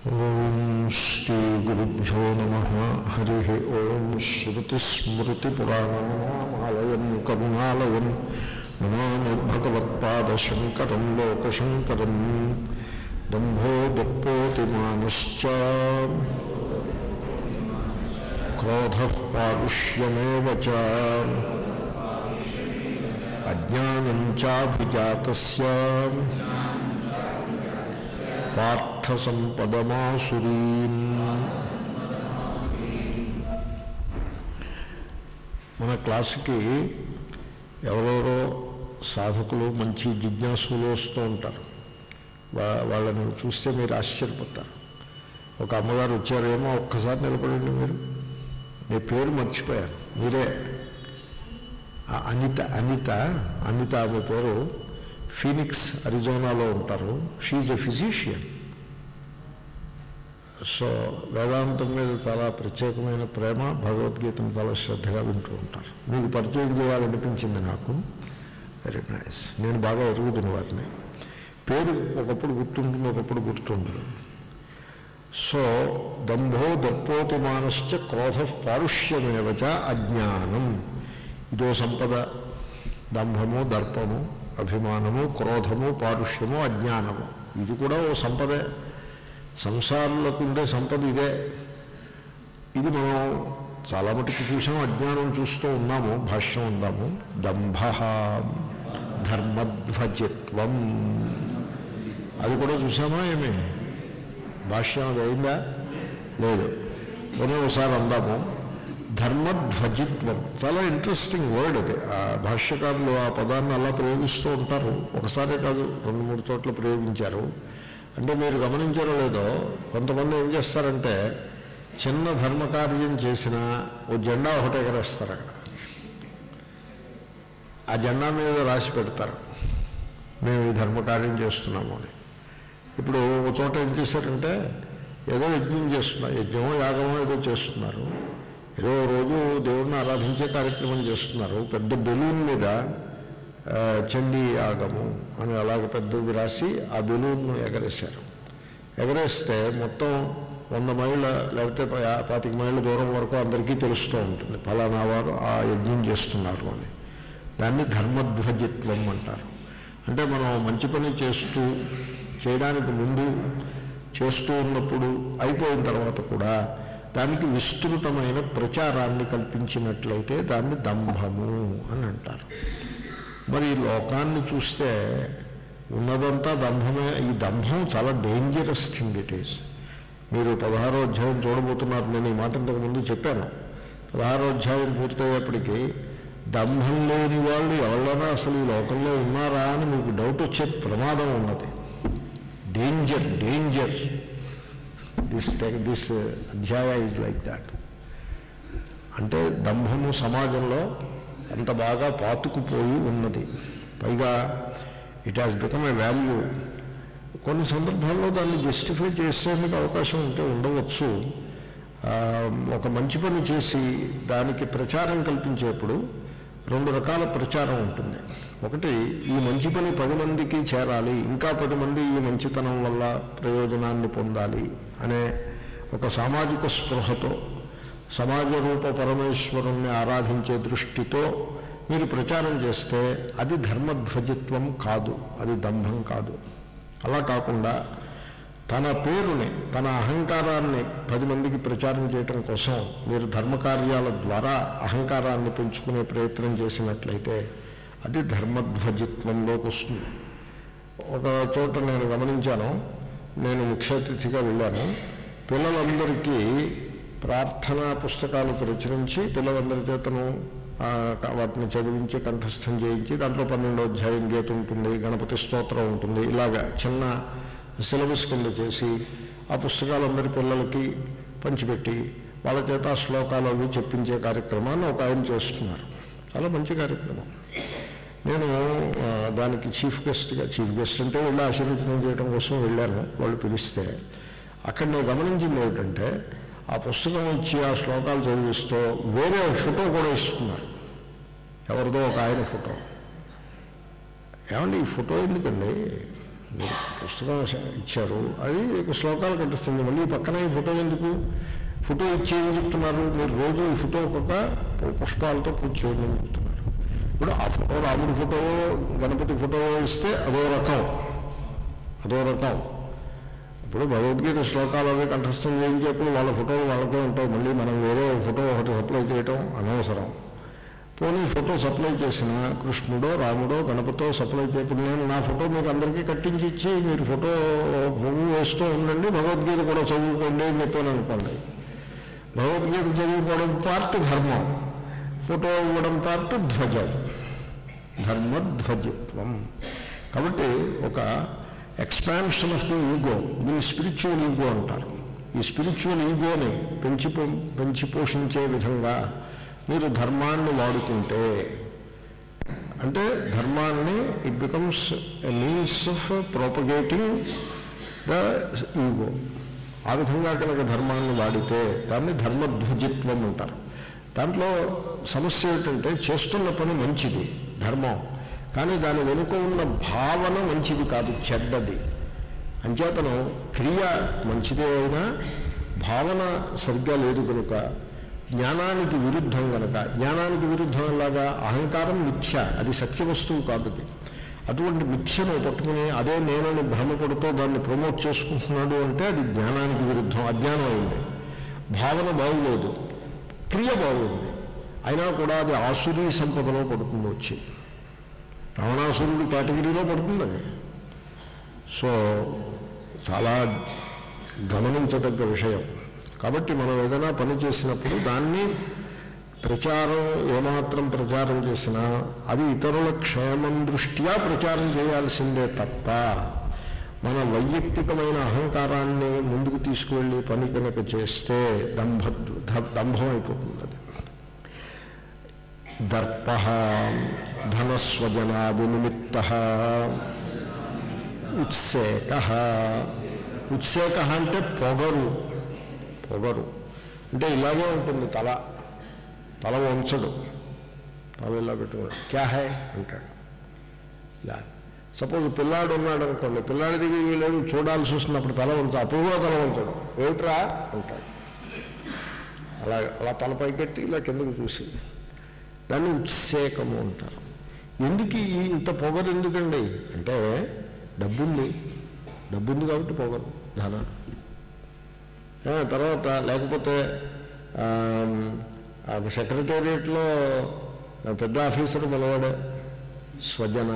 ఓం శ్రీ గురుభ్యో నమ హరి ఓం శ్రుతిస్మృతిపురాణమాలయం కరుణాలయం నమామి భగవత్పాదశంకరం లోకశంకరం దంభో దుఃపోతిమానశ్చ క్రోధ పారుష్యమేవ చ అజ్ఞానం చాభిజాతస్య పార్థసంపదమాసురీం మన క్లాసుకి ఎవరెవరో సాధకులు మంచి జిజ్ఞాసులు వస్తూ ఉంటారు వా- వాళ్ళని చూస్తే మీరు ఆశ్చర్యపోతారు ఒక అమ్మగారు వచ్చారేమో ఒక్కసారి నిలబడండి మీరు మీ పేరు మర్చిపోయారు మీరే ఆ అనిత అనిత అనిత ఆమె పేరు ఫీనిక్స్ అరిజోనాలో ఉంటారు షీఈ్ ఎ ఫిజిషియన్ సో వేదాంతం మీద చాలా ప్రత్యేకమైన ప్రేమ భగవద్గీతను చాలా శ్రద్ధగా వింటూ ఉంటారు మీకు పరిచయం చేయాలనిపించింది నాకు వెరీ నైస్ నేను బాగా ఎరుగుతున్న వారిని పేరు ఒకప్పుడు గుర్తుంటుంది ఒకప్పుడు గుర్తుండదు సో దంభో దర్పోతి మానశ్చ క్రోధ పారుష్యమేవచ అజ్ఞానం ఇదో సంపద దంభము దర్పము అభిమానము క్రోధము పారుష్యము అజ్ఞానము ఇది కూడా ఓ సంపదే సంసారులకు ఉండే సంపద ఇదే ఇది మనం చాలా మటుకు చూసాం అజ్ఞానం చూస్తూ ఉన్నాము భాష్యం ఉందాము దంభ ధర్మధ్వజిత్వం అది కూడా చూసామా ఏమి భాష్యం అది అయిందా లేదు పోనీ ఒకసారి అందాము ధర్మధ్వజిత్వం చాలా ఇంట్రెస్టింగ్ వర్డ్ అది ఆ భాష్యకారులు ఆ పదాన్ని అలా ప్రయోగిస్తూ ఉంటారు ఒకసారే కాదు రెండు మూడు చోట్ల ప్రయోగించారు అంటే మీరు గమనించారో లేదో కొంతమంది ఏం చేస్తారంటే చిన్న ధర్మకార్యం చేసినా ఓ జెండా ఒకటి ఎగరేస్తారు అక్కడ ఆ జెండా మీద రాసి పెడతారు మేము ఈ ధర్మకార్యం చేస్తున్నాము అని ఇప్పుడు ఒక చోట ఏం చేశారంటే ఏదో యజ్ఞం చేస్తున్నారు యజ్ఞమో యాగమో ఏదో చేస్తున్నారు ఏదో రోజు దేవుడిని ఆరాధించే కార్యక్రమం చేస్తున్నారు పెద్ద బెలూన్ మీద ఆ, చండీ యాగము అని అలాగ పెద్దది రాసి ఆ బెలూన్ను ఎగరేశారు ఎగరేస్తే మొత్తం వంద మైళ్ళ లేకపోతే పా- పాతిక మైళ్ళ దూరం వరకు అందరికీ తెలుస్తూ ఉంటుంది ఫలానా వారు ఆ యజ్ఞం చేస్తున్నారు అని దాన్ని ధర్మధ్వజిత్వం అంటారు అంటే మనం మంచి పని చేస్తూ చేయడానికి ముందు చేస్తూ ఉన్నప్పుడు అయిపోయిన తర్వాత కూడా దానికి విస్తృతమైన ప్రచారాన్ని కల్పించినట్లయితే దాన్ని దంభము అని అంటారు మరి ఈ లోకాన్ని చూస్తే ఉన్నదంతా దంభమే ఈ దంభం చాలా డేంజరస్ థింగ్ ఇట్ ఈస్ మీరు పదహారో అధ్యాయం చూడబోతున్నారు నేను ఈ మాట ఇంతకు ముందు చెప్పాను పదహారో అధ్యాయం పూర్తయ్యేప్పటికీ దంభం లేని వాళ్ళు ఎవరైనా అసలు ఈ లోకంలో ఉన్నారా అని మీకు డౌట్ వచ్చే ప్రమాదం ఉన్నది డేంజర్ డేంజర్ దిస్ దిస్ అధ్యాయ ఈజ్ లైక్ దాట్ అంటే దంభము సమాజంలో అంత బాగా పాతుకుపోయి ఉన్నది పైగా it has become a value కొన్ని సందర్భాల్లో దాన్ని జస్టిఫై చేసేందుకు అవకాశం ఉంటే ఉండవచ్చు ఆ, ఒక మంచి పని చేసి దానికి ప్రచారం కల్పించేప్పుడు రెండు రకాల ప్రచారం ఉంటుంది ఒకటి ఈ మంచి పని పది మందికి చేరాలి ఇంకా పది మంది ఈ మంచితనం వల్ల ప్రయోజనాన్ని పొందాలి అనే ఒక సామాజిక స్పృహతో సమాజ రూప పరమేశ్వరుణ్ణి ఆరాధించే దృష్టితో మీరు ప్రచారం చేస్తే అది ధర్మధ్వజిత్వం కాదు అది దంభం కాదు అలా కాకుండా తన పేరుని తన అహంకారాన్ని పది మందికి ప్రచారం చేయటం కోసం మీరు ధర్మకార్యాల ద్వారా అహంకారాన్ని పెంచుకునే ప్రయత్నం చేసినట్లయితే అది ధర్మధ్వజిత్వంలోకి వస్తుంది ఒక చోట నేను గమనించాను నేను ముఖ్య అతిథిగా వెళ్ళాను పిల్లలందరికీ ప్రార్థనా పుస్తకాలు ప్రచురించి పిల్లలందరి చేతను ఆ, వాటిని చదివించి కంఠస్థం చేయించి దాంట్లో పన్నెండో అధ్యాయం గీత ఉంటుంది గణపతి స్తోత్రం ఉంటుంది ఇలాగా చిన్న సిలబస్ కింద చేసి ఆ పుస్తకాలు అందరి పిల్లలకి పంచిపెట్టి వాళ్ళ చేత ఆ శ్లోకాలు అవి చెప్పించే కార్యక్రమాన్ని ఒక ఆయన చేస్తున్నారు చాలా మంచి కార్యక్రమం నేను ఆ, దానికి చీఫ్ గెస్ట్గా చీఫ్ గెస్ట్ అంటే వెళ్ళి ఆశీర్వచనం చేయడం కోసం వెళ్ళాను వాళ్ళు పిలిస్తే అక్కడ నేను గమనించింది ఏమిటంటే ఆ పుస్తకం ఇచ్చి ఆ శ్లోకాలు చదివిస్తూ వేరే ఫోటో కూడా ఇస్తున్నారు ఎవరిదో ఒక ఆయన ఫోటో ఏమండి ఈ ఫోటో ఎందుకండి మీరు పుస్తకం శ- ఇచ్చారు అది ఒక శ్లోకాలు కట్టిస్తుంది మళ్ళీ ఈ పక్కన ఈ ఫోటో ఎందుకు ఫోటో ఇచ్చి ఏం చెప్తున్నారు మీరు రోజు ఈ ఫోటో ఒక పుష్పాలతో పూజ చేయండి అని చెప్తున్నారు ఇప్పుడు ఆ ఫోటో రాముడి ఫోటో గణపతి ఫోటో ఇస్తే అదో రకం అదో రకం ఇప్పుడు భగవద్గీత శ్లోకాలు అవి కంఠస్థం చేయించేప్పుడు వాళ్ళ ఫోటోలు వాళ్ళకే ఉంటాయి మళ్ళీ మనం వేరే ఫోటో ఒకటి సప్లై చేయటం అనవసరం పోనీ ఫోటో సప్లై చేసిన కృష్ణుడో రాముడో గణపతో సప్లై చేయప్పుడు నేను నా ఫోటో మీకు అందరికీ కట్టించి ఇచ్చి మీరు ఫోటో పువ్వు వేస్తూ ఉండండి భగవద్గీత కూడా చదువుకోండి అని చెప్పాను అనుకోండి భగవద్గీత చదువుకోవడం పార్ట్ ధర్మం ఫోటో ఇవ్వడం పార్ట్ ధ్వజం ధర్మధ్వజత్వం కాబట్టి ఒక ఎక్స్పాన్షన్ ఆఫ్ ది ఈగో దీన్ని స్పిరిచువల్ ఈగో అంటారు ఈ స్పిరిచువల్ ఈగోని పెంచి పో- పెంచి పోషించే విధంగా మీరు ధర్మాన్ని వాడుకుంటే అంటే ధర్మాన్ని it becomes a means of propagating the ego ఆ విధంగా కనుక ధర్మాన్ని వాడితే దాన్ని ధర్మధ్వజిత్వం అంటారు దాంట్లో సమస్య ఏంటంటే చేస్తున్న పని మంచిది ధర్మం కానీ దాని వెనుక ఉన్న భావన మంచిది కాదు చెడ్డది అంచేతను క్రియ మంచిదే అయినా భావన సరిగ్గా లేదు కనుక జ్ఞానానికి విరుద్ధం కనుక జ్ఞానానికి విరుద్ధం ఎలాగా అహంకారం మిథ్య అది సత్యవస్తువు కాదు అది అటువంటి మిథ్యను పట్టుకుని అదే నేనని భ్రమపడుతూ దాన్ని ప్రమోట్ చేసుకుంటున్నాడు అంటే అది జ్ఞానానికి విరుద్ధం అజ్ఞానం అయింది భావన బాగులేదు క్రియ బాగుంది అయినా కూడా అది ఆసురీ సంపదలో పడుతుంది వచ్చి రావణాసురుడి కేటగిరీలో పడుతుంది అది సో చాలా గమనించదగ్గ విషయం కాబట్టి మనం ఏదైనా పని చేసినప్పుడు దాన్ని ప్రచారం ఏమాత్రం ప్రచారం చేసినా అది ఇతరుల క్షేమం దృష్ట్యా ప్రచారం చేయాల్సిందే తప్ప మన వైయక్తికమైన అహంకారాన్ని ముందుకు తీసుకువెళ్ళి పని కనుక చేస్తే దంభ ద- దంభం అయిపోతుంది అది దర్ప ధనస్వజనాది నిమిత్త ఉత్సేక ఉత్సేక అంటే పొగరు పొగరు అంటే ఇలాగే ఉంటుంది తల తల వంచడు తల ఇలా పెట్టుకోడు క్యా హై అంటాడు ఇలా సపోజ్ పిల్లాడు ఉన్నాడు అనుకోండి పిల్లాడి దిగి వీళ్ళు చూడాల్సి వస్తున్నప్పుడు తల వంచ అప్పుడు కూడా తల వంచడు ఏమిట్రా అంటాడు అలా అలా తల పైకెట్టి ఇలా కిందకు చూసి దాన్ని ఉత్సేకము అంటారు ఎందుకు ఈ ఇంత పొగరు ఎందుకండి అంటే డబ్బుంది డబ్బుంది కాబట్టి పొగరు ధన ఆ, తర్వాత లేకపోతే సెక్రటేరియట్లో పెద్ద ఆఫీసర్ పిలవాడే స్వజన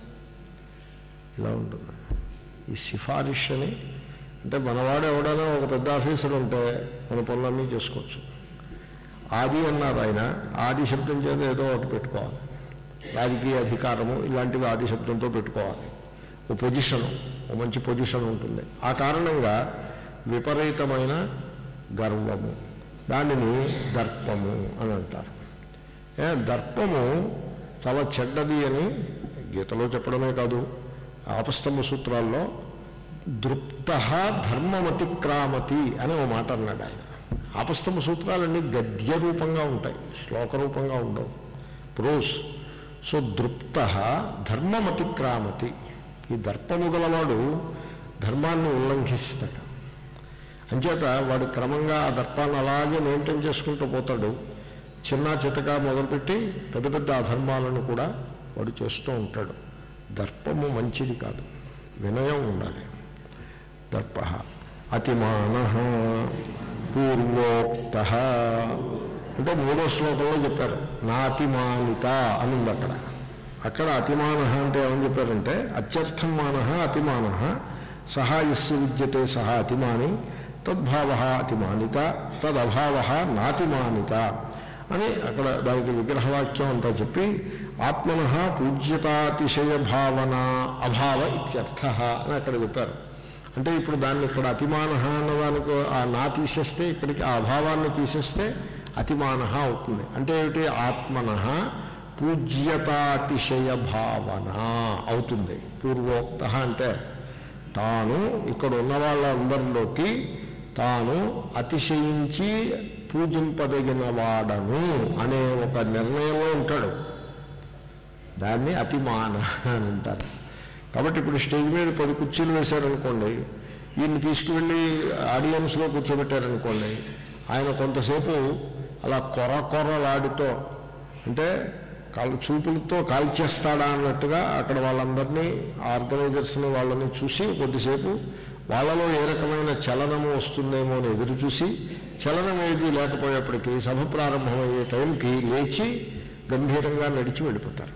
ఇలా ఉంటుంది ఈ సిఫారిష్ అని అంటే మనవాడు ఎవడైనా ఒక పెద్ద ఆఫీసర్ ఉంటే మన పనులన్నీ చేసుకోవచ్చు ఆది అన్నారు ఆయన ఆది శబ్దం చేత ఏదో ఒకటి పెట్టుకోవాలి రాజకీయ అధికారము ఇలాంటివి ఆది శబ్దంతో పెట్టుకోవాలి ఓ పొజిషను ఓ మంచి పొజిషన్ ఉంటుంది ఆ కారణంగా విపరీతమైన గర్వము దానిని దర్పము అని అంటారు ఏ, దర్పము చాలా చెడ్డది అని గీతలో చెప్పడమే కాదు ఆపస్తంభ సూత్రాల్లో దృప్త ధర్మమతిక్రామతి అని ఓ మాట అన్నాడు ఆయన ఆపస్తంభ సూత్రాలన్నీ గద్య రూపంగా ఉంటాయి శ్లోక రూపంగా ఉండవు ప్రోస్ సో దృప్త ధర్మమతిక్రామతి ఈ దర్పము గలవాడు ధర్మాన్ని ఉల్లంఘిస్తాడు అంచేత వాడు క్రమంగా ఆ దర్పాన్ని అలాగే మెయింటైన్ చేసుకుంటూ పోతాడు చిన్న చితక మొదలుపెట్టి పెద్ద పెద్ద అధర్మాలను కూడా వాడు చేస్తూ ఉంటాడు దర్పము మంచిది కాదు వినయం ఉండాలి దర్ప అతిమాన పూర్వోక్త అంటే మూడో శ్లోకంలో చెప్పారు నా అతిమానిత అని ఉంది అక్కడ అక్కడ అతిమాన అంటే ఏమని చెప్పారంటే అత్యర్థం మాన అతిమాన సహా యస్య విద్యతే సహా అతిమాని తద్భావ అతిమానిత తదభావ నాతిమానిత అని అక్కడ దానికి విగ్రహవాక్యం అంతా చెప్పి ఆత్మన పూజ్యతాతిశయ భావన అభావ ఇత్యర్థ అని అక్కడ చెప్పారు అంటే ఇప్పుడు దాన్ని ఇక్కడ అతిమాన అన్నదానికి ఆ నా తీసేస్తే ఇక్కడికి ఆ అభావాన్ని తీసేస్తే అతిమాన అవుతుంది అంటే ఏమిటి ఆత్మన పూజ్యతాతిశయ భావన అవుతుంది పూర్వోక్త అంటే తాను ఇక్కడ ఉన్న వాళ్ళందరిలోకి తాను అతిశయించి పూజింపదగిన వాడను అనే ఒక నిర్ణయంలో ఉంటాడు దాన్ని అతిమాన అని అంటారు కాబట్టి ఇప్పుడు స్టేజ్ మీద పది కుర్చీలు వేశారనుకోండి ఈయన్ని తీసుకువెళ్ళి ఆడియన్స్లో కూర్చోబెట్టారనుకోండి ఆయన కొంతసేపు అలా కొర కొరలాడుతో అంటే కాళ్ళు చూపులతో కాల్చేస్తాడా అన్నట్టుగా అక్కడ వాళ్ళందరినీ ఆర్గనైజర్స్ని వాళ్ళని చూసి కొద్దిసేపు వాళ్ళలో ఏ రకమైన చలనము వస్తుందేమో అని ఎదురు చూసి చలనం ఏది లేకపోయేప్పటికీ సభ ప్రారంభమయ్యే టైంకి లేచి గంభీరంగా నడిచి వెళ్ళిపోతారు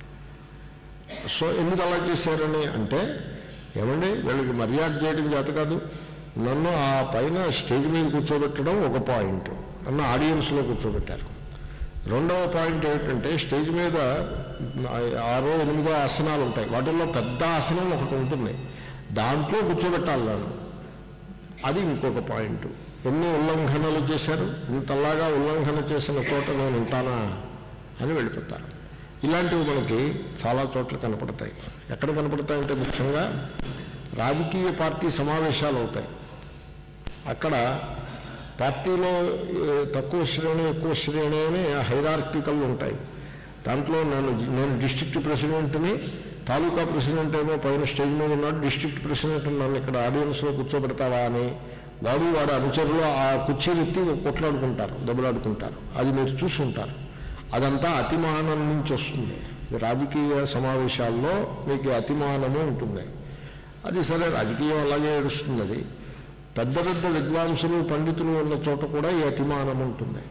సో ఎందుకు అలా చేశారని అంటే ఏమండి వీళ్ళకి మర్యాద చేయడం చేత కాదు నన్ను ఆ పైన స్టేజ్ మీద కూర్చోబెట్టడం ఒక పాయింట్ నన్ను ఆడియన్స్లో కూర్చోబెట్టారు రెండవ పాయింట్ ఏంటంటే స్టేజ్ మీద ఆరో ఎనిమిదో ఆసనాలు ఉంటాయి వాటిల్లో పెద్ద ఆసనం ఒకటి ఉంటుంది దాంట్లో కూర్చోబెట్టాలి నన్ను అది ఇంకొక పాయింట్ ఎన్ని ఉల్లంఘనలు చేశారు ఇంతలాగా ఉల్లంఘన చేసిన చోట నేను ఉంటానా అని వెళ్ళిపోతారు ఇలాంటివి మనకి చాలా చోట్ల కనపడతాయి ఎక్కడ కనపడతాయంటే ముఖ్యంగా రాజకీయ పార్టీ సమావేశాలు అవుతాయి అక్కడ పార్టీలో ఏ, తక్కువ శ్రేణి ఎక్కువ శ్రేణి అని హైరార్కికల్ ఉంటాయి దాంట్లో నేను నేను డిస్ట్రిక్ట్ ప్రెసిడెంట్ని తాలూకా ప్రెసిడెంట్ ఏమో పైన స్టేజ్ మీద ఉన్నాడు డిస్ట్రిక్ట్ ప్రెసిడెంట్ నన్ను ఇక్కడ ఆడియన్స్లో కూర్చోబెడతావా అని వాడు వాడు అనుచరులు ఆ కుర్చీలు ఎత్తి కొట్లాడుకుంటారు దెబ్బలాడుకుంటారు అది మీరు చూసుంటారు అదంతా అతిమానం నుంచి వస్తుంది ఈ రాజకీయ సమావేశాల్లో మీకు ఈ అతిమానము ఉంటుంది అది సరే రాజకీయం అలాగే ఏడుస్తుంది అది పెద్ద పెద్ద విద్వాంసులు పండితులు ఉన్న చోట కూడా ఈ అతిమానం ఉంటుంది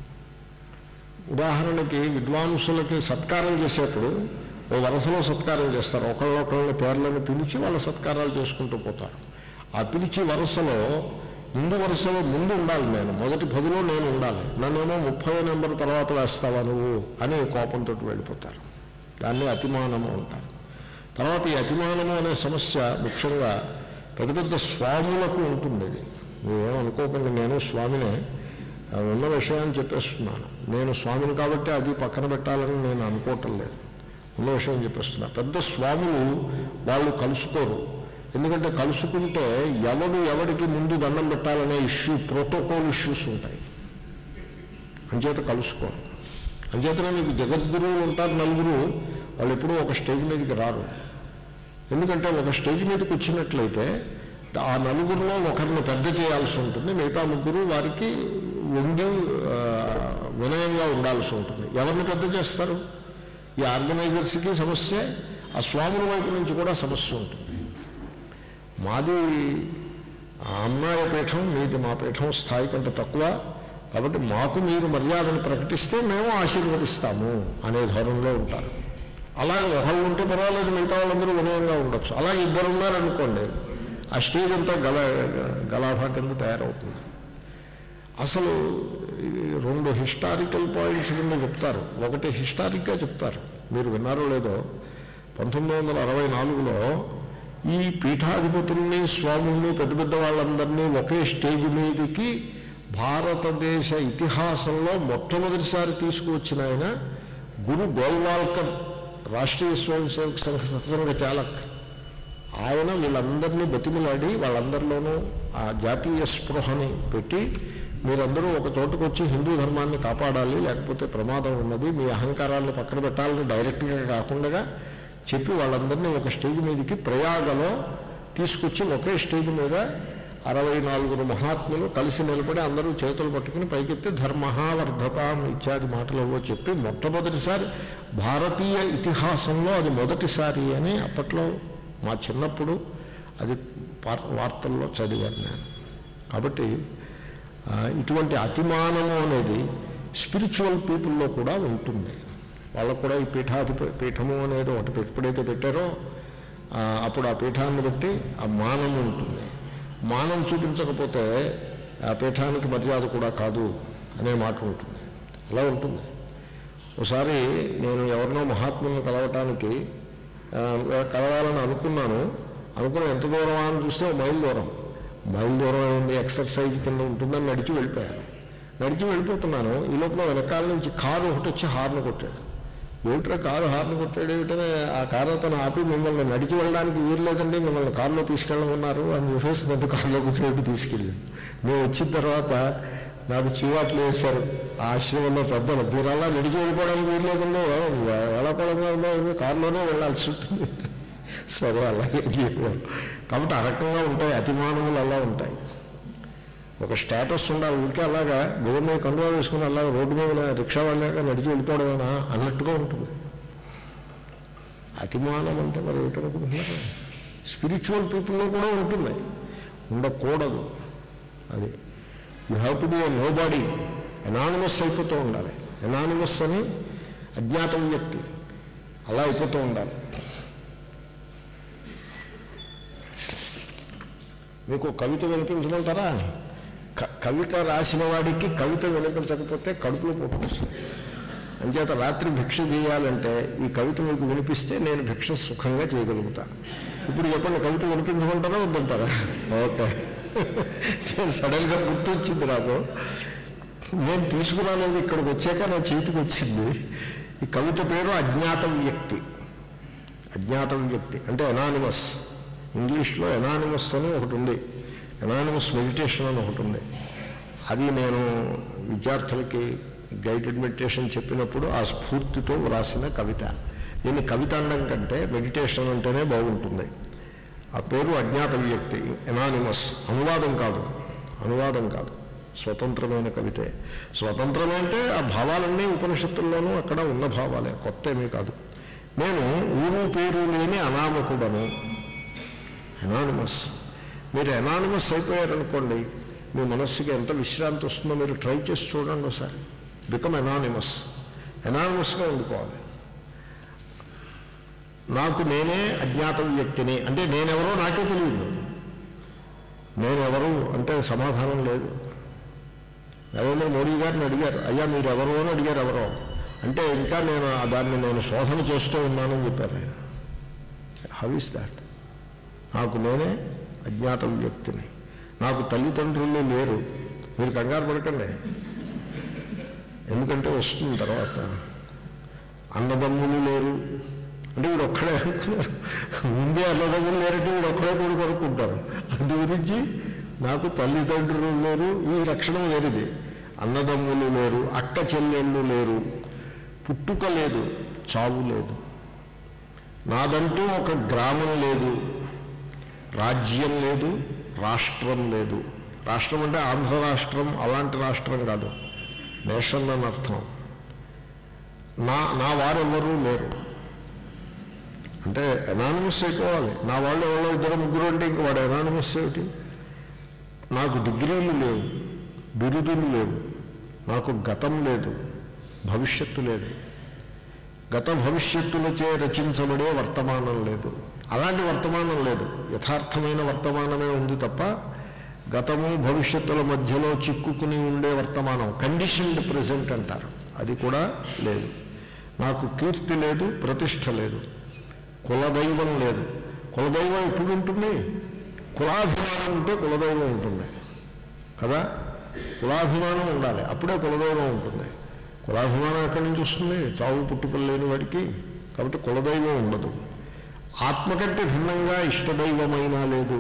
ఉదాహరణకి విద్వాంసులకి సత్కారం చేసేప్పుడు ఓ వరుసలో సత్కారం చేస్తారు ఒకళ్ళొకళ్ళని పేర్లను పిలిచి వాళ్ళ సత్కారాలు చేసుకుంటూ పోతారు ఆ పిలిచి వరుసలో ముందు వరుసలో ముందు ఉండాలి నేను మొదటి పదిలో నేను ఉండాలి నన్నేమో ముప్పై నెంబర్ తర్వాత వేస్తావా నువ్వు అని కోపంతో వెళ్ళిపోతారు దాన్ని అతిమానము అంటారు తర్వాత ఈ అతిమానము అనే సమస్య ముఖ్యంగా పెద్ద పెద్ద స్వాములకు ఉంటుంది ఇది మీరేమో అనుకోకుండా నేను స్వామినే ఆ, ఉన్న విషయాన్ని చెప్పేస్తున్నాను నేను స్వామిని కాబట్టి అది పక్కన పెట్టాలని నేను అనుకోవటం లేదు ఉన్న విషయం చెప్పేస్తున్నా పెద్ద స్వాములు వాళ్ళు కలుసుకోరు ఎందుకంటే కలుసుకుంటే ఎవడు ఎవడికి ముందు దండం పెట్టాలనే ఇష్యూ ప్రోటోకాల్ ఇష్యూస్ ఉంటాయి అంచేత కలుసుకోరు అంచేతనే మీకు జగద్గురువులు ఉంటారు నలుగురు వాళ్ళు ఎప్పుడూ ఒక స్టేజ్ మీదకి రారు ఎందుకంటే ఒక స్టేజ్ మీదకి వచ్చినట్లయితే ఆ నలుగురిలో ఒకరిని పెద్ద చేయాల్సి ఉంటుంది మిగతా ముగ్గురు వారికి వంగి ఆ, వినయంగా ఉండాల్సి ఉంటుంది ఎవరిని పెద్ద చేస్తారు ఈ ఆర్గనైజర్స్కి సమస్య ఆ స్వాముల వైపు నుంచి కూడా సమస్య ఉంటుంది మాది ఆ అమ్మాయి పీఠం మీది మా పీఠం స్థాయి కంటే తక్కువ కాబట్టి మాకు మీరు మర్యాదను ప్రకటిస్తే మేము ఆశీర్వదిస్తాము అనే ధోరణిలో ఉంటారు అలాగే ఒకళ్ళు ఉంటే పర్వాలేదు మిగతా వాళ్ళందరూ వినయంగా ఉండొచ్చు అలాగే ఇద్దరు ఉన్నారనుకోండి ఆ స్టేజ్ అంతా గల గలాభా కింద తయారవుతుంది అసలు ఈ రెండు హిస్టారికల్ పాయింట్స్ కింద చెప్తారు ఒకటి హిస్టారిక్గా చెప్తారు మీరు విన్నారో లేదో పంతొమ్మిది వందల అరవై నాలుగులో ఈ పీఠాధిపతుల్ని స్వాముల్ని పెద్ద పెద్ద వాళ్ళందరినీ ఒకే స్టేజ్ మీదకి భారతదేశ ఇతిహాసంలో మొట్టమొదటిసారి తీసుకువచ్చిన ఆయన గురు గోల్వాల్కర్ రాష్ట్రీయ స్వయం సేవక సంఘ సత్సంగ చాలక్ ఆయన వీళ్ళందరినీ బతిమలాడి వాళ్ళందరిలోనూ ఆ జాతీయ స్పృహని పెట్టి మీరందరూ ఒక చోటుకు వచ్చి హిందూ ధర్మాన్ని కాపాడాలి లేకపోతే ప్రమాదం ఉన్నది మీ అహంకారాన్ని పక్కన పెట్టాలని డైరెక్ట్గా కాకుండా చెప్పి వాళ్ళందరినీ ఒక స్టేజ్ మీదకి ప్రయాగలో తీసుకొచ్చి ఒకే స్టేజ్ మీద అరవై నాలుగురు మహాత్ములు కలిసి నిలబడి అందరూ చేతులు పట్టుకుని పైకెత్తి ధర్మహావర్ధతాం ఇత్యాది మాటలు ఏవో చెప్పి మొట్టమొదటిసారి భారతీయ ఇతిహాసంలో అది మొదటిసారి అని అప్పట్లో మా చిన్నప్పుడు అది వార్- వార్తల్లో చదివాను నేను కాబట్టి ఆ, ఇటువంటి అతిమానము అనేది స్పిరిచువల్ పీపుల్లో కూడా ఉంటుంది వాళ్ళకు కూడా ఈ పీఠాధిప పీఠము అనేది ఒకటి ఎప్పుడైతే పెట్టారో ఆ, అప్పుడు ఆ పీఠాన్ని బట్టి ఆ మానము ఉంటుంది మానం చూపించకపోతే ఆ పీఠానికి మర్యాద కూడా కాదు అనే మాట ఉంటుంది అలా ఉంటుంది ఒకసారి నేను ఎవరినో మహాత్ములను కలవటానికి ఆ, కలవాలని అనుకున్నాను అనుకున్న ఎంత దూరం అని చూస్తే ఓ మైల్ దూరం మైల్ దూరం ఏంది ఎక్సర్సైజ్ కింద ఉంటుందని నడిచి వెళ్ళిపోయాను నడిచి వెళ్ళిపోతున్నాను ఈ లోపల వెనకాల నుంచి కారు ఒకటి వచ్చి హార్న్ కొట్టాడు ఏమిట్రా కారు హార్న్ కొట్టాడు ఏమిటనే ఆ కారు అతను ఆపి మిమ్మల్ని నడిచి వెళ్ళడానికి వీలు లేదండి మిమ్మల్ని కారులో తీసుకెళ్ళమన్నారు అని చెప్పేసి నన్ను కారులో కూర్చోబెట్టి తీసుకెళ్ళాను నేను వచ్చిన తర్వాత నాకు చీవాట్లు వేశారు ఆ ఆశ్రమంలో పెద్దలు మీరు అలా నడిచి వెళ్ళిపోవడానికి వీలు లేకుండా వెళ్ళకపోవడంగా ఉందో కారులోనే వెళ్ళాల్సి ఉంటుంది సరే అలాగే చెప్పారు కాబట్టి ఆ రకంగా ఉంటాయి అతిమానములు అలా ఉంటాయి ఒక స్టేటస్ ఉండాలి ఊరికే అలాగా గోడ మీద కండువా వేసుకుని అలాగా రోడ్డు మీద రిక్షా వాళ్ళగా నడిచి వెళ్ళిపోవడమేనా అన్నట్టుగా ఉంటుంది అతిమానం అంటే మరి ఏమిటనుకుంటున్నారు స్పిరిచువల్ పీపుల్లో కూడా ఉంటుంది ఉండకూడదు అది you have to be a nobody anonymous అయిపోతూ ఉండాలి ఎనానిమస్ అని అజ్ఞాత వ్యక్తి అలా అయిపోతూ ఉండాలి మీకు కవిత వినిపించమంటారా క- కవిత రాసిన వాడికి కవిత వినిపించకపోతే కడుపులో పుట్టుకొస్తుంది అంచేత రాత్రి భిక్ష చేయాలంటే ఈ కవిత మీకు వినిపిస్తే నేను భిక్ష సుఖంగా చేయగలుగుతా ఇప్పుడు చెప్పండి కవిత వినిపించమంటారా వద్దంటారా ఓకే నేను సడన్గా గుర్తొచ్చింది నాకు నేను తీసుకురాలేదు ఇక్కడికి వచ్చాక నా చేతికి వచ్చింది ఈ కవిత పేరు అజ్ఞాత వ్యక్తి అజ్ఞాత వ్యక్తి అంటే ఎనానిమస్ ఇంగ్లీష్లో ఎనానిమస్ అని ఒకటి ఉంది ఎనానిమస్ మెడిటేషన్ అని ఒకటి ఉంది అది నేను విద్యార్థులకి గైడెడ్ మెడిటేషన్ చెప్పినప్పుడు ఆ స్ఫూర్తితో వ్రాసిన కవిత దీన్ని కవిత అనడం కంటే మెడిటేషన్ అంటేనే బాగుంటుంది ఆ పేరు అజ్ఞాత వ్యక్తి ఎనానిమస్ అనువాదం కాదు అనువాదం కాదు స్వతంత్రమైన కవితే స్వతంత్రమే అంటే ఆ భావాలన్నీ ఉపనిషత్తుల్లోనూ అక్కడ ఉన్న భావాలే కొత్త ఏమీ కాదు నేను ఊరు పేరు లేని అనామకుడను ఎనానిమస్ మీరు ఎనానిమస్ అయిపోయారనుకోండి మీ మనస్సుకి ఎంత విశ్రాంతి వస్తుందో మీరు ట్రై చేసి చూడండి ఒకసారి బికమ్ ఎనానిమస్ ఎనానిమస్గా ఉండిపోవాలి నాకు నేనే అజ్ఞాత వ్యక్తిని అంటే నేనెవరో నాకే తెలియదు నేనెవరు అంటే సమాధానం లేదు నరేంద్ర మోడీ గారిని అడిగారు అయ్యా మీరు ఎవరు అని అడిగారు ఎవరో అంటే ఇంకా నేను ఆ దాన్ని నేను శోధన చేస్తూ ఉన్నానని చెప్పారు ఆయన హౌ ఇస్ దాట్ నాకు నేనే అజ్ఞాత వ్యక్తిని నాకు తల్లిదండ్రులు లేరు మీరు కంగారు పడకండి ఎందుకంటే వస్తుంది తర్వాత అన్నదమ్ములు లేరు అంటే వీడు ఒక్కడే అనుకున్నారు ముందే అన్నదమ్ములు లేరంటే వీడు ఒక్కడే కొడుకు కొనుక్కుంటారు అందు గురించి నాకు తల్లిదండ్రులు లేరు ఈ లక్షణం వేరేది అన్నదమ్ములు లేరు అక్క చెల్లెళ్ళు లేరు పుట్టుక లేదు చావు లేదు నాదంటూ ఒక గ్రామం లేదు రాజ్యం లేదు రాష్ట్రం లేదు రాష్ట్రం అంటే ఆంధ్ర రాష్ట్రం అలాంటి రాష్ట్రం కాదు నేషన్ అని అర్థం నా నా వారెవరూ లేరు అంటే ఎనానిమస్ అయిపోవాలి నా వాళ్ళు ఎవరో ఇద్దరు ముగ్గురు అంటే ఇంక వాడు ఎనానిమస్ ఏమిటి నాకు డిగ్రీలు లేవు బిరుదులు లేవు నాకు గతం లేదు భవిష్యత్తు లేదు గత భవిష్యత్తులచే రచించబడే వర్తమానం లేదు అలాంటి వర్తమానం లేదు యథార్థమైన వర్తమానమే ఉంది తప్ప గతము భవిష్యత్తుల మధ్యలో చిక్కుకుని ఉండే వర్తమానం కండిషన్డ్ ప్రజెంట్ అంటారు అది కూడా లేదు నాకు కీర్తి లేదు ప్రతిష్ట లేదు కులదైవం లేదు కులదైవం ఎప్పుడు ఉంటుంది కులాభిమానం ఉంటే కులదైవం ఉంటుంది కదా కులాభిమానం ఉండాలి అప్పుడే కులదైవం ఉంటుంది కులాభిమానం ఎక్కడి నుంచి వస్తుంది చావు పుట్టుకలు లేని వాడికి కాబట్టి కులదైవం ఉండదు ఆత్మ కంటే భిన్నంగా ఇష్టదైవమైనా లేదు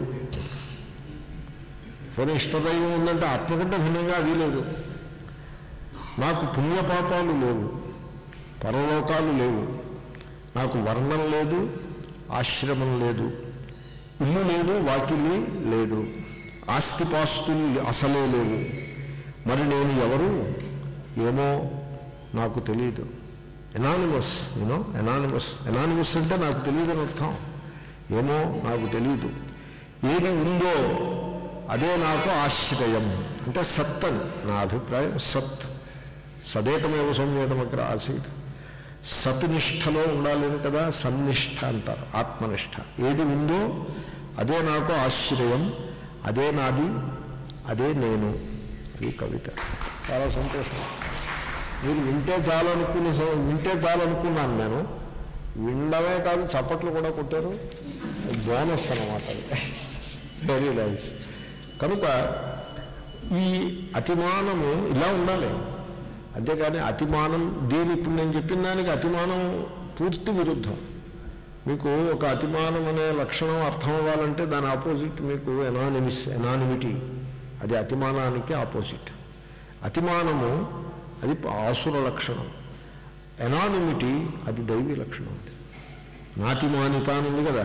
పోనీ ఇష్టదైవం ఉందంటే ఆత్మ కంటే భిన్నంగా అది లేదు నాకు పుణ్యపాపాలు లేవు పరలోకాలు లేవు నాకు వర్ణం లేదు ఆశ్రమం లేదు ఇల్లు లేదు వాకిలి లేదు ఆస్తిపాస్తులు అసలే లేవు మరి నేను ఎవరు ఏమో నాకు తెలియదు ఎనానిమస్ యూనో ఎనానిమస్ ఎనానిమస్ అంటే నాకు తెలియదని అర్థం ఏమో నాకు తెలియదు ఏది ఉందో అదే నాకు ఆశ్రయం అంటే సత్ అని నా అభిప్రాయం సత్ సదేకమేవ సంవేదమగ్ర ఆసీత్ సత్నిష్టలో ఉండాలని కదా సన్నిష్ట అంటారు ఆత్మనిష్ట ఏది ఉందో అదే నాకు ఆశ్రయం అదే నాది అదే నేను ఈ కవిత చాలా సంతోషం మీరు వింటే చాలనుకునే స- వింటే చాలనుకున్నాను నేను వినడమే కాదు చప్పట్లు కూడా కొట్టారు బోనస్ అనమాట వెరీ నైస్ కనుక ఈ అతిమానము ఇలా ఉండాలి అంతేగాని అతిమానం దీని ఇప్పుడు నేను చెప్పిన దానికి అతిమానం పూర్తి విరుద్ధం మీకు ఒక అతిమానం అనే లక్షణం అర్థం అవ్వాలంటే దాని ఆపోజిట్ మీకు ఎనానిమిస్ ఎనానిమిటీ అది అతిమానానికి ఆపోజిట్ అతిమానము అది ఆసుర లక్షణం ఎనానిమిటీ అది దైవీ లక్షణం అది నాతిమానిత అని ఉంది కదా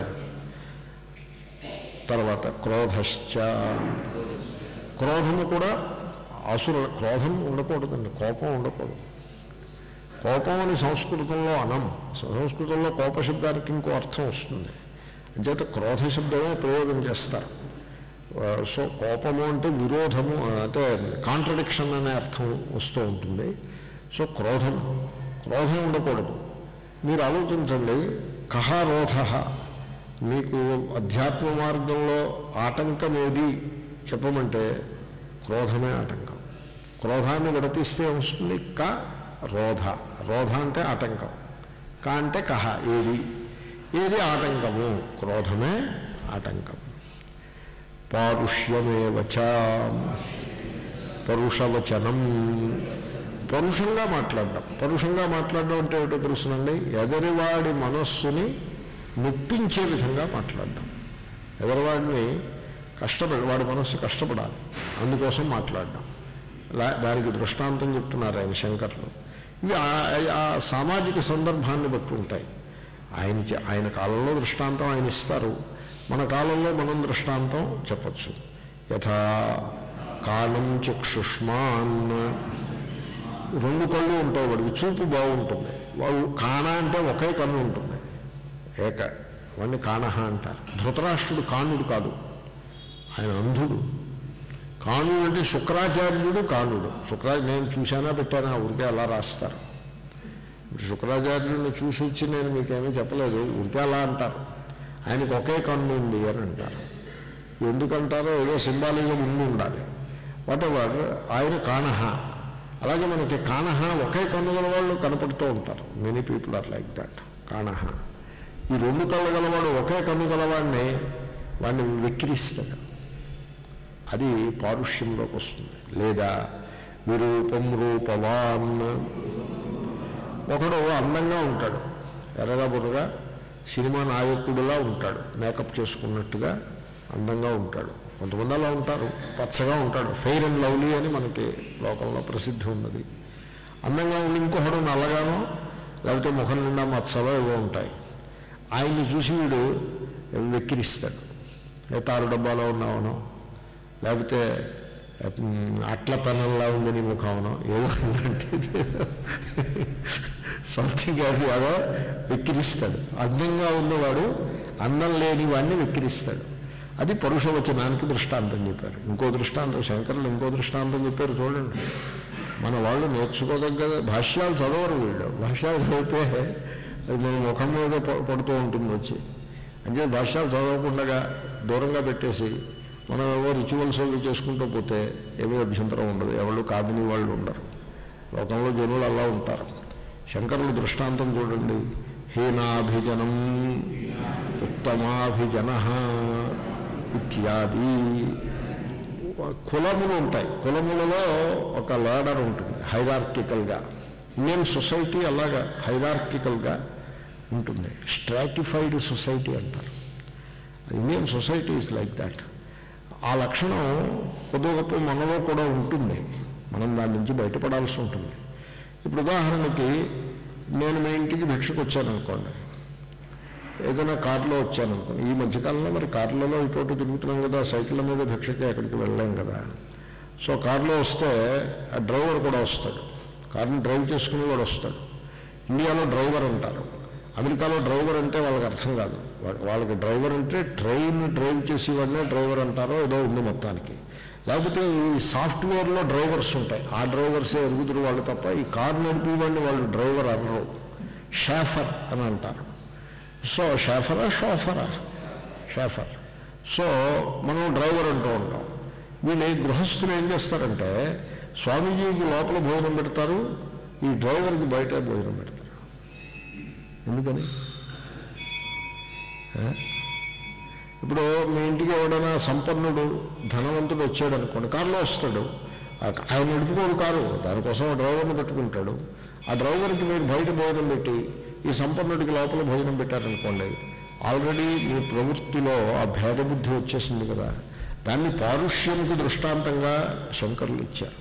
తర్వాత క్రోధశ్చ క్రోధము కూడా అసుర క్రోధం ఉండకూడదండి కోపం ఉండకూడదు కోపం అని సంస్కృతంలో అనం సంస్కృతంలో కోపశబ్దానికి ఇంకో అర్థం వస్తుంది అంచేత క్రోధ శబ్దమే ప్రయోగం చేస్తారు ఆ, సో కోపము అంటే విరోధము అంటే కాంట్రడిక్షన్ అనే అర్థం వస్తూ ఉంటుంది సో క్రోధం క్రోధం ఉండకూడదు మీరు ఆలోచించండి కహ రోధ మీకు అధ్యాత్మ మార్గంలో ఆటంకం ఏది చెప్పమంటే క్రోధమే ఆటంకం క్రోధాన్ని విడతీస్తే వస్తుంది క రోధ రోధ అంటే ఆటంకం క అంటే కహ ఏది ఏది ఆటంకము క్రోధమే ఆటంకం పారుష్యమేవచ పరుషవచనం పరుషంగా మాట్లాడడం పరుషంగా మాట్లాడడం అంటే ఏమిటో తెలుసునండి ఎదరివాడి మనస్సుని నొప్పించే విధంగా మాట్లాడడం ఎదరివాడిని కష్టపడి వాడి మనస్సు కష్టపడాలి అందుకోసం మాట్లాడడం లా దానికి దృష్టాంతం చెప్తున్నారు ఆయన శంకర్లు ఇవి ఆ- ఆ సామాజిక సందర్భాన్ని బట్టి ఉంటాయి ఆయన చె- ఆయన కాలంలో దృష్టాంతం ఆయన ఇస్తారు మన కాలంలో మనం దృష్టాంతం చెప్పచ్చు యథా కాణం చక్షుష్మాన్ రెండు కళ్ళు ఉంటాయి వాడికి చూపు బాగుంటుంది వాడు కాణ అంటే ఒకే కన్ను ఉంటుంది ఏక వాడిని కాణహ అంటారు ధృతరాష్ట్రుడు కాణుడు కాదు ఆయన అంధుడు కాణుడు అంటే శుక్రాచార్యుడు కాణుడు శుక్రా నేను చూశానా పెట్టానా ఊరికే అలా రాస్తారు ఇప్పుడు శుక్రాచార్యుడిని చూసి వచ్చి నేను మీకేమీ చెప్పలేదు ఊరికే అలా అంటారు ఆయనకు ఒకే కన్ను ఉంది అని అంటారు ఎందుకంటారో ఏదో సింబాలిజం ఉండి ఉండాలి వాట్ ఎవర్ ఆయన కాణహ అలాగే మనకి కాణహ ఒకే కన్ను గల వాళ్ళు కనపడుతూ ఉంటారు many people are like that కాణహ ఈ రెండు కళ్ళు గలవాడు ఒకే కన్ను గలవాడిని వాడిని వెక్కిరిస్తాడు అది పారుష్యంలోకి వస్తుంది లేదా విరూపం రూపవాన్ ఒకడు అందంగా ఉంటాడు ఎర్రగా బుర్రగా సినిమా నాయకుడిలా ఉంటాడు మేకప్ చేసుకున్నట్టుగా అందంగా ఉంటాడు కొంతమంది అలా ఉంటారు పచ్చగా ఉంటాడు ఫెయిర్ అండ్ లవ్లీ అని మనకి లోకంలో ప్రసిద్ధి ఉన్నది అందంగా ఉండి ఇంకొకడు నల్లగానో లేకపోతే ముఖం నిండా మత్సలో ఏవో ఉంటాయి ఆయన్ని చూసి వీడు వెక్కిరిస్తాడు ఏ తారు డబ్బాలో ఉన్నావనో లేకపోతే ఉమ్, అట్ల పెనంలా ఉంది నీ ముఖంలో ఏదో ఇలాంటిది సంథింగ్ అది అదో వెక్కిరిస్తాడు అందంగా ఉన్నవాడు అందం లేని వాడిని వెక్కిరిస్తాడు అది పరుషవచనానికి దృష్టాంతం చెప్పారు ఇంకో దృష్టాంతం శంకరులు ఇంకో దృష్టాంతం చెప్పారు చూడండి మన వాళ్ళు నేర్చుకోదగ్గ భాష్యాలు చదవరు వీళ్ళు భాష్యాలు చదివితే అది మన ముఖం మీద ప- పడుతూ ఉంటుంది వచ్చి అంటే భాష్యాలు చదవకుండా దూరంగా పెట్టేసి మనం ఏవో రిచువల్స్ అవి చేసుకుంటూ పోతే ఏమీ అభ్యంతరం ఉండదు ఎవరు కాదని వాళ్ళు ఉండరు లోకంలో జనులు అలా ఉంటారు శంకరులు దృష్టాంతం చూడండి హీనాభిజనం ఉత్తమాభిజన ఇత్యాది కులములు ఉంటాయి కులములలో ఒక లాడర్ ఉంటుంది హైరార్కికల్గా ఇండియన్ సొసైటీ అలాగా హైరార్కికల్గా ఉంటుంది స్ట్రాటిఫైడ్ సొసైటీ అంటారు Indian society is like that ఆ లక్షణం కొద్ది గొప్ప మనలో కూడా ఉంటుంది మనం దాని నుంచి బయటపడాల్సి ఉంటుంది ఇప్పుడు ఉదాహరణకి నేను మీ ఇంటికి భిక్షకు వచ్చాను అనుకోండి ఏదైనా కారులో వచ్చాను అనుకోండి ఈ మధ్యకాలంలో మరి కార్లలో ఇటు తిరుగుతున్నాం కదా సైకిళ్ళ మీద భిక్షకి ఎక్కడికి వెళ్ళలేం కదా సో కారులో వస్తే ఆ డ్రైవర్ కూడా వస్తాడు కారుని డ్రైవ్ చేసుకుని వాడు వస్తాడు ఇండియాలో డ్రైవర్ అంటారు అమెరికాలో డ్రైవర్ అంటే వాళ్ళకి అర్థం కాదు వా- వాళ్ళకి డ్రైవర్ అంటే ట్రైన్ డ్రైవ్ చేసేవాడినే డ్రైవర్ అంటారో ఏదో ఉంది మొత్తానికి లేకపోతే ఈ సాఫ్ట్వేర్లో డ్రైవర్స్ ఉంటాయి ఆ డ్రైవర్సే ఎరుగుదురు వాళ్ళు తప్ప ఈ కారు నడిపేవాడిని వాళ్ళు డ్రైవర్ అనరు షాఫర్ అని అంటారు సో షాఫరా షోఫరా షాఫర్ సో మనం డ్రైవర్ అంటూ ఉంటాం వీళ్ళు ఈ గృహస్థులు ఏం చేస్తారంటే స్వామీజీకి లోపల భోజనం పెడతారు ఈ డ్రైవర్కి బయట భోజనం పెడతారు ఎందుకని ఆ? ఇప్పుడు మీ ఇంటికి ఎవడైనా సంపన్నుడు ధనవంతుడు వచ్చాడు అనుకోండి కారులో వస్తాడు ఆ- ఆయన నడుపుకోడు కారు దానికోసం ఆ డ్రైవర్ని పెట్టుకుంటాడు ఆ డ్రైవర్కి మీరు బయట భోజనం పెట్టి ఈ సంపన్నుడికి లోపల భోజనం పెట్టారనుకోండి ఆల్రెడీ మీ ప్రవృత్తిలో ఆ భేద బుద్ధి వచ్చేసింది కదా దాన్ని పారుష్యంకి దృష్టాంతంగా శంకరులు ఇచ్చారు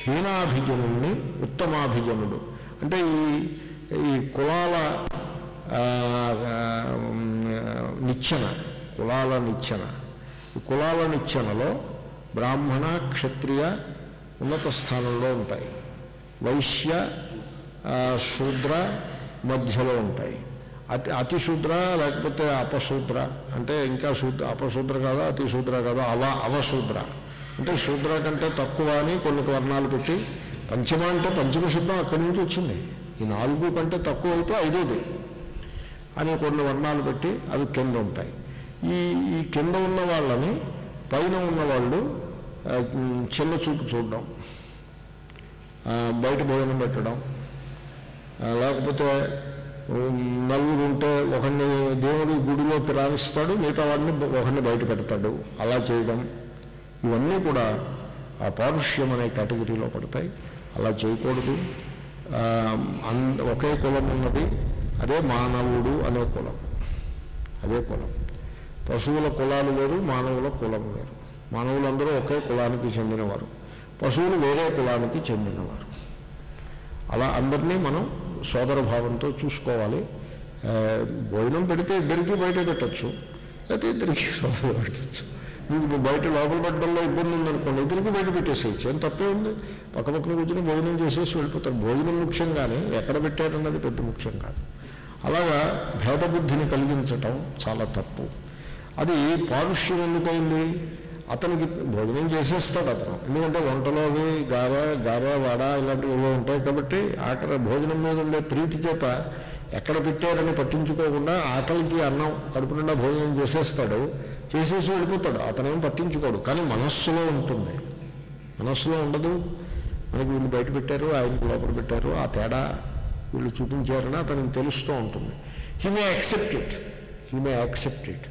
హీనాభిజనుణ్ణి ఉత్తమాభిజనుడు అంటే ఈ ఈ కులాల ఆ, ఆ, నిచ్చెన కులాల నిచ్చెన ఈ కులాల నిచ్చెనలో బ్రాహ్మణ క్షత్రియ ఉన్నత స్థానంలో ఉంటాయి వైశ్య ఆ, శూద్ర మధ్యలో ఉంటాయి అతి అతి శూద్ర లేకపోతే అపశూద్ర అంటే ఇంకా శూద్ర అపశూద్ర కాదా అతి శూద్ర కాదా అవ అవశూద్ర అంటే శూద్ర కంటే తక్కువ అని కొన్ని వర్ణాలు పెట్టి పంచమ అంటే పంచమ శుద్ధం అక్కడి నుంచి వచ్చింది ఈ నాలుగు కంటే తక్కువ అయితే ఐదోది అని కొన్ని వర్ణాలు పెట్టి అవి కింద ఉంటాయి ఈ ఈ కింద ఉన్న వాళ్ళని పైన ఉన్న వాళ్ళు ఆ, చిన్న చూపు చూడడం ఆ, బయట భోజనం పెట్టడం ఆ, లేకపోతే ఉమ్, నలుగురు ఉంటే ఒకరిని దేవుడు గుడిలోకి రాణిస్తాడు మిగతా వాడిని ఒకరిని బయట పెడతాడు అలా చేయడం ఇవన్నీ కూడా ఆ పారుష్యం అనే కేటగిరీలో పడతాయి అలా చేయకూడదు ఆ, అన్- ఒకే కులం ఉన్నది అదే మానవుడు అనే కులం అదే కులం పశువుల కులాలు వేరు మానవుల కులం వేరు మానవులందరూ ఒకే కులానికి చెందినవారు పశువులు వేరే కులానికి చెందినవారు అలా అందరినీ మనం సోదర భావంతో చూసుకోవాలి ఆ, భోజనం పెడితే ఇద్దరికీ బయట పెట్టచ్చు అయితే ఇద్దరికి లోపల పెట్టచ్చు మీకు బయట లోపల పెట్టడంలో ఇబ్బంది ఉందనుకోండి ఇద్దరికి బయట పెట్టేసేయచ్చు ఏం తప్పే ఉంది పక్క పక్కన కూర్చొని భోజనం చేసేసి వెళ్ళిపోతారు భోజనం ముఖ్యం కానీ ఎక్కడ పెట్టారన్నది పెద్ద ముఖ్యం కాదు అలాగా భేదబుద్ధిని కలిగించటం చాలా తప్పు అది పారుష్యం ఎందుకైంది అతనికి భోజనం చేసేస్తాడు అతను ఎందుకంటే వంటలో అవి గార గార వడ ఇలాంటివి ఏవో ఉంటాయి కాబట్టి ఆఖరి భోజనం మీద ఉండే ప్రీతి చేత ఎక్కడ పెట్టారని పట్టించుకోకుండా ఆకలికి అన్నం కడుపు నిండా భోజనం చేసేస్తాడు చేసేసి వెళ్ళిపోతాడు అతనేం పట్టించుకోడు కానీ మనస్సులో ఉంటుంది మనస్సులో ఉండదు మనకి వీళ్ళు బయట పెట్టారు ఆయనకి లోపల పెట్టారు ఆ తేడా వీళ్ళు చూపించారని అతనికి తెలుస్తూ ఉంటుంది he may accept it he may accept it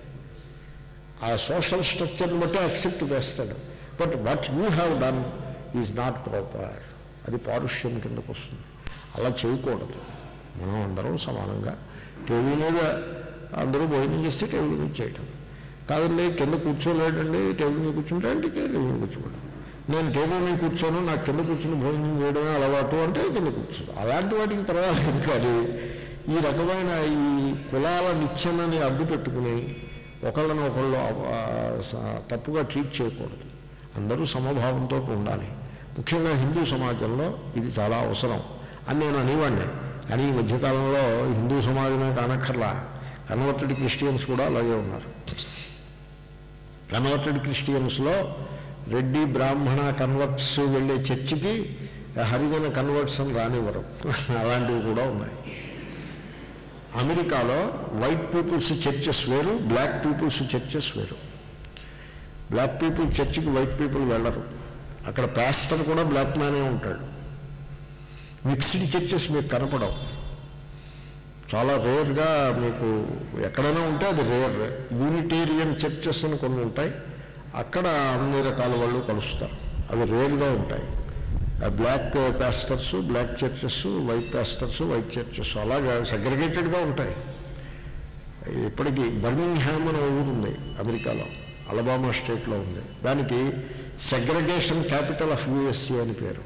ఆ సోషల్ స్ట్రక్చర్ని బట్టి యాక్సెప్ట్ చేస్తాడు but what you have done is not proper అది పారుష్యం కిందకు వస్తుంది అలా చేయకూడదు మనం అందరం సమానంగా టేబుల్ మీద అందరూ భోజనం చేస్తే టేబుల్ మీద చేయటం కాదండి కింద కూర్చోలేడండి టేబుల్ మీద కూర్చుంటే అంటే టేబుల్ మీద కూర్చోవడం నేను టేబుల్ మీద కూర్చోను నాకు కింద కూర్చుని భోజనం చేయడమే అలవాటు అంటే కింద కూర్చోదు అలాంటి వాటికి పర్వాలేదు కానీ ఈ రకమైన ఈ కులాల నిచ్చెనని అడ్డు పెట్టుకుని ఒకళ్ళని ఒకళ్ళు ఆ, స- తప్పుగా ట్రీట్ చేయకూడదు అందరూ సమభావంతో ఉండాలి ముఖ్యంగా హిందూ సమాజంలో ఇది చాలా అవసరం అని నేను అనేవాడిని కానీ ఈ మధ్యకాలంలో హిందూ సమాజమే కానక్కర్లా కన్వర్టెడ్ క్రిస్టియన్స్ కూడా అలాగే ఉన్నారు కన్వర్టెడ్ క్రిస్టియన్స్లో రెడ్డి బ్రాహ్మణ కన్వర్ట్స్ వెళ్ళే చర్చికి హరిజన కన్వర్ట్స్ అని రానివ్వరు అలాంటివి కూడా ఉన్నాయి అమెరికాలో వైట్ పీపుల్స్ చర్చెస్ వేరు బ్లాక్ పీపుల్స్ చర్చెస్ వేరు బ్లాక్ పీపుల్ చర్చికి వైట్ పీపుల్ వెళ్ళరు అక్కడ పాస్టర్ కూడా బ్లాక్ మ్యానే ఉంటాడు మిక్స్డ్ చర్చెస్ మీకు కనపడవు చాలా రేర్గా మీకు ఎక్కడైనా ఉంటే అది రేర్ యూనిటేరియన్ చర్చెస్ అని కొన్ని ఉంటాయి అక్కడ అన్ని రకాల వాళ్ళు కలుస్తారు అవి రేర్గా ఉంటాయి black pastors black churches white pastors white churches అలాగా సెగ్రిగేటెడ్గా ఉంటాయి ఇప్పటికీ బర్మింగ్హామ్ అనే ఊరు ఉంది అమెరికాలో అలబామా స్టేట్లో ఉంది దానికి సెగ్రగేషన్ క్యాపిటల్ ఆఫ్ యూఎస్ఏ అని పేరు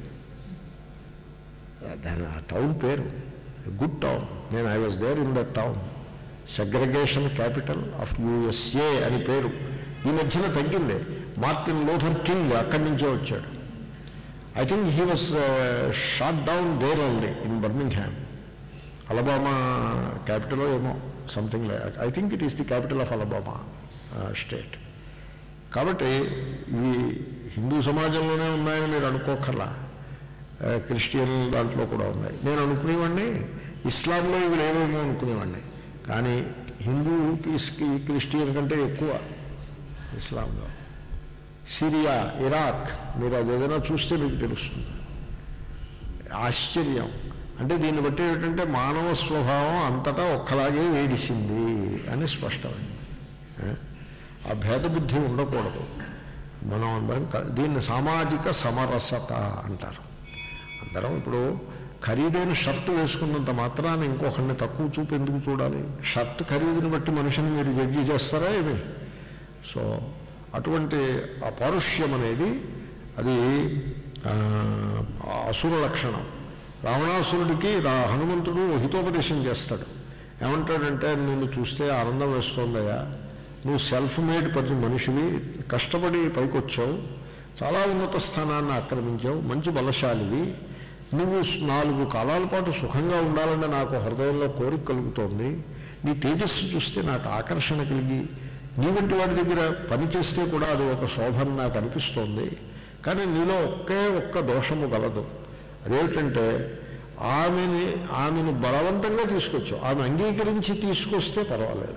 దాని ఆ టౌన్ పేరు గుడ్ టౌన్ నేను I was there in the town segregation capital of USA అని పేరు ఈ మధ్యన తగ్గింది మార్టిన్ లూథర్ కింగ్ అక్కడి నుంచే వచ్చాడు I think he was shot down there only in Birmingham Alabama capital ఏమో something I think it is the capital of Alabama state కాబట్టి ఇవి హిందూ సమాజంలోనే ఉన్నాయని మీరు అనుకోకర్లా ఆ, క్రిస్టియన్ దాంట్లో కూడా ఉన్నాయి నేను అనుకునేవాడిని ఇస్లాంలో ఇవి లేవేమో అనుకునేవాడిని కానీ హిందూ క్రిస్- క్రిస్టియన్ కంటే ఎక్కువ ఇస్లాంలో సిరియా ఇరాక్ మీరు అది ఏదైనా చూస్తే మీకు తెలుస్తుంది ఆశ్చర్యం అంటే దీన్ని బట్టి ఏంటంటే మానవ స్వభావం అంతటా ఒక్కలాగే ఏడిసింది అని స్పష్టమైంది ఆ? ఆ భేదబుద్ధి ఉండకూడదు మనం అందరం క- దీన్ని సామాజిక సమరసత అంటారు అందరం ఇప్పుడు ఖరీదైన షర్ట్ వేసుకున్నంత మాత్రాన ఇంకొకరిని తక్కువ చూపు ఎందుకు చూడాలి షర్ట్ ఖరీదుని బట్టి మనిషిని మీరు జడ్జి చేస్తారా ఏమి సో అటువంటి ఆ పారుష్యం అనేది అది ఆ, అసుర లక్షణం రావణాసురుడికి రా హనుమంతుడు హితోపదేశం చేస్తాడు ఏమంటాడంటే నిన్ను చూస్తే ఆనందం వేస్తోందయ్యా నువ్వు సెల్ఫ్ మేడ్ ప్రతి మనిషివి కష్టపడి పైకొచ్చావు చాలా ఉన్నత స్థానాన్ని ఆక్రమించావు మంచి బలశాలివి నువ్వు నాలుగు కాలాల పాటు సుఖంగా ఉండాలని నాకు హృదయంలో కోరిక కలుగుతోంది నీ తేజస్సు చూస్తే నాకు ఆకర్షణ కలిగి నీ వంటి వాడి దగ్గర పని చేస్తే కూడా అది ఒక శోభన నాకు అనిపిస్తోంది కానీ నీలో ఒకే ఒక్క దోషము గలదు అదేమిటంటే ఆమెని ఆమెను బలవంతంగా తీసుకొచ్చావు ఆమె అంగీకరించి తీసుకొస్తే పర్వాలేదు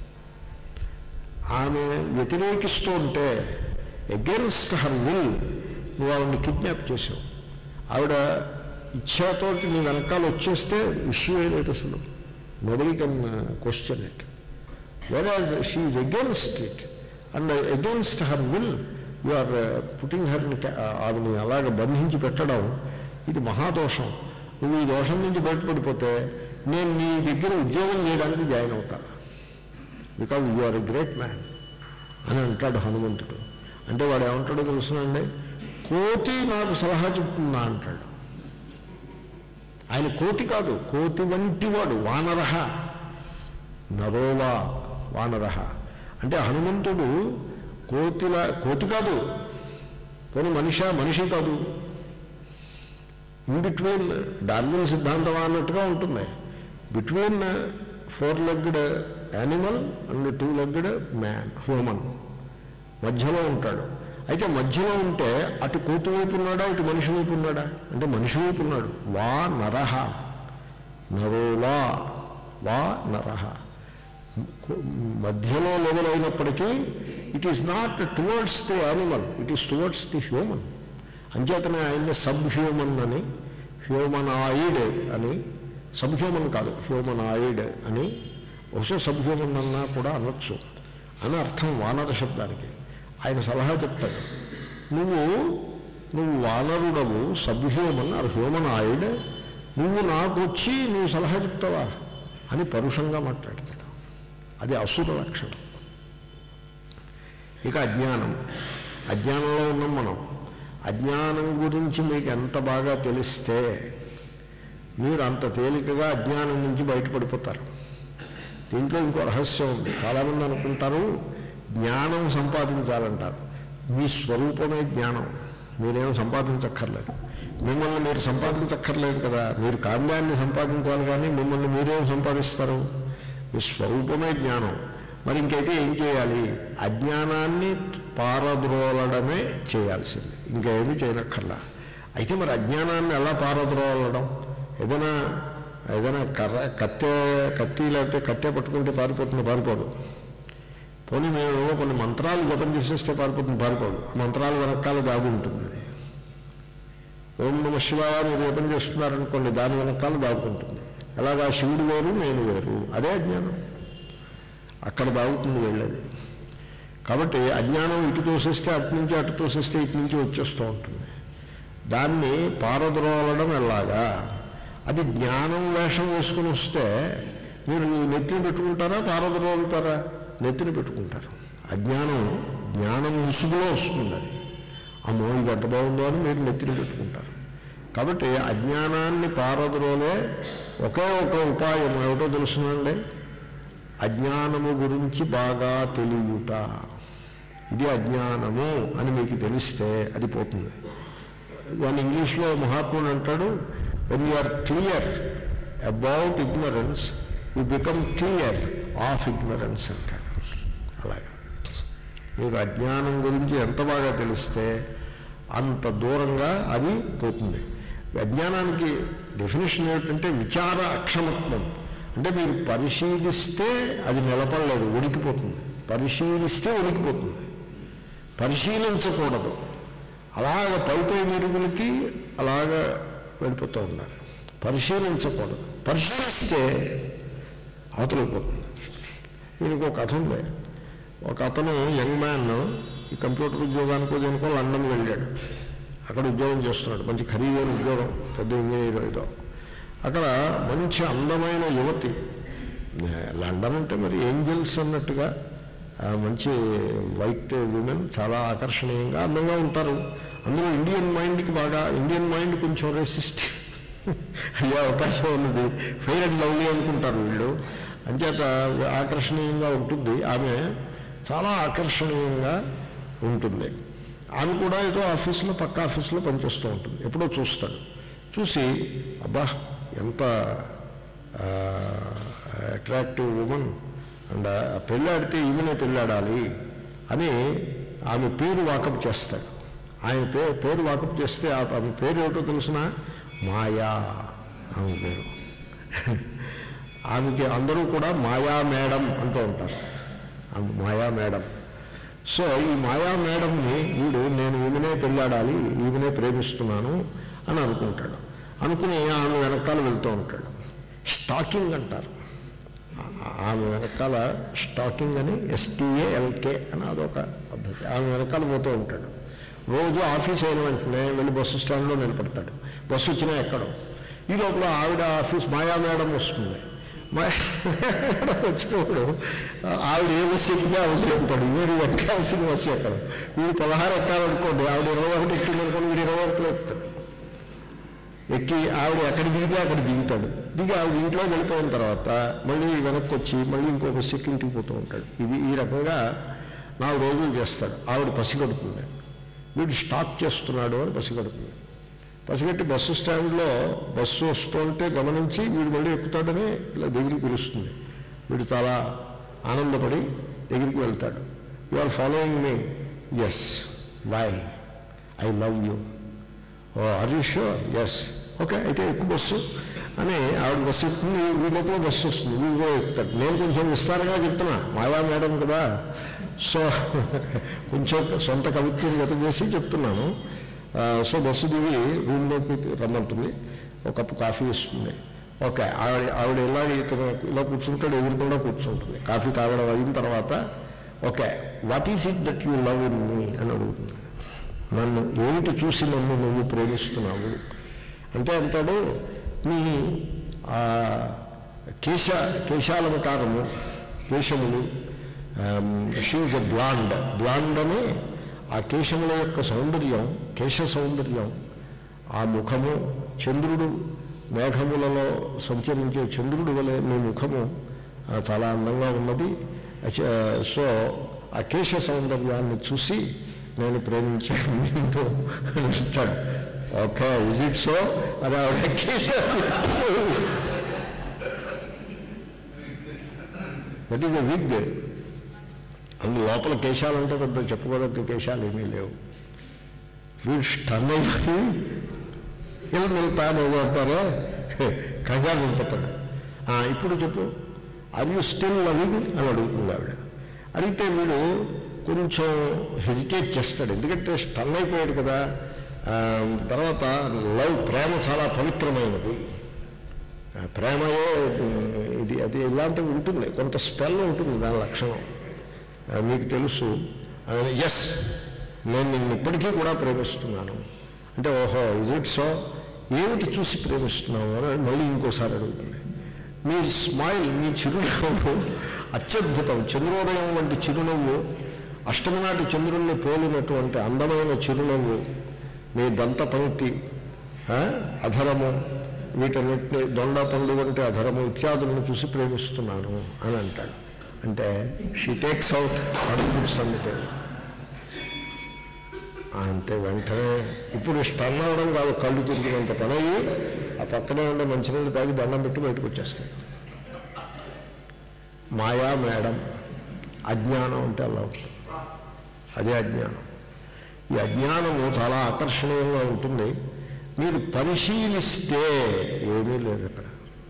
ఆమె వ్యతిరేకిస్తూ ఉంటే అగెన్స్ట్ హర్ విల్ నువ్వు ఆవిడని కిడ్నాప్ చేసావు ఆవిడ ఇచ్చాతోటి నీ వెనకాల వచ్చేస్తే ఇష్యూ లేదు అసలు nobody can question it whereas she against it and against her will you are putting her ఆవిడని అలాగ బంధించి పెట్టడం ఇది మహాదోషం నువ్వు ఈ దోషం నుంచి బయటపడిపోతే నేను నీ దగ్గర ఉద్యోగం చేయడానికి జాయిన్ అవుతాను because you are a great man అని అంటాడు హనుమంతుడు అంటే వాడు ఏమంటాడో తెలుసునండి కోతి నాకు సలహా చెప్తుందా అంటాడు ఆయన కోతి కాదు కోతి వంటి వాడు వానరహ నరోవా వానరహ అంటే హనుమంతుడు కోతిలా కోతి కాదు పోనీ మనిషా మనిషి కాదు ఇన్ బిట్వీన్ డార్విన్ సిద్ధాంతం అన్నట్టుగా ఉంటుంది between four legged animal and two legged man human మధ్యలో ఉంటాడు అయితే మధ్యలో ఉంటే అటు కోతి వైపు ఉన్నాడా ఇటు మనిషి వైపు ఉన్నాడా అంటే మనిషి వైపు ఉన్నాడు వా నరహ నరోలా వా నరహ మధ్యలో లెవెల్ అయినప్పటికీ it is not towards the animal it is towards the human అంచేతనే ఆయన్ని సబ్ హ్యూమన్ అని హ్యూమనాయిడ్ అని సబ్ హ్యూమన్ కాదు హ్యూమనాయిడ్ అని బహుశా సబ్ హ్యూమన్ అన్నా కూడా అనొచ్చు అని అర్థం వానర శబ్దానికి ఆయన సలహా చెప్తాడు నువ్వు నువ్వు వానరుడవు సబ్ హ్యూమన్ ఆర్ హ్యూమనాయిడ్ నువ్వు నాకు వచ్చి నువ్వు సలహా చెప్తావా అని పరుషంగా మాట్లాడతాడు అది అసుర లక్షణం ఇక అజ్ఞానం అజ్ఞానంలో ఉన్నాం మనం అజ్ఞానం గురించి మీకు ఎంత బాగా తెలిస్తే మీరు అంత తేలికగా అజ్ఞానం నుంచి బయటపడిపోతారు దీంట్లో ఇంకో రహస్యం ఉంది చాలామంది అనుకుంటారు జ్ఞానం సంపాదించాలంటారు మీ స్వరూపమే జ్ఞానం మీరేం సంపాదించక్కర్లేదు మిమ్మల్ని మీరు సంపాదించక్కర్లేదు కదా మీరు కామ్యాన్ని సంపాదించాలి కానీ మిమ్మల్ని మీరేం సంపాదిస్తారు మీ స్వరూపమే జ్ఞానం మరి ఇంకైతే ఏం చేయాలి అజ్ఞానాన్ని పారద్రోలడమే చేయాల్సింది ఇంకా ఏమీ చేయనక్కర్లా అయితే మరి అజ్ఞానాన్ని ఎలా పారద్రోలడం ఏదైనా ఏదైనా కర్ర కత్తె కత్తి లేకపోతే కట్టె పట్టుకుంటే పారిపోతుంది పారిపోదు పోనీ మేము కొన్ని మంత్రాలు జపం చేసేస్తే పారిపోతుంది పారిపోదు ఆ మంత్రాలు వెనకాల దాగి ఉంటుంది అది ఓం నమ శివాయ మీరు జపం చేస్తున్నారనుకోండి దాని వెనకాల దాగుకుంటుంది ఎలాగా శివుడు వేరు నేను వేరు అదే అజ్ఞానం అక్కడ దాగుతుంది వెళ్ళేది కాబట్టి అజ్ఞానం ఇటు తోసేస్తే అటు నుంచి అటు తోసేస్తే ఇటు నుంచి వచ్చేస్తూ ఉంటుంది దాన్ని పారద్రోలడం ఎలాగా అది జ్ఞానం వేషం వేసుకుని వస్తే మీరు నెత్తిని పెట్టుకుంటారా పారద్రోలుతారా నెత్తిని పెట్టుకుంటారు అజ్ఞానం జ్ఞానం ముసుగులో వస్తుంది అది అమ్మో ఇది ఎంత బాగుందో అని మీరు నెత్తిని పెట్టుకుంటారు కాబట్టి అజ్ఞానాన్ని పారద్రోలే ఒకే ఒక ఉపాయం ఏమిటో తెలుసునండి అజ్ఞానము గురించి బాగా తెలియుట ఇది అజ్ఞానము అని మీకు తెలిస్తే అది పోతుంది దాని ఇంగ్లీష్లో మహాత్ముడు అంటాడు when you are clear about ignorance you become clear of ignorance అంటాడు అలాగా మీకు అజ్ఞానం గురించి ఎంత బాగా తెలిస్తే అంత దూరంగా అది పోతుంది అజ్ఞానానికి డెఫినేషన్ ఏమిటంటే విచార అక్షమత్వం అంటే మీరు పరిశీలిస్తే అది నిలబడలేదు ఉడికిపోతుంది పరిశీలిస్తే ఉడికిపోతుంది పరిశీలించకూడదు అలాగ పై పై మెరుగులకి అలాగ వెళ్ళిపోతూ ఉండాలి పరిశీలించకూడదు పరిశీలిస్తే అవతలిపోతుంది దీనికి ఒక కథ ఉంది ఒక అతను యంగ్ మ్యాన్ ఈ కంప్యూటర్ ఉద్యోగానికో దేనికో లండన్ వెళ్ళాడు అక్కడ ఉద్యోగం చేస్తున్నాడు మంచి ఖరీదైన ఉద్యోగం పెద్ద ఇంజనీర్ ఏదో అక్కడ మంచి అందమైన యువతి లండన్ అంటే మరి ఏంజల్స్ అన్నట్టుగా ఆ, మంచి వైట్ విమెన్ చాలా ఆకర్షణీయంగా అందంగా ఉంటారు అందులో ఇండియన్ మైండ్కి బాగా ఇండియన్ మైండ్ కొంచెం రెసిస్ట్ అయ్యే అవకాశం ఉన్నది ఫెయిర్ అండ్ లవ్లీ అనుకుంటారు వీళ్ళు అంచేత ఆకర్షణీయంగా ఉంటుంది ఆమె చాలా ఆకర్షణీయంగా ఉంటుంది ఆమె కూడా ఏదో ఆఫీసులో పక్క ఆఫీసులో పనిచేస్తూ ఉంటుంది ఎప్పుడో చూస్తాడు చూసి అబ్బా ఎంత అట్రాక్టివ్ ఉమెన్ అండ్ పెళ్ళాడితే ఈమెనే పెళ్ళాడాలి అని ఆమె పేరు వాకప్ చేస్తాడు ఆయన పేరు పేరు వాకప్ చేస్తే ఆ- ఆమె పేరు ఏమిటో తెలిసిన మాయా ఆమె పేరు ఆమెకి అందరూ కూడా మాయా మేడం అంటూ ఉంటారు ఆమె మాయా మేడం సో ఈ మాయా మేడంని వీడు నేను ఈమెనే పెళ్ళాడాలి ఈమెనే ప్రేమిస్తున్నాను అని అనుకుంటాడు అనుకుని ఆమె వెనకాల వెళ్తూ ఉంటాడు స్టాకింగ్ అంటారు ఆ- ఆమె వెనకాల స్టాకింగ్ అని ఎస్టీఏఎల్కే అని అదొక పద్ధతి ఆమె వెనకాల పోతూ ఉంటాడు రోజు ఆఫీస్ అయిన వెంటనే వెళ్ళి బస్సు స్టాండ్లో నిలబడతాడు బస్సు వచ్చినా ఎక్కడం ఈ లోపల ఆవిడ ఆఫీస్ మాయా మేడం వస్తుంది మాయా మేడం వచ్చినప్పుడు ఆవిడ ఏ బస్సు ఎక్కితే ఆ బస్సు ఎక్కుతాడు వీడు ఎక్కాల్సిన బస్సు ఎక్కడు వీడు పదహారు ఎక్కాలనుకోండి ఆవిడ ఇరవై ఒకటి ఎక్కిందనుకోండి వీడు ఇరవై ఒకటిలో ఎక్కుతాడు ఎక్కి ఆవిడ ఎక్కడ దిగితే అక్కడ దిగుతాడు దిగి ఆవిడ ఇంట్లో వెళ్ళిపోయిన తర్వాత మళ్ళీ వెనక్కి వచ్చి మళ్ళీ ఇంకో బస్సు ఎక్కి ఇంటికి పోతూ ఉంటాడు ఇది ఈ రకంగా నాలుగు రోజులు చేస్తాడు ఆవిడ పసిగడుతుంది వీడు స్టాప్ చేస్తున్నాడు అని పసిగడుతుంది పసిగట్టి బస్సు స్టాండ్లో బస్సు వస్తుంటే గమనించి వీడు మళ్ళీ ఎక్కుతాడని ఇలా దగ్గరికి పిలుస్తుంది వీడు చాలా ఆనందపడి దగ్గరికి వెళ్తాడు you are following me yes why I love you oh are you sure yes okay అయితే ఎక్కువ బస్సు అని ఆవిడ బస్సు ఎక్కుతుంది వీళ్ళలో బస్సు వస్తుంది వీళ్ళు కూడా ఎక్కుతాడు నేను కొంచెం విస్తారంగా చెప్తున్నా మాయా మేడం కదా సో కొంచెం సొంత కవిత్వం జత చేసి చెప్తున్నాను ఆ, సో బస్సు దిగి రూమ్లోకి రమ్మంటుంది ఒక కప్పు కాఫీ ఇస్తుంది ఓకే ఆవిడ ఆవిడ ఇలా ఇతను ఇలా కూర్చుంటాడు ఎదురుకుండా కూర్చుంటుంది కాఫీ తాగడం అయిన తర్వాత okay what is it that you love in me అని అడుగుతుంది నన్ను ఏమిటి చూసి నన్ను నువ్వు ప్రేమిస్తున్నావు అంటే అంటాడు నీ ఆ, కేశ కేశాలంకారము కేశములు షీజ్ ఎ బ్లాండ్ బ్లాండ్ అని ఆ కేశముల యొక్క సౌందర్యం కేశ సౌందర్యం ఆ ముఖము చంద్రుడు మేఘములలో సంచరించే చంద్రుడు వలె నీ ముఖము ఆ, చాలా అందంగా ఉన్నది అచ- సో ఆ కేశ సౌందర్యాన్ని చూసి నేను ప్రేమించాను నిన్ను అని అంటాడు ఓకే ఇజ్ ఇట్ సో అది ఆవిడ కేశ దట్ ఈజ్ ఎ విగ్ అందు లోపల కేశాలు అంటే పెద్ద చెప్పుకోదగ్గ కేశాలు ఏమీ లేవు వీడు స్టన్ అయిపోయి ఎవరు నిలుతాను అంటారో కంగారు నిలుపుతాడు ఇప్పుడు చెప్పు ఆర్ యూ స్టిల్ లవింగ్ అని అడుగుతుంది ఆవిడ అడిగితే వీడు కొంచెం హెజిటేట్ చేస్తాడు ఎందుకంటే స్టన్ అయిపోయాడు కదా ఆ, తర్వాత లవ్ ప్రేమ చాలా పవిత్రమైనది ఆ, ప్రేమయే ఉమ్, ఇది అది ఇలాంటివి ఉంటుంది కొంత స్పెల్ ఉంటుంది దాని లక్షణం ఆ, మీకు తెలుసు ఎస్ నేను నిన్ను ఇప్పటికీ కూడా ప్రేమిస్తున్నాను అంటే ఓహో ఇజ్ ఇట్ సో ఏమిటి చూసి ప్రేమిస్తున్నావు అని మళ్ళీ ఇంకోసారి అడుగుతుంది మీ స్మైల్ మీ చిరునవ్వు అత్యద్భుతం చంద్రోదయం వంటి చిరునవ్వు అష్టమి నాటి చంద్రుల్ని పోలినటువంటి అందమైన చిరునవ్వు మీ దంత పంక్తి ఆ, అధరము వీటన్నిటిని దొండ పండు వంటి అధరము ఇత్యాదులను చూసి ప్రేమిస్తున్నాను అని అంటాడు అంటే షీ టేక్స్ అవుట్ కాన్ఫిడెన్స్ అంది టేబుల్ అంతే వెంటనే ఇప్పుడు స్టన్ అవ్వడం కాదు కళ్ళు తిరిగినంత పని అయ్యి ఆ పక్కనే ఉండే మంచినీళ్ళు తాగి దండం పెట్టి బయటకు వచ్చేస్తాడు మాయా మేడం అజ్ఞానం అంటే అలా ఉంటుంది అదే అజ్ఞానం ఈ అజ్ఞానము చాలా ఆకర్షణీయంగా ఉంటుంది మీరు పరిశీలిస్తే ఏమీ లేదు అక్కడ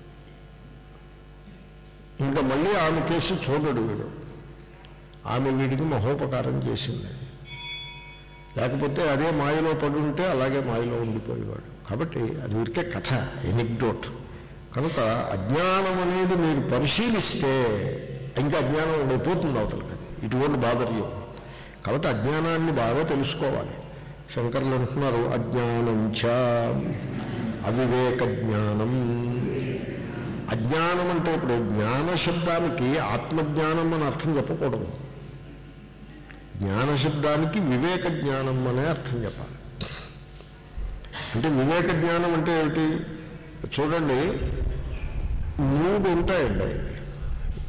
ఇంకా మళ్ళీ ఆమె కేసు చూడడు వీడు ఆమె వీడికి మహోపకారం చేసింది లేకపోతే అదే మాయలో పడి ఉంటే అలాగే మాయలో ఉండిపోయేవాడు కాబట్టి అది ఊరికే కథ ఎనిగ్డోట్ కనుక అజ్ఞానం అనేది మీరు పరిశీలిస్తే ఇంకా అజ్ఞానం ఉండిపోతుంది అవతలకి అది ఇటువంటి బాధర్యం కాబట్టి అజ్ఞానాన్ని బాగా తెలుసుకోవాలి శంకర్లు అంటున్నారు అజ్ఞానంచ అవివేక జ్ఞానం అజ్ఞానం అంటే ఇప్పుడు జ్ఞాన శబ్దానికి ఆత్మజ్ఞానం అని అర్థం చెప్పకూడదు జ్ఞాన శబ్దానికి వివేక జ్ఞానం అనే అర్థం చెప్పాలి అంటే వివేక జ్ఞానం అంటే ఏమిటి చూడండి మూడు ఉంటాయండి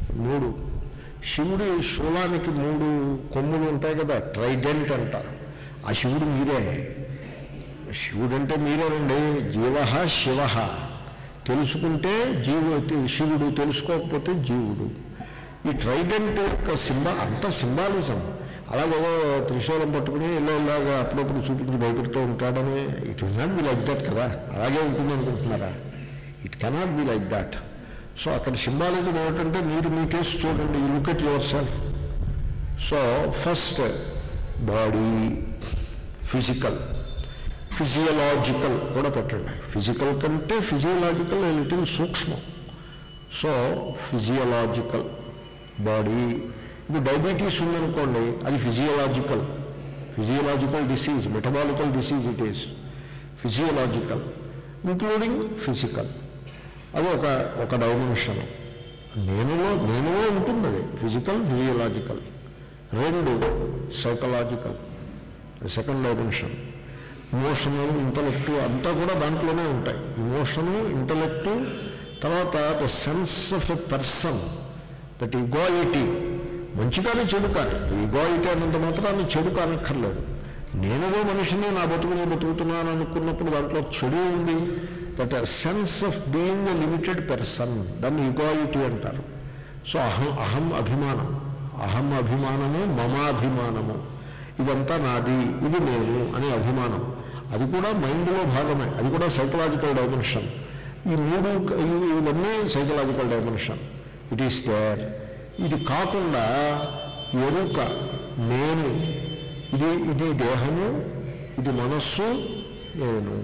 మూడు శివుడి శూలానికి మూడు కొమ్ములు ఉంటాయి కదా ట్రైడెంట్ అంటారు ఆ శివుడు మీరే శివుడు అంటే మీరేనండి జీవ శివ తెలుసుకుంటే జీవు శివుడు తెలుసుకోకపోతే జీవుడు ఈ ట్రైడెంట్ యొక్క సింబా అంత సింబాలిజం అలాగే త్రిశూలం పట్టుకుని ఇలా ఇలాగా అప్పుడప్పుడు చూపించి భయపెడుతూ ఉంటాడని it will not be like that కదా అలాగే ఉంటుంది అనుకుంటున్నారా it cannot be like that so అక్కడ సింబాలిజం ఏమిటంటే మీరు మీ కేసు చూడండి you look at yourself so first body physical physiological కూడా పెట్టండి ఫిజికల్ కంటే ఫిజియలాజికల్ లిటిల్ సూక్ష్మం సో ఫిజియలాజికల్ బాడీ ఇప్పుడు డయాబెటీస్ ఉందనుకోండి అది physiological physiological disease metabolical disease it is physiological including physical అది ఒక ఒక డైమెన్షన్ నేనులో నేనులో ఉంటుంది అది ఫిజికల్ ఫిజియలాజికల్ రెండు psychological second dimension emotional intellect అంతా కూడా దాంట్లోనే ఉంటాయి ఇమోషను ఇంటలెక్టు తర్వాత the sense of a person that egoity మంచి కానీ చెడు కానీ ఈగోయిటీ అన్నంత మాత్రాన్ని చెడు కానక్కర్లేదు నేనుగా మనిషిని నా బతుకుని బతుకుతున్నాను అనుకున్నప్పుడు దాంట్లో చెడు ఉంది that sense of being a limited person దాన్ని ఈగోయిటీ అంటారు సో అహం అహం అభిమానం అహం అభిమానము మమాభిమానము ఇదంతా నాది ఇది నేను అనే అభిమానం అది కూడా మైండ్లో భాగమే అది కూడా సైకలాజికల్ డైమెన్షన్ ఈ మూడు ఇవి- ఇవన్నీ psychological dimension it is there ఇది కాకుండా ఎరుక నేను ఇది ఇది దేహము ఇది మనస్సు నేను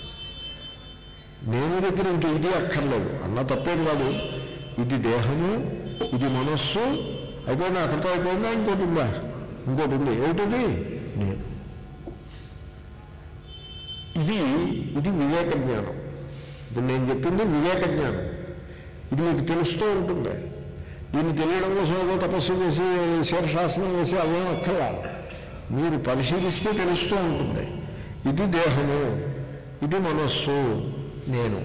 నేను దగ్గర ఇంక ఇది అక్కర్లేదు అన్న తప్పేం కాదు ఇది దేహము ఇది మనస్సు అయిపోయిందా అక్కడితో అయిపోయిందా ఇంకోటి ఉందా ఇంకోటి ఉంది ఏమిటది నేను ఇది ఇది వివేక జ్ఞానం ఇప్పుడు నేను చెప్పింది వివేక జ్ఞానం ఇది మీకు తెలుస్తూ ఉంటుంది దీన్ని తెలియడం కోసం ఏదో తపస్సు చేసి శీర్షాసనం చేసి అవేం అక్కర్లా మీరు పరిశీలిస్తే తెలుస్తూ ఉంటుంది ఇది దేహము ఇది మనస్సు నేను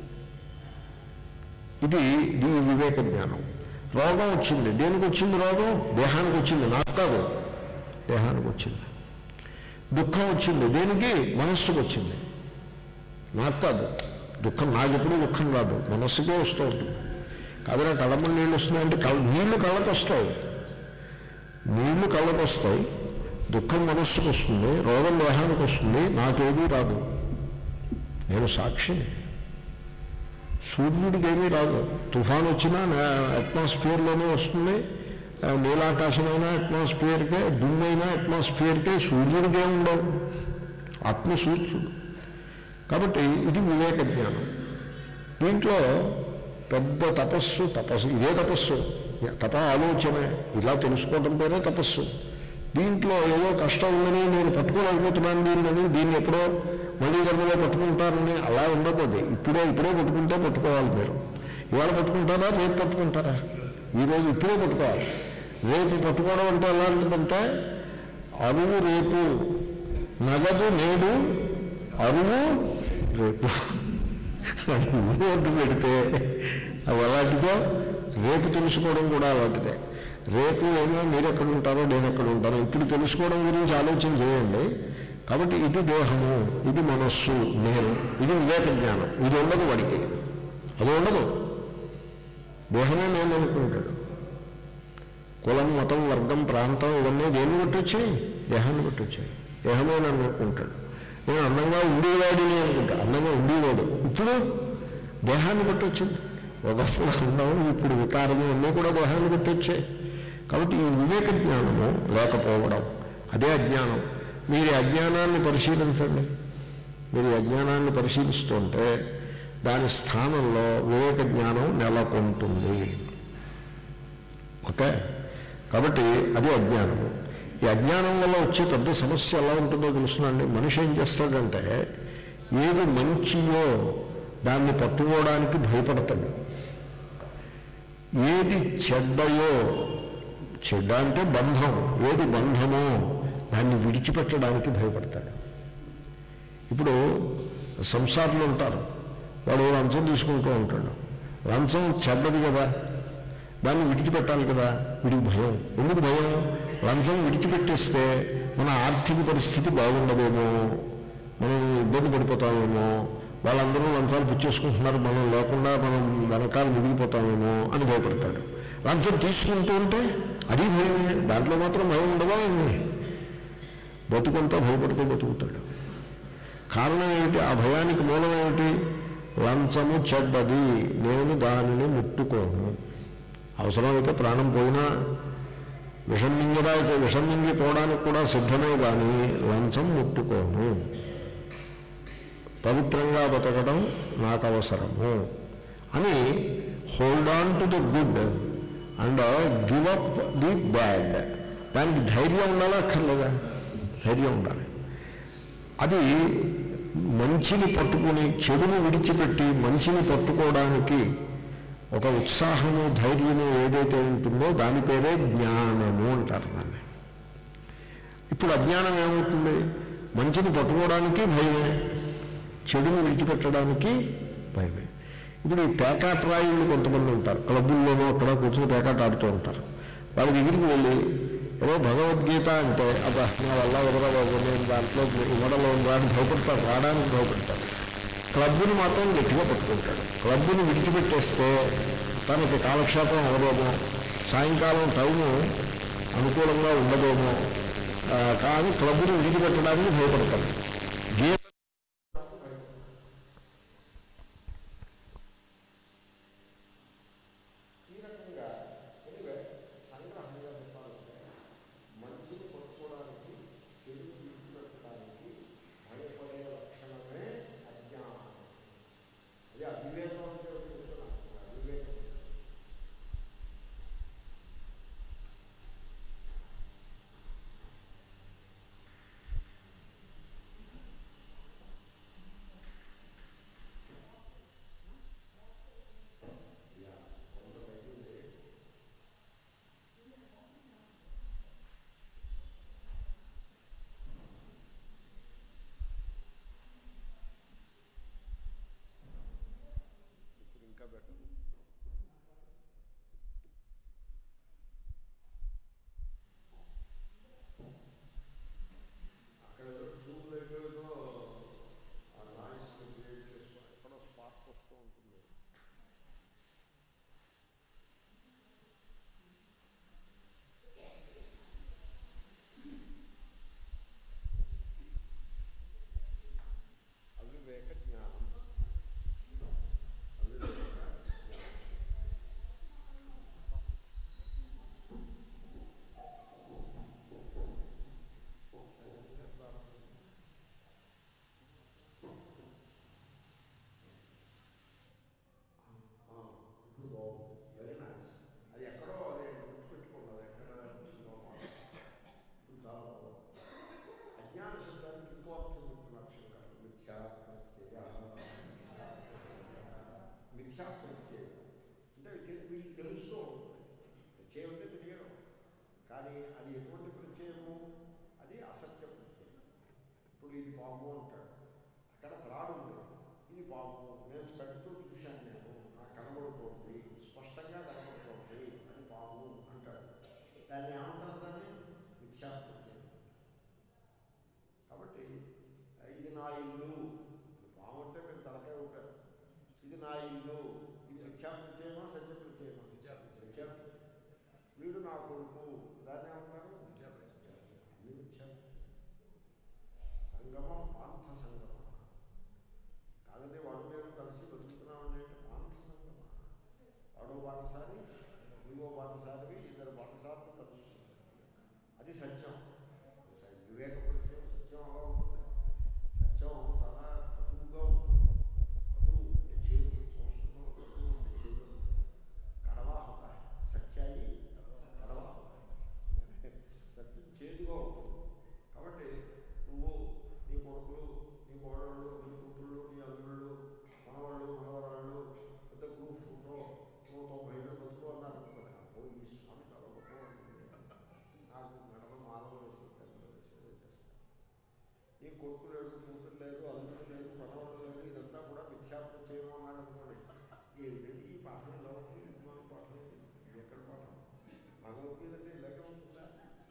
ఇది ఇది వివేక జ్ఞానం రోగం వచ్చింది దేనికి వచ్చింది రోగం దేహానికి వచ్చింది నాకు కాదు దేహానికి వచ్చింది దుఃఖం వచ్చింది దేనికి మనస్సుకు వచ్చింది నాకు కాదు దుఃఖం నాకు ఎప్పుడు దుఃఖం రాదు మనస్సుకే వస్తూ ఉంటుంది కాబట్టి కళ్ళమ్మని నీళ్ళు వస్తున్నాయంటే కళ్ళ నీళ్లు కళ్ళకు వస్తాయి నీళ్లు కళ్ళకు వస్తాయి దుఃఖం మనస్సుకు వస్తుంది రోగం దేహానికి వస్తుంది నాకేదీ రాదు నేను సాక్షిని సూర్యుడికి ఏమీ రాదు తుఫాన్ వచ్చినా నా అట్మాస్ఫియర్లోనే వస్తుంది ఆ, నీలాకాశమైనా అట్మాస్ఫియర్కే దుమ్మైనా అట్మాస్ఫియర్కే సూర్యుడికే ఉండవు ఆత్మ సూర్యుడు కాబట్టి ఇది వివేక జ్ఞానం దీంట్లో పెద్ద తపస్సు తపస్సు ఇదే తపస్సు తప ఆలోచనే ఇలా తెలుసుకోవడం పేరే తపస్సు దీంట్లో ఏదో కష్టం ఉందని నేను పట్టుకోలేకపోతున్నాను దీన్ని దీన్ని ఎప్పుడో మళ్ళీ జన్మలో పట్టుకుంటానని అలా ఉండకూడదు ఇప్పుడే ఇప్పుడే పట్టుకుంటే పట్టుకోవాలి మీరు ఇవాళ పట్టుకుంటారా రేపు పట్టుకుంటారా ఈరోజు ఇప్పుడే పట్టుకోవాలి రేపు పట్టుకోవడం అంటే ఎలాంటిదంటే అరువు రేపు నగదు నేడు అరువు రేపు ఓటు పెడితే అది అలాంటిదో రేపు తెలుసుకోవడం కూడా అలాంటిదే రేపు ఏమో మీరు ఎక్కడ ఉంటారో నేను ఎక్కడ ఉంటానో ఇప్పుడు తెలుసుకోవడం గురించి ఆలోచన చేయండి కాబట్టి ఇది దేహము ఇది మనస్సు నేను ఇది వివేక జ్ఞానం ఇది ఉండదు వాడికి అది ఉండదు దేహమే నేను అనుకుంటాడు కులం మతం వర్గం ప్రాంతం ఇవన్నీ దేన్ని బట్టి వచ్చాయి దేహాన్ని బట్టి వచ్చాయి దేహమే నన్ను అనుకుంటాడు నేను అందంగా ఉండేవాడిని అనుకుంటా అందంగా ఉండేవాడు ఇప్పుడు దేహాన్ని బట్టి వచ్చింది ఒకప్పుడు అందం ఇప్పుడు వికారము అన్నీ కూడా దేహాన్ని బట్టి వచ్చాయి కాబట్టి ఈ వివేక జ్ఞానము లేకపోవడం అదే అజ్ఞానం మీరు ఈ అజ్ఞానాన్ని పరిశీలించండి మీరు ఈ అజ్ఞానాన్ని పరిశీలిస్తుంటే దాని స్థానంలో వివేక జ్ఞానం నెలకొంటుంది ఓకే కాబట్టి అది అజ్ఞానము ఈ అజ్ఞానం వల్ల వచ్చే పెద్ద సమస్య ఎలా ఉంటుందో తెలుసునండి మనిషి ఏం చేస్తాడంటే ఏది మంచియో దాన్ని పట్టుకోవడానికి భయపడతాడు ఏది చెడ్డయో చెడ్డ అంటే బంధం ఏది బంధమో దాన్ని విడిచిపెట్టడానికి భయపడతాడు ఇప్పుడు సంసారంలో ఉంటారు వాడు లంచం తీసుకుంటూ ఉంటాడు లంచం చెడ్డది కదా దాన్ని విడిచిపెట్టాలి కదా వీడికి భయం ఎందుకు భయం లంచం విడిచిపెట్టేస్తే మన ఆర్థిక పరిస్థితి బాగుండదేమో మనం ఇబ్బంది పడిపోతామేమో వాళ్ళందరూ లంచాలు పుచ్చేసుకుంటున్నారు మనం లేకుండా మనం వెనకాల మిగిలిపోతామేమో అని భయపడతాడు లంచం తీసుకుంటూ ఉంటే అది భయమే దాంట్లో మాత్రం భయం ఉండదా ఏమి బతుకంతా భయపడుతూ బతుకుతాడు కారణం ఏమిటి ఆ భయానికి మూలం ఏమిటి లంచము చెడ్డది నేను దానిని ముట్టుకోను అవసరమైతే ప్రాణం పోయినా విషం మింగడానికి విషం మింగిపోవడానికి కూడా సిద్ధమే కానీ లంచం ముట్టుకోను పవిత్రంగా బతకడం నాకు అవసరము అని hold on to the good and give up the bad దానికి ధైర్యం ఉండాలా అక్కర్లేదా ధైర్యం ఉండాలి అది మంచిని పట్టుకుని చెడును విడిచిపెట్టి మంచిని పట్టుకోవడానికి ఒక ఉత్సాహము ధైర్యము ఏదైతే ఉంటుందో దాని పేరే జ్ఞానము అంటారు దాన్ని ఇప్పుడు అజ్ఞానం ఏమవుతుంది మంచిని పట్టుకోవడానికి భయమే చెడును విడిచిపెట్టడానికి భయమే ఇప్పుడు ఈ పేకాట రాయుళ్ళు కొంతమంది ఉంటారు క్లబ్బుల్లోనూ అక్కడ కూర్చొని పేకాట ఆడుతూ ఉంటారు వాళ్ళ దగ్గరికి వెళ్ళి ఏదో భగవద్గీత అంటే అబ్బా నా వల్ల వదరా బాబు నేను దాంట్లో ఇవ్వడంలో రాని భయపడతారు రావడానికి భయపడతారు క్లబ్బుని మాత్రం గట్టిగా పట్టుకుంటాడు క్లబ్బుని విడిచిపెట్టేస్తే తనకి కాలక్షేపం అవదేమో సాయంకాలం టైము అనుకూలంగా ఉండదేమో ఆ, కానీ క్లబ్బుని విడిచిపెట్టడానికి భయపడతాడు గీత ఈ రకంగా ఎనివే సంగ్రహంగా చెప్పాలంటే మంచిని పట్టుకోవడానికి చెడు విడిచిపెట్టడానికి భయపడే లక్షణమే అజ్ఞానం అది అవివేకం అంటే ఒకటి చెప్తున్నాను. అవివేకం యా, కొంతమంది ఇప్పుడు ఇంకా బెటర్ అక్కడ ఏదో ట్యూబ్ లైట్లతో ఆ నాయిస్ క్రియేట్ చేసుకో ఎక్కడో స్పార్క్ వస్తూ ఉంటుంది అవివేక జ్ఞానం అవివేక జ్ఞానం ఆ, ఇప్పుడు బాగుంది వెరీ నైస్ అది ఎక్కడో అదే గుర్తుపెట్టుకున్నది ఎక్కడ వచ్చిందో మాట. ఇప్పుడు చాలా బాగుంది అజ్ఞాన శబ్దానికి ఇంకో అర్థం చెప్తున్నారు శంకర్ మిథ్యా ప్రత్యయ మిథ్యా ప్రత్యయం అంటే తె- వీళ్ళకి తెలుస్తూ ఉంటుంది ప్రత్యయం అంటే తెలియడం కానీ అది ఎటువంటి ప్రత్యయము అది అసత్య ప్రత్యయం ఇప్పుడు ఇది పాము అంటాడు అక్కడ త్రాడు ఉంది ఇది పాము నేను కట్టుతో చూశాను నేను నాకు కనబడుతోంది స్పష్టంగా కనబడుతోంది అది పాము అంటాడు దాన్ని ఏమంటారు దాన్ని మిథ్యా ప్రత్యయం కాబట్టి ఆ, ఇది నా ఇల్లు పాము అంటే మీరు తలకాయ ఊపారు ఇది నా ఇల్లు ఇది మిథ్యా ప్రత్యయమా సత్య ప్రత్యయమా మిథ్యా ప్రత్యయం వీడు నా కొడుకు దాన్ని ఏమంటారు మిథ్యా ప్రత్యయం ఇది మిథ్యా ప్రత్యయం. సంగమం పాంథ సంగమం కాదండి వాడు నేను కలిసి బతుకుతున్నామండి అంటే పాంథ సంగమం వాడు బాటసారి నువ్వో బాటసారివి ఇద్దరు బాటసారులు కలుసుకున్నారు అది సత్యం స- వివేక పరిచయం సత్యం అలా ఉంటుంది సత్యం చాలా కటువుగా ఉంటుంది కటువు అంటే చేదు సంస్కృతంలో కటువు అంటే చేదు కడవా హోతా హై. సత్యాయి కడవా హోతా హై. సత్యం చేదుగా ఉంటుంది కాబట్టి నువ్వు నీ కొడుకులు నీ కోడళ్ళు నీ కూతుళ్ళు నీ అల్లుళ్ళు మనవాళ్ళు మనవరాళ్ళు పెద్ద గ్రూప్ ఫోటో నువ్వు తొంభై ఏళ్ళు బతుకు అన్నారు అనుకోండి అబ్బో ఈ స్వామి చాలా గొప్పవాడు నాకు మెడలో మాలలు వేసి దండలు వేసి ఏదో చేస్తాను నీ కొడుకు లేడు కూతురు లేదు అల్లుడు లేదు మనవాళ్ళు లేదు ఇదంతా కూడా మిథ్యాప్తం చేయమో అన్నాడు అనుకోండి ఏమిటండి ఈ పాఠం ఎలా ఉంది ఇది మన పాఠం ఇది ఎక్కడ పాఠం భగవద్గీత అంటే ఇలాగే ఉంటుందా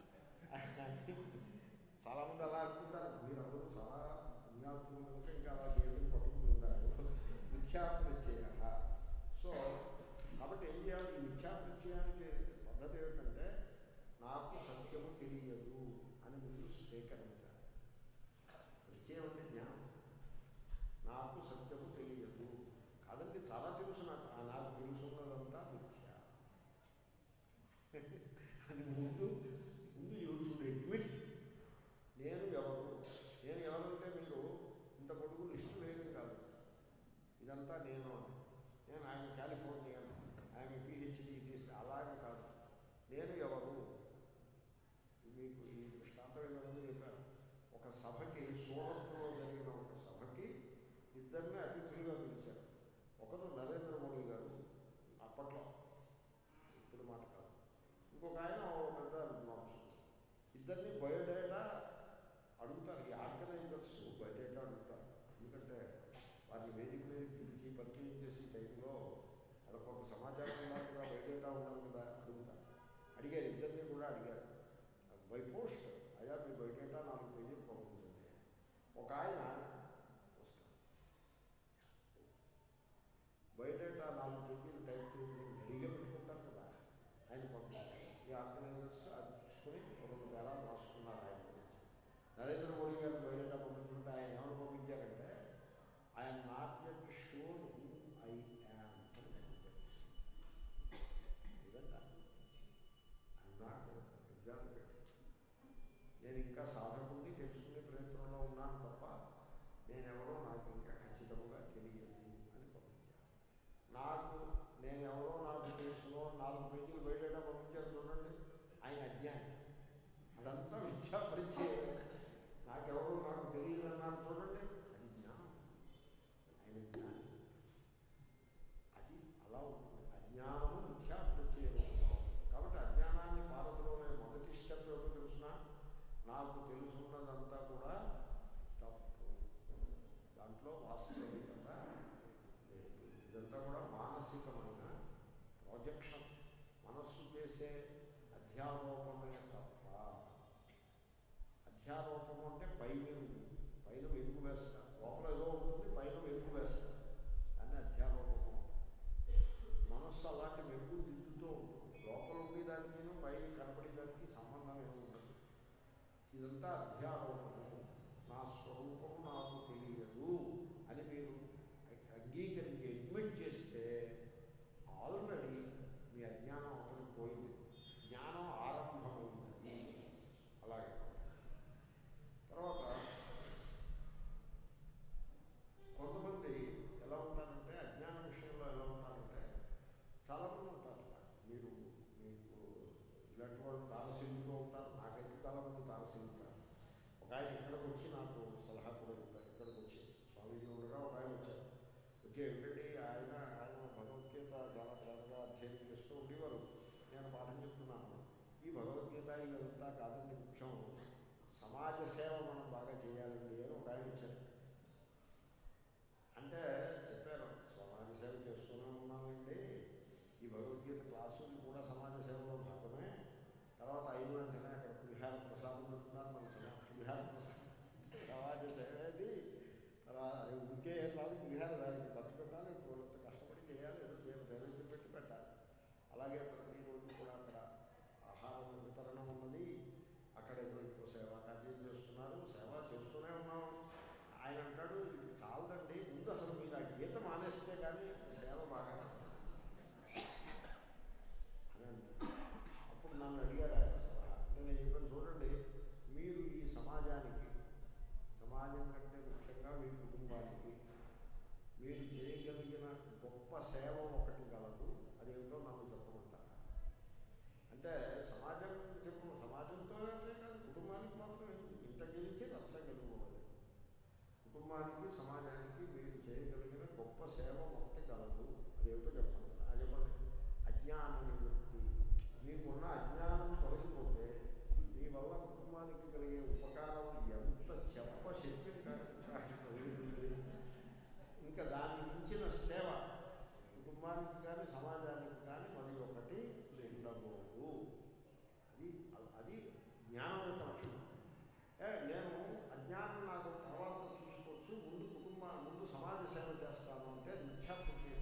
చాలామంది అలా అనుకుంటారు మీరందరూ చాలా పుణ్యాత్ములు కనుక ఇంకా అలా గీతలు పట్టుకుని ఉన్నారు మిథ్యాప్రత్యయ సో కాబట్టి ఏం చేయాలి ఈ మిథ్యాప్రత్యయానికి పద్ధతి ఏమిటంటే నాకు సత్యము తెలియదు అని మీరు స్వీకరించాలి ప్రత్యయం అంటే జ్ఞానం నాకు సత్యము తెలియదు కాదండి చాలా తెలుసు నాకు ఆ నాకు తెలుసున్నదంతా మిథ్య అని ముందు ముందు యూ షుడ్ అడ్మిట్ నేను ఎవరు నేను ఎవరంటే మీరు ఇంత పొడుగు లిస్టు వేయడం కాదు ఇదంతా నేను అని నేను ఆయన కాలిఫోర్నియన్ ఆయన పిహెచ్డి తీసి అలాగే కాదు నేను ఎవరు మీకు ఈ దృష్టాంతం ఇంతకుముందు చెప్పాను ఒక సభకి సూరత్లో జరిగిన ఒక సభకి ఇద్దరిని అతిథులుగా పిలిచారు ఒకరు నరేంద్ర మోడీ గారు అప్పట్లో ఇప్పుడు మాట కాదు ఇంకొక ఆయన ఓ పెద్ద విద్వాంసుడు ఇద్దరిని బయోడేటా అడుగుతారు ఈ ఆర్గనైజర్స్ బయోడేటా అడుగుతారు ఎందుకంటే వారిని వేదిక మీద పిలిచి పరిచయం చేసే టైంలో అక్కడ కొంత సమాచారం ఉండాలి కదా బయోడేటా ఉండాలి కదా అడుగుతారు అడిగారు ఇద్దరిని కూడా అడిగారు బై పోస్ట్ అయ్యా మీ బయోడేటా నాలుగు పేజీలు పంపించండి ఒక ఆయన వస్తారు బయోడేటా నాలుగు పేజీలు టైప్ చేసి రెడీగా పెట్టుకుంటారు కదా ఆయన పంపించారు ఈ ఆర్గనైజర్స్ అది చూసుకొని రెండు వేలాలు రాసుకున్నారు ఆయన గురించి నరేంద్ర మోడీ గారు బయోడేటా పంపించుకుంటే ఆయన ఏమని పంపించారంటే I'm not yet sure who I am అని పంపించారు ఇదంతా ఐఎమ్ నాట్ ఎగ్జామినేట్ నేను ఇంకా సాధకుడిని తెలుసుకునే ప్రయత్నంలో ఉన్నాను తప్ప నేనెవరో నాకు ఇంకా ఖచ్చితంగా తెలియదు అని పంపించాను నాకు నేనెవరో నాకు తెలుసునో నాలుగు పేజీలు బయట పంపించారు చూడండి ఆయన అజ్ఞాని అదంతా విద్యాపరిచయం నాకెవరో నాకు తెలియదు అన్నారు చూడండి అది జ్ఞానం ఆయన జ్ఞాని అది అలా ఉంటుంది అజ్ఞానము మిథ్యాప్రత్యయం కాబట్టి అజ్ఞానాన్ని పారద్రోలే మొదటి స్టెప్ ఏమిటో తెలుసిన నాకు తెలుసున్నదంతా కూడా తప్పు దాంట్లో వాస్తవికత లేదు ఇదంతా కూడా మానసికమైన ప్రాజెక్షన్ మనస్సు చేసే అధ్యారోపమే తప్ప అధ్యారోపము అంటే పై వెలుగు పైన వెలుగు వేస్తారు లోపల ఏదో ఉంటుంది పైన వెలుగు వేస్తారు అని అధ్యారోపము మనస్సు అలాంటి వెలుగు దిద్దుతూ ఉంటుంది లోపల ఉండేదానికి పై కనపడేదానికి సంబంధం ఏమి ఉండదు ఇదంతా అధ్యారోపము నా స్వరూపము నాకు తెలియదు అని మీరు అంగీకరించి అడ్మిట్ చేస్తే ఆల్రెడీ మీ అజ్ఞానం ఒకటి పోయింది జ్ఞానం ఆరంభమైంది అలాగే తర్వాత కొంతమంది ఎలా ఉంటారంటే అజ్ఞాన విషయంలో ఎలా ఉంటారంటే చాలామంది ఉంటారు ఇలా. మీరు మీకు ఇలాంటి వాళ్ళు తారసిల్లుతూ ఉంటారు నాకైతే చాలామంది తారసిల్లుతారు ఒక ఆయన ఇక్కడికి వచ్చి నాకు సలహా కూడా చెప్పారు ఇక్కడికి వచ్చి స్వామీజీ ఉండగా ఒక ఆయన వచ్చారు వచ్చి ఏమిటండి ఆయన ఆయన భగవద్గీత చాలా ప్రేమగా అధ్యయనం చేస్తూ ఉండేవారు నేను పాఠం చెప్తున్నాను ఈ భగవద్గీత ఇదంతా కాదండి ముఖ్యం సమాజ సేవ మనం బాగా చేయాలండి అని ఒక ఆయన వచ్చారు అంటే చెప్పారు సమాజ సేవ చేస్తూనే ఉన్నామండి ఈ భగవద్గీత క్లాసులు కూడా సమాజ సేవలో భాగమే తర్వాత ఐదు గంటలే అక్కడ పులిహార ప్రసాదం పెడుతున్నారు మన సమా పులిహార ప్రసాదం సమాజ సేవ అది తర్వాత అది ఉడికే కాదు పులిహార దానికి ఖర్చు పెట్టాలి కొంత కష్టపడి చేయాలి ఏదో చేయాలి నైవేద్యం పెట్టి పెట్టాలి అలాగే ప్రతిరోజు కూడా అక్కడ ఆహారం వితరణ ఉన్నది అక్కడ ఏదో ఎక్కువ సేవా కార్యం చేస్తున్నారు సేవ చేస్తూనే ఉన్నాం ఆయన అంటాడు ఇది చాలదండి ముందు అసలు మీరు ఆ గీత మానేస్తే కానీ సేవ బాగా అని అంటాడు అప్పుడు నన్ను అడిగారు ఆయన సలహా అంటే నేను చెప్పాను చూడండి మీరు ఈ సమాజానికి సమాజం కంటే ముఖ్యంగా మీ కుటుంబానికి మీరు చేయగలిగిన గొప్ప సేవ ఒకటి గలదు అదేమిటో నన్ను చెప్పమంటారా అంటే సమాజం చెప్పు సమాజంతో అంటే కాదు కుటుంబానికి మాత్రం ఎందుకు? ఇంట గెలిచి రచ్చ గెలువాలి కుటుంబానికి సమాజానికి మీరు చేయగలిగిన గొప్ప సేవ ఒకటి గలదు అదేమిటో చెప్పండి అది చెప్పండి అజ్ఞాన నివృత్తి మీకున్న అజ్ఞానం తొలగిపోతే మీ వల్ల కుటుంబానికి కలిగే ఉపకారం ఎంత చెప్ప శక్తి కలుగుతుంది ఇంకా దాన్ని మించిన సేవ కుటుంబానికి కానీ సమాజానికి కానీ మరి ఒకటి లేదు సేవ చేస్తాను అంటే మిథ్యాకృత్యం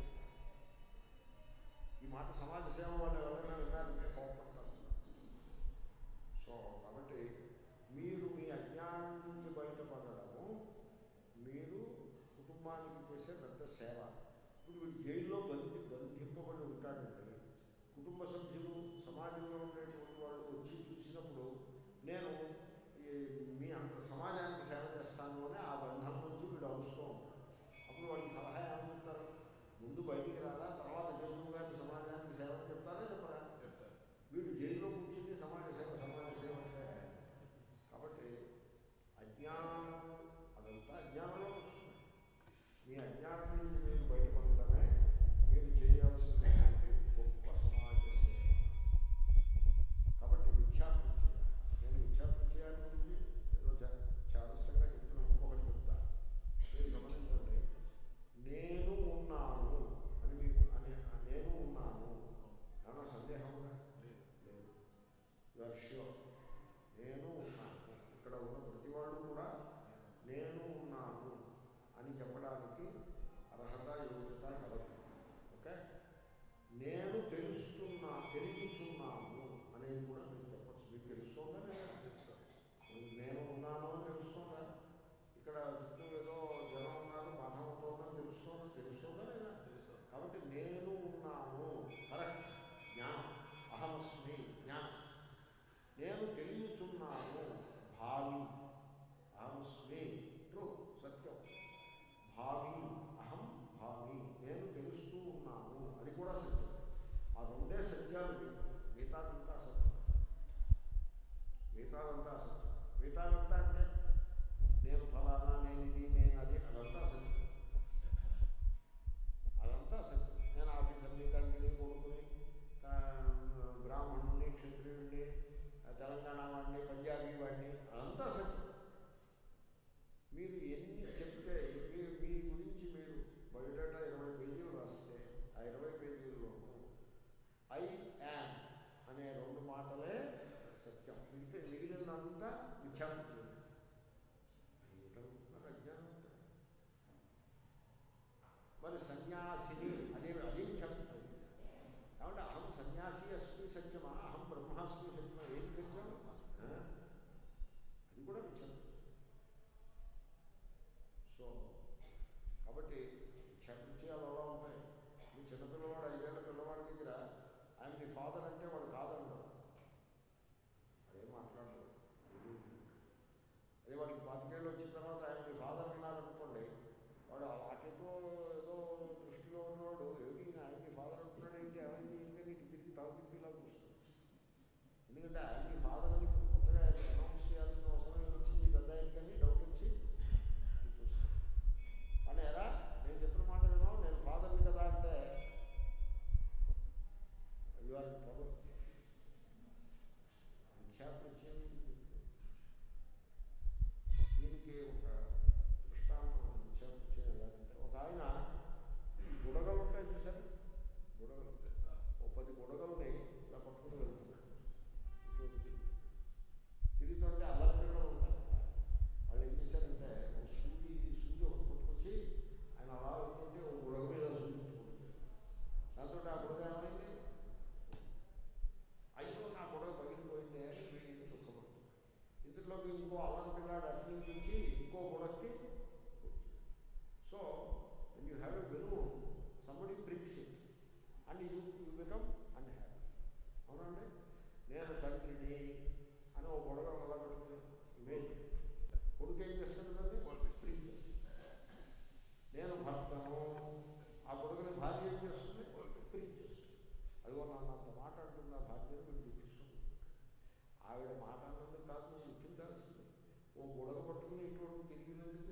ఈ మాట సమాజ సేవ వాళ్ళు ఎవరైనా విన్నారంటే కోపడతారు సో కాబట్టి మీరు మీ అజ్ఞానం నుంచి బయటపడడము మీరు కుటుంబానికి చేసే పెద్ద సేవ ఇప్పుడు వీడు జైల్లో బంధి బంధింపబడి ఉంటాడండి కుటుంబ సభ్యులు సమాజంలో ఉండేటువంటి వాళ్ళు వచ్చి చూసినప్పుడు నేను ఈ మీ అంత సమాజానికి సేవ చేస్తాను అని ఆ బంధం నుంచి వీడు అరుస్తూ ఉంటాడు అప్పుడు వాడికి సలహా ఏమంటారు ముందు బయటికి రారా తర్వాత జైలు గారి సమాజానికి సేవ చెప్తారా చెప్పరా చెప్తారు వీడు జైల్లో కూర్చుని సమాజ సేవ సమాజ సేవ అంటే కాబట్టి అజ్ఞానం అదంతా అజ్ఞానంలో వస్తుంది మీ అజ్ఞానం నుంచి మీరు బయటపడటమే మీరు చేయాల్సినటువంటి గొప్ప సమాజ సేవ కాబట్టి మిథ్యాకృత్య నేను మిథ్యాకృత్యాల గురించి ఏదో చా- చాదస్యంగా చెప్తున్నా ఇంకొకటి చెప్తా మీరు గమనించండి నేను ఉన్నాను అని మీకు అని నేను ఉన్నాను ఏమన్నా సందేహం ఉందా లేదు లేదు యువర్ ష్యూర్ నేను ఉన్నాను ఇక్కడ ఉన్న ప్రతి వాళ్ళు కూడా నేను ఉన్నాను అని చెప్పడానికి అర్హత యోగ్యత కలదు ఓకే నేను తెలుస్తున్నా తెలుసున్నాను అనేది కూడా మీరు చెప్పచ్చు మీకు తెలుస్తుందా లేదా తెలుస్తారు నేను ఉన్నాను అని తెలుస్తుందా ఇక్కడ చుట్టూ ఏదో జనం ఉన్నారు పాఠం అవుతుందని తెలుస్తుందా తెలుస్తుందా లేదా తెలుస్తారు కాబట్టి నేను ఉన్నాను కరెక్ట్ జ్ఞానం అహమస్మి జ్ఞానం నేను తెలియచున్నాను భావి అహమస్మి ట్రూ సత్యం భావి అహం భావి నేను తెలుస్తూ ఉన్నాను అది కూడా సత్యం ఆ రెండే సత్యాలు మీకు. మిగతాదంతా సత్యం మిగతాదంతా సత్యం మిగతాదంతా అంటే నేను ఫలానా నేను ఇది నేను అది అదంతా సత్యం అదంతా సత్యం నేను ఆఫీసర్ని తండ్రిని కొడుకుని తా- బ్రాహ్మణుని క్షత్రియుడిని ఆ తెలంగాణ వాడిని పంజాబీ వాడిని అదంతా సత్యం మీరు ఎన్ని చెప్తే మీరు మీ గురించి మీరు బయోడేటా ఇరవై పేజీలు రాస్తే ఆ ఇరవై పేజీల్లోనూ ఐ యామ్ అనే రెండు మాటలే సత్యం మిగితే మిగిలినంతా మిథ్యాకృత్యం ఏమిటనుకుంటున్నారు అజ్ఞానం అంటే మరి సన్యాసిని అదే అదే మిథ్యాకృత్యం కాబట్టి అహం సన్యాసి అస్మి సత్యమా అహం బ్రహ్మాస్మి సత్యమా ఏది సత్యం ఆ? అది కూడా మిథ్యాకృత్యం సో కాబట్టి క్షమించేయాలి అలా ఉంటాయి మీ చిన్నపిల్లవాడు ఐదేళ్ల పిల్లవాడి దగ్గర ఆయన మీ ఫాదర్ అంటే వాడు కాదంటాడు అదేం మాట్లాడదు అదే వాడికి పాతికేళ్ళు వచ్చిన తర్వాత ఆయన మీ ఫాదర్ అన్నారనుకోండి వాడు అటెటో ఏదో దృష్టిలో ఉన్నవాడు ఏమి ఈయన ఆయన మీ ఫాదర్ అంటున్నాడు ఏంటి ఏమైంది ఏంటి నీకు తిరిగి తల తిప్పిలా చూస్తాడు ఎందుకంటే ఆయన మీ ఫాదర్ అని కొత్తగా అనౌన్స్ చేయాల్సిన అవసరం ఏమి వచ్చింది పెద్ద ఆయనకని డౌట్ వచ్చి చూస్తాడు అని ఎరా నేను చెప్పిన మాట వినో నేను ఫాదర్ని కదా అంటే యు ఆర్ ట్రబుల్ మిథ్యాప్రత్యయం దీనికి ఒక దృష్టాంతం మిథ్యాప్రత్యయం ఎలాగంటే ఒక ఆయన బుడగలు ఉంటాయి చూసారు బుడగలు ఓ పది బుడగల్ని ఇలా పట్టుకుని వెళ్తున్నాడు ఇటు ఇటు తిరిగి. తిరుగుతుంటే అల్లరి పిల్లలు ఉంటారు వాళ్ళు ఏం చేశారంటే ఓ సూది సూది ఒకటి పట్టుకొచ్చి ఆయన అలా వెళ్తుంటే ఓ బుడగ మీద సూచించుకుంటాడు దాంతో ఆ బుడగ ఏమైంది అయ్యో నా బుడగ పగిలిపోయింది అని వీడి దుఃఖపడుతుంది ఇంతలోకి ఇంకో అల్లరి పిల్లాడు అటు నుంచి వచ్చి ఇంకో బుడక్కి so when you have a balloon somebody pricks it and you you become unhappy అవునండి నేను తండ్రిని అని ఓ బుడగ అలా పెట్టుకుని ఇమేజ్ కొడుకు ఏం చేస్తాడు దాన్ని బ్రిక్ చేస్తాడు నేను భర్తను ఆ కొడుకుని భార్య ఏం చేస్తుంది ఫ్రీ చేస్తుంది అదిగో నన్ను అంత మాట అంటుంది ఆ భార్యను మీరు దుఃఖిస్తుంది ఆవిడ మాట అన్నందుకు కాదు నువ్వు దుఃఖించాల్సింది ఓ బుడగ పట్టుకుని ఇటువంటి తిరిగినందుకు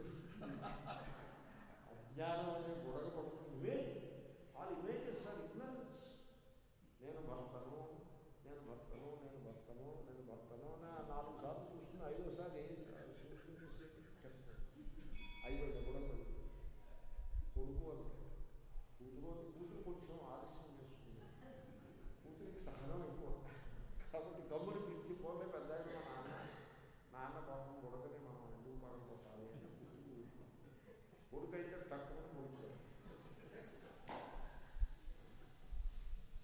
అజ్ఞానం అనే బుడగ పట్టుకుని ఇవే ఆల్ ఇమేజెస్ ఆర్ ఇగ్నరెన్స్ నేను భర్తను నేను భర్తను నేను భర్తను నేను భర్తను అని ఆ నాలుగు సార్లు చూసుకుని ఐదోసారి సూచించేసి చెప్తాను అయిపోయింది బుడగ కొడుకు అంటే కూతురు అంటే కూతురు కొంచెం ఆలస్యం చేసుకుంది కూతురికి సహనం ఎక్కువ కాబట్టి గమ్ముని పిలిచి పోతే పెద్ద ఆయన మా నాన్న నాన్న పాపం కొడుకుని మనం ఎందుకు పడకపోతాలి అని కూతురు కొడుకు అయితే తక్కువ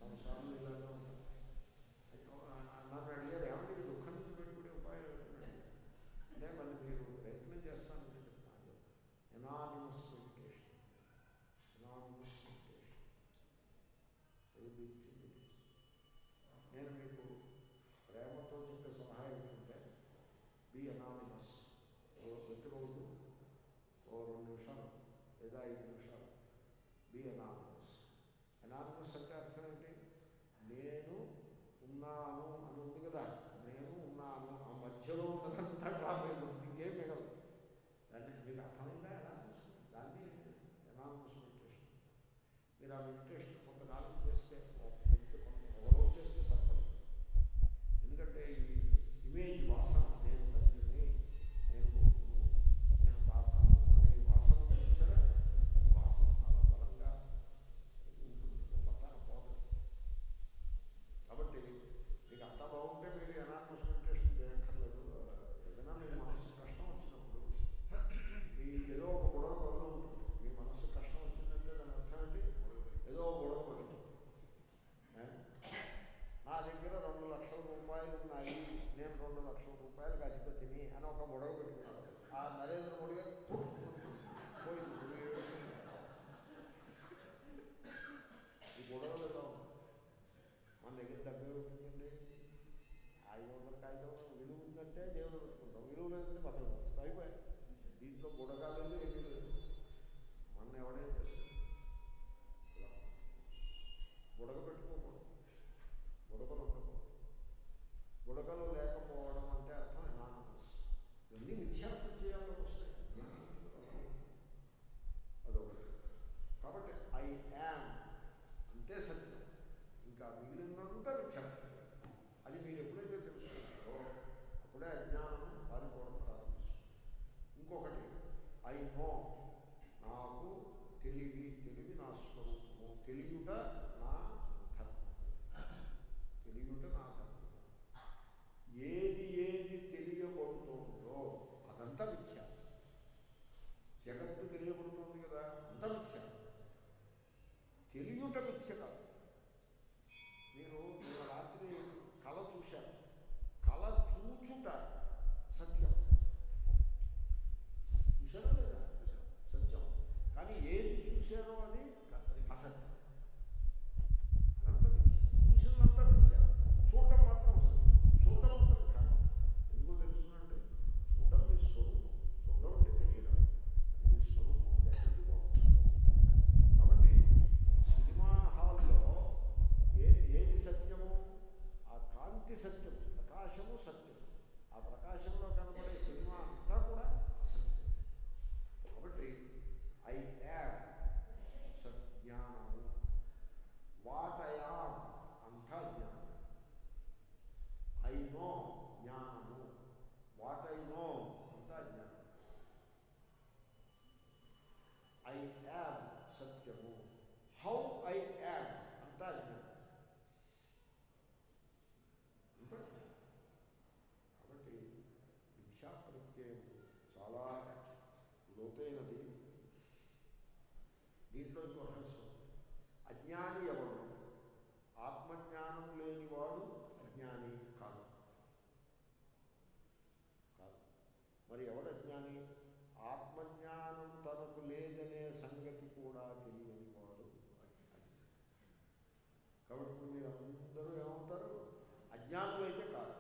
సంసారంలో ఇలాగే ఉంటుంది అయ్యో, ఆ- నన్ను అడిగారు ఏమంటే ఈ దుఃఖం నుంచి పెట్టుకునే ఉపాయం ఏంటంటే అంటే మళ్ళీ మీరు ప్రయత్నం చేస్తానని చెప్తాను anonymous meditation anonymous meditation very big thing it is. నేను మీకు ప్రేమతో చెప్పే సలహా ఏంటంటే బి అనానిమస్ ఓ ప్రతిరోజు ఓ రెండు నిమిషాలు లేదా ఐదు నిమిషాలు బి అనానిమస్ అనానిమస్ అంటే అర్థం ఏంటి నేను ఉన్నాను అని ఉంది కదా నేను ఉన్నాను ఆ మధ్యలో ఉన్నదంతా డ్రాప్ అయిపోతుంది ఇంకేం మిగలదు దాన్ని మీకు అర్థమైందా అనానిమస్ దాన్ని అనానిమస్ మెడిటేషన్ మీరు ఆ మెడిటేషన్ కొంతకాలం చేస్తే ఒక కొంత కొంత ఒక రోజు చేస్తే సరిపడదు ఎందుకంటే ఈ ఇమేజ్ వాసన నేను తండ్రిని నేను కొడుకును నేను తాతను అనే ఈ వాసన చూసారా వాసన చాలా బలంగా ఉంటుంది పట్టాన పోదు కాబట్టి మీకు అంతా బాగుంటే మీరు ఎనానిమస్ మెడిటేషన్ చేయక్కర్లేదు ఏదైనా మీ మనసు కష్టం వచ్చినప్పుడు మీ ఏదో ఒక గొడవ వల్ల ఉంటుంది మీ మనసు కష్టం వచ్చిందంటే దాని అర్థం ఏంటి ఏదో ఒక గొడవ పడుతుంది ఏ? నా దగ్గర రెండు లక్షల రూపాయలు ఉన్నాయి నేను రెండు లక్షల రూపాయలకు అధిపతిని అని ఒక గొడవ పెట్టుకున్నాడు ఆ నరేంద్ర మోడీ గారు పోయింది తిరిగి ఏడుస్తుంది. ఈ గొడవలు ఎలా ఉన్నాయి మన దగ్గర డబ్బే ఉంటుందండి ఐదు వందల కాగితం విలువ ఉందంటే జేబులో పెట్టుకుంటాం విలువ లేదంటే పక్కన పడేస్తాం. అయిపోయాయి దీంట్లో బుడగా లేదు ఏమీ లేదు మన ఎవడే చేస్తాడు ఇలా. బుడగ పెట్టుకోకూడదు బుడగలు ఉండకూడదు బుడగలు లేకపోవడం అంటే అర్థం ఎనానమస్ ఇవన్నీ మిథ్యాత్మ చేయాల్లోకి వస్తాయి అదొకటి కాబట్టి ఐ యామ్ అంతే సత్యం ఇంకా మిగిలినంతా మిథ్యాత్మ అది మీరు ఎప్పుడైతే తెలుసుకుంటారో అప్పుడే అజ్ఞానము పారిపోవడం ప్రారంభిస్తుంది ఇంకొకటి ఐ నో నాకు తెలివి తెలివి నా స్వరూపము తెలియుట నా ధర్మము తెలియుట నా ధర్మము ఏది ఏది తెలియబడుతుందో అదంతా మిథ్య జగత్తు తెలియబడుతుంది కదా అంతా మిథ్య తెలియుట మిథ్య కాదు మీరు నిన్న రాత్రి కళ చూశారు కళ చూచుట సత్యం చూశారా లేదా సత్యం కానీ ఏది చూశారో అది అసత్యం అదంతా మిథ్య చూసినంతా మిథ్య చూడటం మాత్రం సత్యం చూడటం మాత్రం కాదు ఎందుకో తెలుసునండి చూడటం మీ స్వరూపం చూడడం అంటే తెలియడం అది మీ స్వరూపం అది ఎక్కడికి పోతుంది కాబట్టి సినిమా హాల్లో ఏ ఏది సత్యము ఆ కాంతి సత్యం ప్రకాశము సత్యం ఆ ప్రకాశంలో కనబడే సినిమా అంతా కూడా అసత్యం కాబట్టి ఐ యామ్ సజ్ఞానము వాటయాం అంతా జ్ఞానం ఐ నో జ్ఞానము వాట్ ఐ నో అంతా జ్ఞానం ఐ యామ్ సత్యము హౌ ఐ యామ్ అంతా జ్ఞానం అంతా జ్ఞానం. కాబట్టి మిథ్యా ప్రత్యయం చాలా లోతైనది దీంట్లో ఇంకో రహస్యం ఉంది. అజ్ఞాని ఎవడు ఆత్మజ్ఞానం లేనివాడు అజ్ఞాని కాదు కాదు మరి ఎవడు అజ్ఞాని ఆత్మజ్ఞానం తనకు లేదనే సంగతి కూడా తెలియని వాడు అజ్ఞాని కాబట్టి ఇప్పుడు మీరు అందరూ ఏమవుతారు అజ్ఞానులైతే కాదు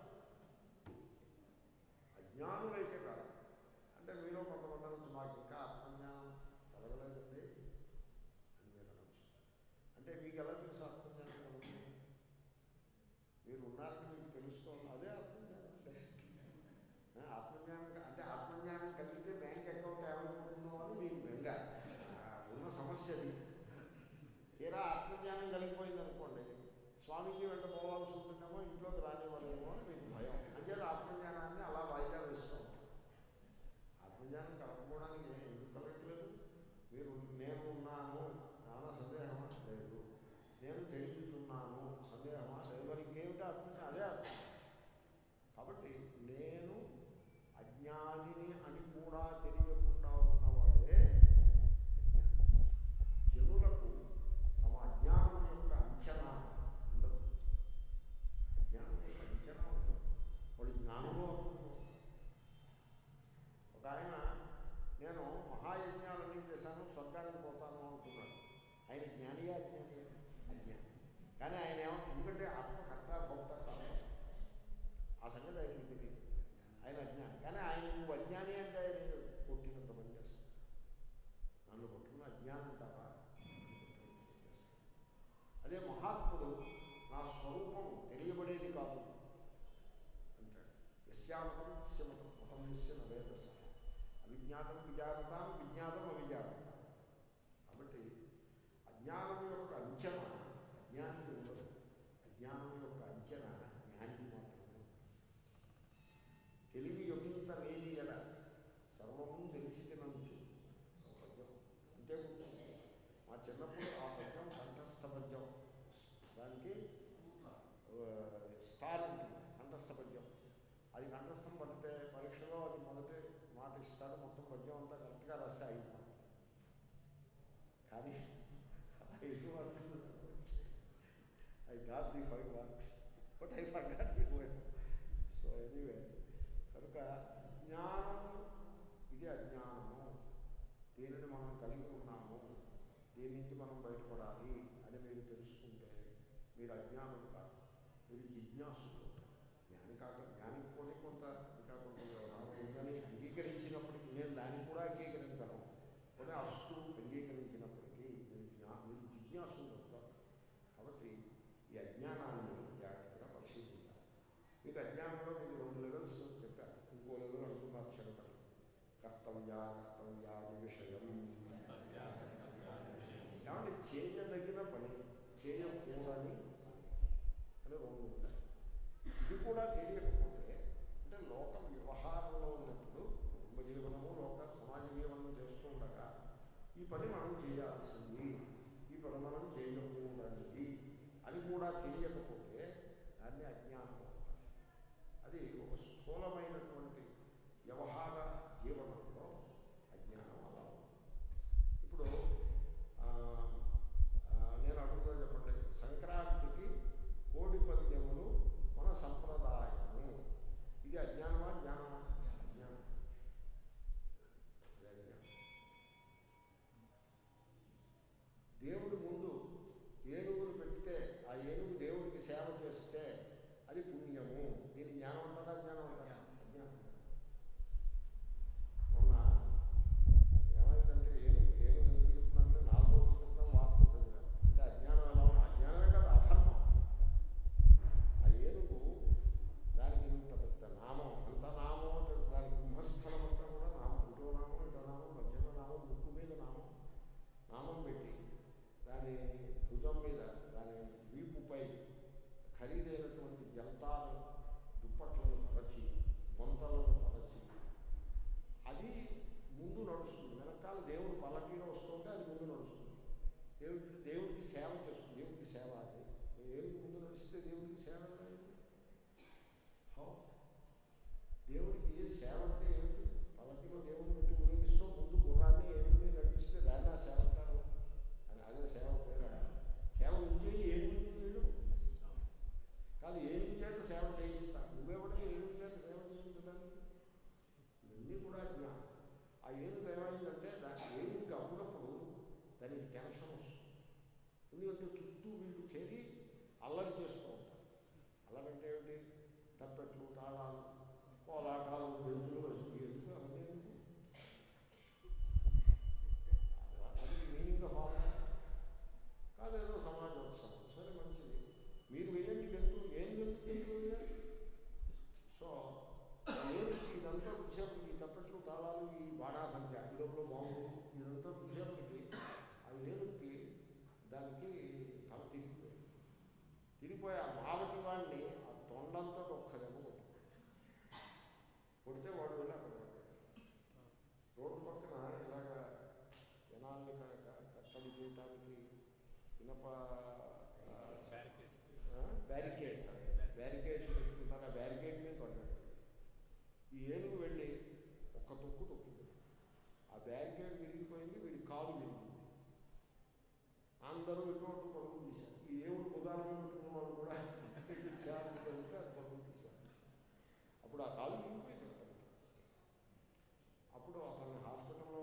అజ్ఞానులైతే కాదు అంటే మీరు కొంతమంది నుంచి మాకు ఇంకా ఆత్మజ్ఞానం కలగలేదండి అని మీరు అనొచ్చు అంటే మీకు ఎలా తెలుసు ఆత్మజ్ఞానం కలుగుతుంది మీరు ఉన్నారని మీకు తెలుస్తోంది అదే ఆత్మజ్ఞానం అంటే ఆ, ఆత్మజ్ఞానం క- అంటే ఆత్మజ్ఞానం కలిగితే బ్యాంక్ అకౌంట్ ఏమైపోతుందో అని మీకు బెంగ ఆ, ఉన్న సమస్య అది తీరా ఆత్మజ్ఞానం కలిగిపోయింది అనుకోండి స్వామికి వెంట పోవాల్సి ఉంటుందేమో ఇంట్లోకి రానివ్వలేమో అని మీకు భయం అంటే ఆత్మజ్ఞానాన్ని అలా వాయిదా వేస్తూ ఉంటారు ఆత్మజ్ఞానం కలగకపోవడానికి ఏ- ఎందుకు కలగట్లేదు మీరు నేను ఉన్నాను చాలా సందేహం లేదు నేను మహాయజ్ఞాలన్నీ చేశాను స్వర్గానికి పోతాను అనుకున్నాడు ఆయన జ్ఞానియా అజ్ఞానియా అజ్ఞాని కానీ ఆయన ఏమో ఎందుకంటే ఆత్మకర్త భోక్త కాదు ఆ సంగతి ఆయనకి తెలియదు ఆయన అజ్ఞాని కానీ ఆయన నువ్వు అజ్ఞాని అంటే ఆయన కొట్టినంత పని చేస్తాడు నన్ను కొట్టుకున్న అజ్ఞానం ఉంటావా అదే మహాత్ముడు నా స్వరూపం తెలియబడేది కాదు అంటాడు యస్యామతం తస్యమతం మతం యస్య నవేదస అవిజ్ఞాతం విజానతాం విజ్ఞాతం అవిజానత కాబట్టి అజ్ఞానం యొక్క అంచనా అజ్ఞానికి ఉండదు అజ్ఞానం యొక్క అంచనా జ్ఞానికి మాత్రమే ఉంది. తెలివి యొకింత లేని ఎడ సర్వము తెలిసి తినంచు ఒక పద్యం అంతే గుర్తుంది మా చిన్నప్పుడు ఆ పద్యం కంఠస్థ పద్యం దానికి ఆ, స్టార్ ఉంటుంది కంఠస్థ పద్యం అది కంఠస్థం పడితే పరీక్షలో అది మొదటి మాట ఇస్తాడు మొత్తం పద్యం అంతా కరెక్ట్గా రాస్తే ఐదు మార్కులు కానీ ఐదు మార్కులు I got the five marks but I forgot the five so anyway కనుక జ్ఞానం ఇది అజ్ఞానము దీనిని మనం కలిగి ఉన్నాము దీని నుంచి మనం బయటపడాలి అని మీరు తెలుసుకుంటే మీరు అజ్ఞానం కాదు మీరు జిజ్ఞాసులు అవుతారు. జ్ఞాని కాక జ్ఞానికి పోనీ కొంత ఇంకా కొంత వ్యవహారం ఉందని అంగీకరించినప్పటికీ నేను దాన్ని కూడా అంగీకరించను కొన్ని అస్తు అంగీకరించినప్పటికీ మీరు జ్ఞా మీరు జిజ్ఞాసులు అవుతారు కాబట్టి ఈ అజ్ఞానాన్ని జాగ్రత్తగా పరిశీలించాలి మీకు అజ్ఞానంలో మీకు రెండు లెవెల్స్ చెప్పారు ఇంకో లెవెల్ అనుకున్నారు శంకర్ కర్తవ్యా కర్తవ్యాది విషయం ఏమంటే చేయదగిన పని చేయకూడని పని అని రెండు ఉంటాయి ఇది కూడా తెలియకపోతే అంటే లోక వ్యవహారంలో ఉన్నప్పుడు కుటుంబ జీవనము లోక సమాజ జీవనం చేస్తూ ఉండగా ఈ పని మనం చేయాల్సింది ఈ పని మనం చేయకూడనిది అని కూడా తెలియకపోతే దాన్ని అజ్ఞానం అంటారు అది ఒక స్థూలమైనటువంటి వ్యవహార జీవనంలో అజ్ఞానం అలా ఉంది ఇప్పుడు ఆ, ఆ, నేను అడుగుతా చెప్పండి సంక్రాంతికి కోడి పందెములు మన సంప్రదాయము ఇది అజ్ఞానమా జ్ఞానమా అజ్ఞానం ఇది అజ్ఞానం దేవుడి ముందు ఏనుగును పెడితే ఆ ఏనుగు దేవుడికి సేవ చేస్తే అది పుణ్యము దీని జ్ఞానం అంటారా జ్ఞానం అంటారా అజ్ఞానం మొన్న ఏమైందంటే ఏనుగు ఏనుగు ఎందుకు చెప్తున్నానంటే నాలుగో పుస్తకం వార్త చదివాను అంటే అజ్ఞానం ఎలా ఉంది అజ్ఞానమే కాదు అధర్మం ఆ ఏనుగు దానికి ఇంత పెద్ద నామం అంత నామం అంటే దాని కుంభస్థలం అంతా కూడా నామం ఇటో నామం ఇటో నామం మధ్యలో నామం ముక్కు మీద నామం నామం పెట్టి దాని భుజం మీద దాని వీపుపై ఖరీదైనటువంటి జంతాలు దుప్పట్లను పరచి బొంతలను పరచి అది ముందు నడుస్తుంది వెనకాల దేవుడు పల్లకీలో వస్తుంటే అది ముందు నడుస్తుంది దేవుడికి దేవుడికి సేవ చేస్తుంది దేవుడికి సేవ అది ఏమిటి ముందు నడిస్తే దేవుడికి సేవ ఎలా అయింది? హౌ దేవుడికి సేవ అంటే ఏమిటి పల్లకీలో దేవుడిని పెట్టి ఊరేగిస్తూ ముందు గుర్రాన్ని ఏమిటి నడిపిస్తే దాన్ని సేవ అంటారు అని అదే సేవ పేరు సేవ నుంచి ఏనుగు చేయడం కాదు ఏనుగు చేత సేవ చేయిస్తా నువ్వెవడికి ఏనుగు చేత సేవ చేయించడానికి ఇవన్నీ కూడా జ్ఞానం ఆ ఏనుగు ఏమైందంటే దాని ఏనుగుకి అప్పుడప్పుడు దానికి టెన్షన్ వస్తుంది ఎందుకంటే చుట్టూ వీళ్ళు చేరి అల్లరి చేస్తూ ఉంటారు అల్లరంటే ఏమిటి తప్పెట్లు తాళాలు కోలాటాలు గెంతులు ఎందుకు అవన్నీ ఎందుకు? అది మీనింగ్ ఆఫ్ ఆల్ కాదేదో సమాజోత్సవం సరే మంచిది మీరు వేయండి గెంతులు ఏం గెంతు గెంతులు వేయాలి సో ఏనుగుకి ఇదంతా వచ్చేప్పటికి ఈ తప్పట్లు తాళాలు ఈ బాణాసంఖ్య ఈ లోపల బాంబు ఇదంతా వచ్చేప్పటికి ఆ ఏనుగుకి దానికి తల తిరిగిపోయింది తిరిగిపోయి ఆ మావటి వాడిని ఆ తొండంతో ఒక్కడేమో కొట్టుకుంది కొడితే వాడు వెళ్ళి అక్కడ పడ్డాడు. రోడ్డు పక్కన ఇలాగా జనాల్ని క- క- కట్టడి చేయటానికి ఇనప ఆ, బ్యారికేడ్స్ బ్యారికేడ్స్ పెట్టుకుంటారు ఆ బ్యారికేడ్ మీద పడ్డాడు ఈ ఏనుగు వెళ్ళి ఒక్క తొక్కు తొక్కింది ఆ బ్యారికేడ్ విరిగిపోయింది వీడి కాలు విరిగింది అందరూ ఇటువంటి పరుగులు తీశారు ఈ ఏవుడు ఉదాహరణ పెట్టుకున్న వాళ్ళు కూడా చార్జ్ పెడితే అది పరుగులు తీశారు అప్పుడు ఆ కాలు విరిగిపోయింది అతనికి అప్పుడు అతన్ని హాస్పిటల్లో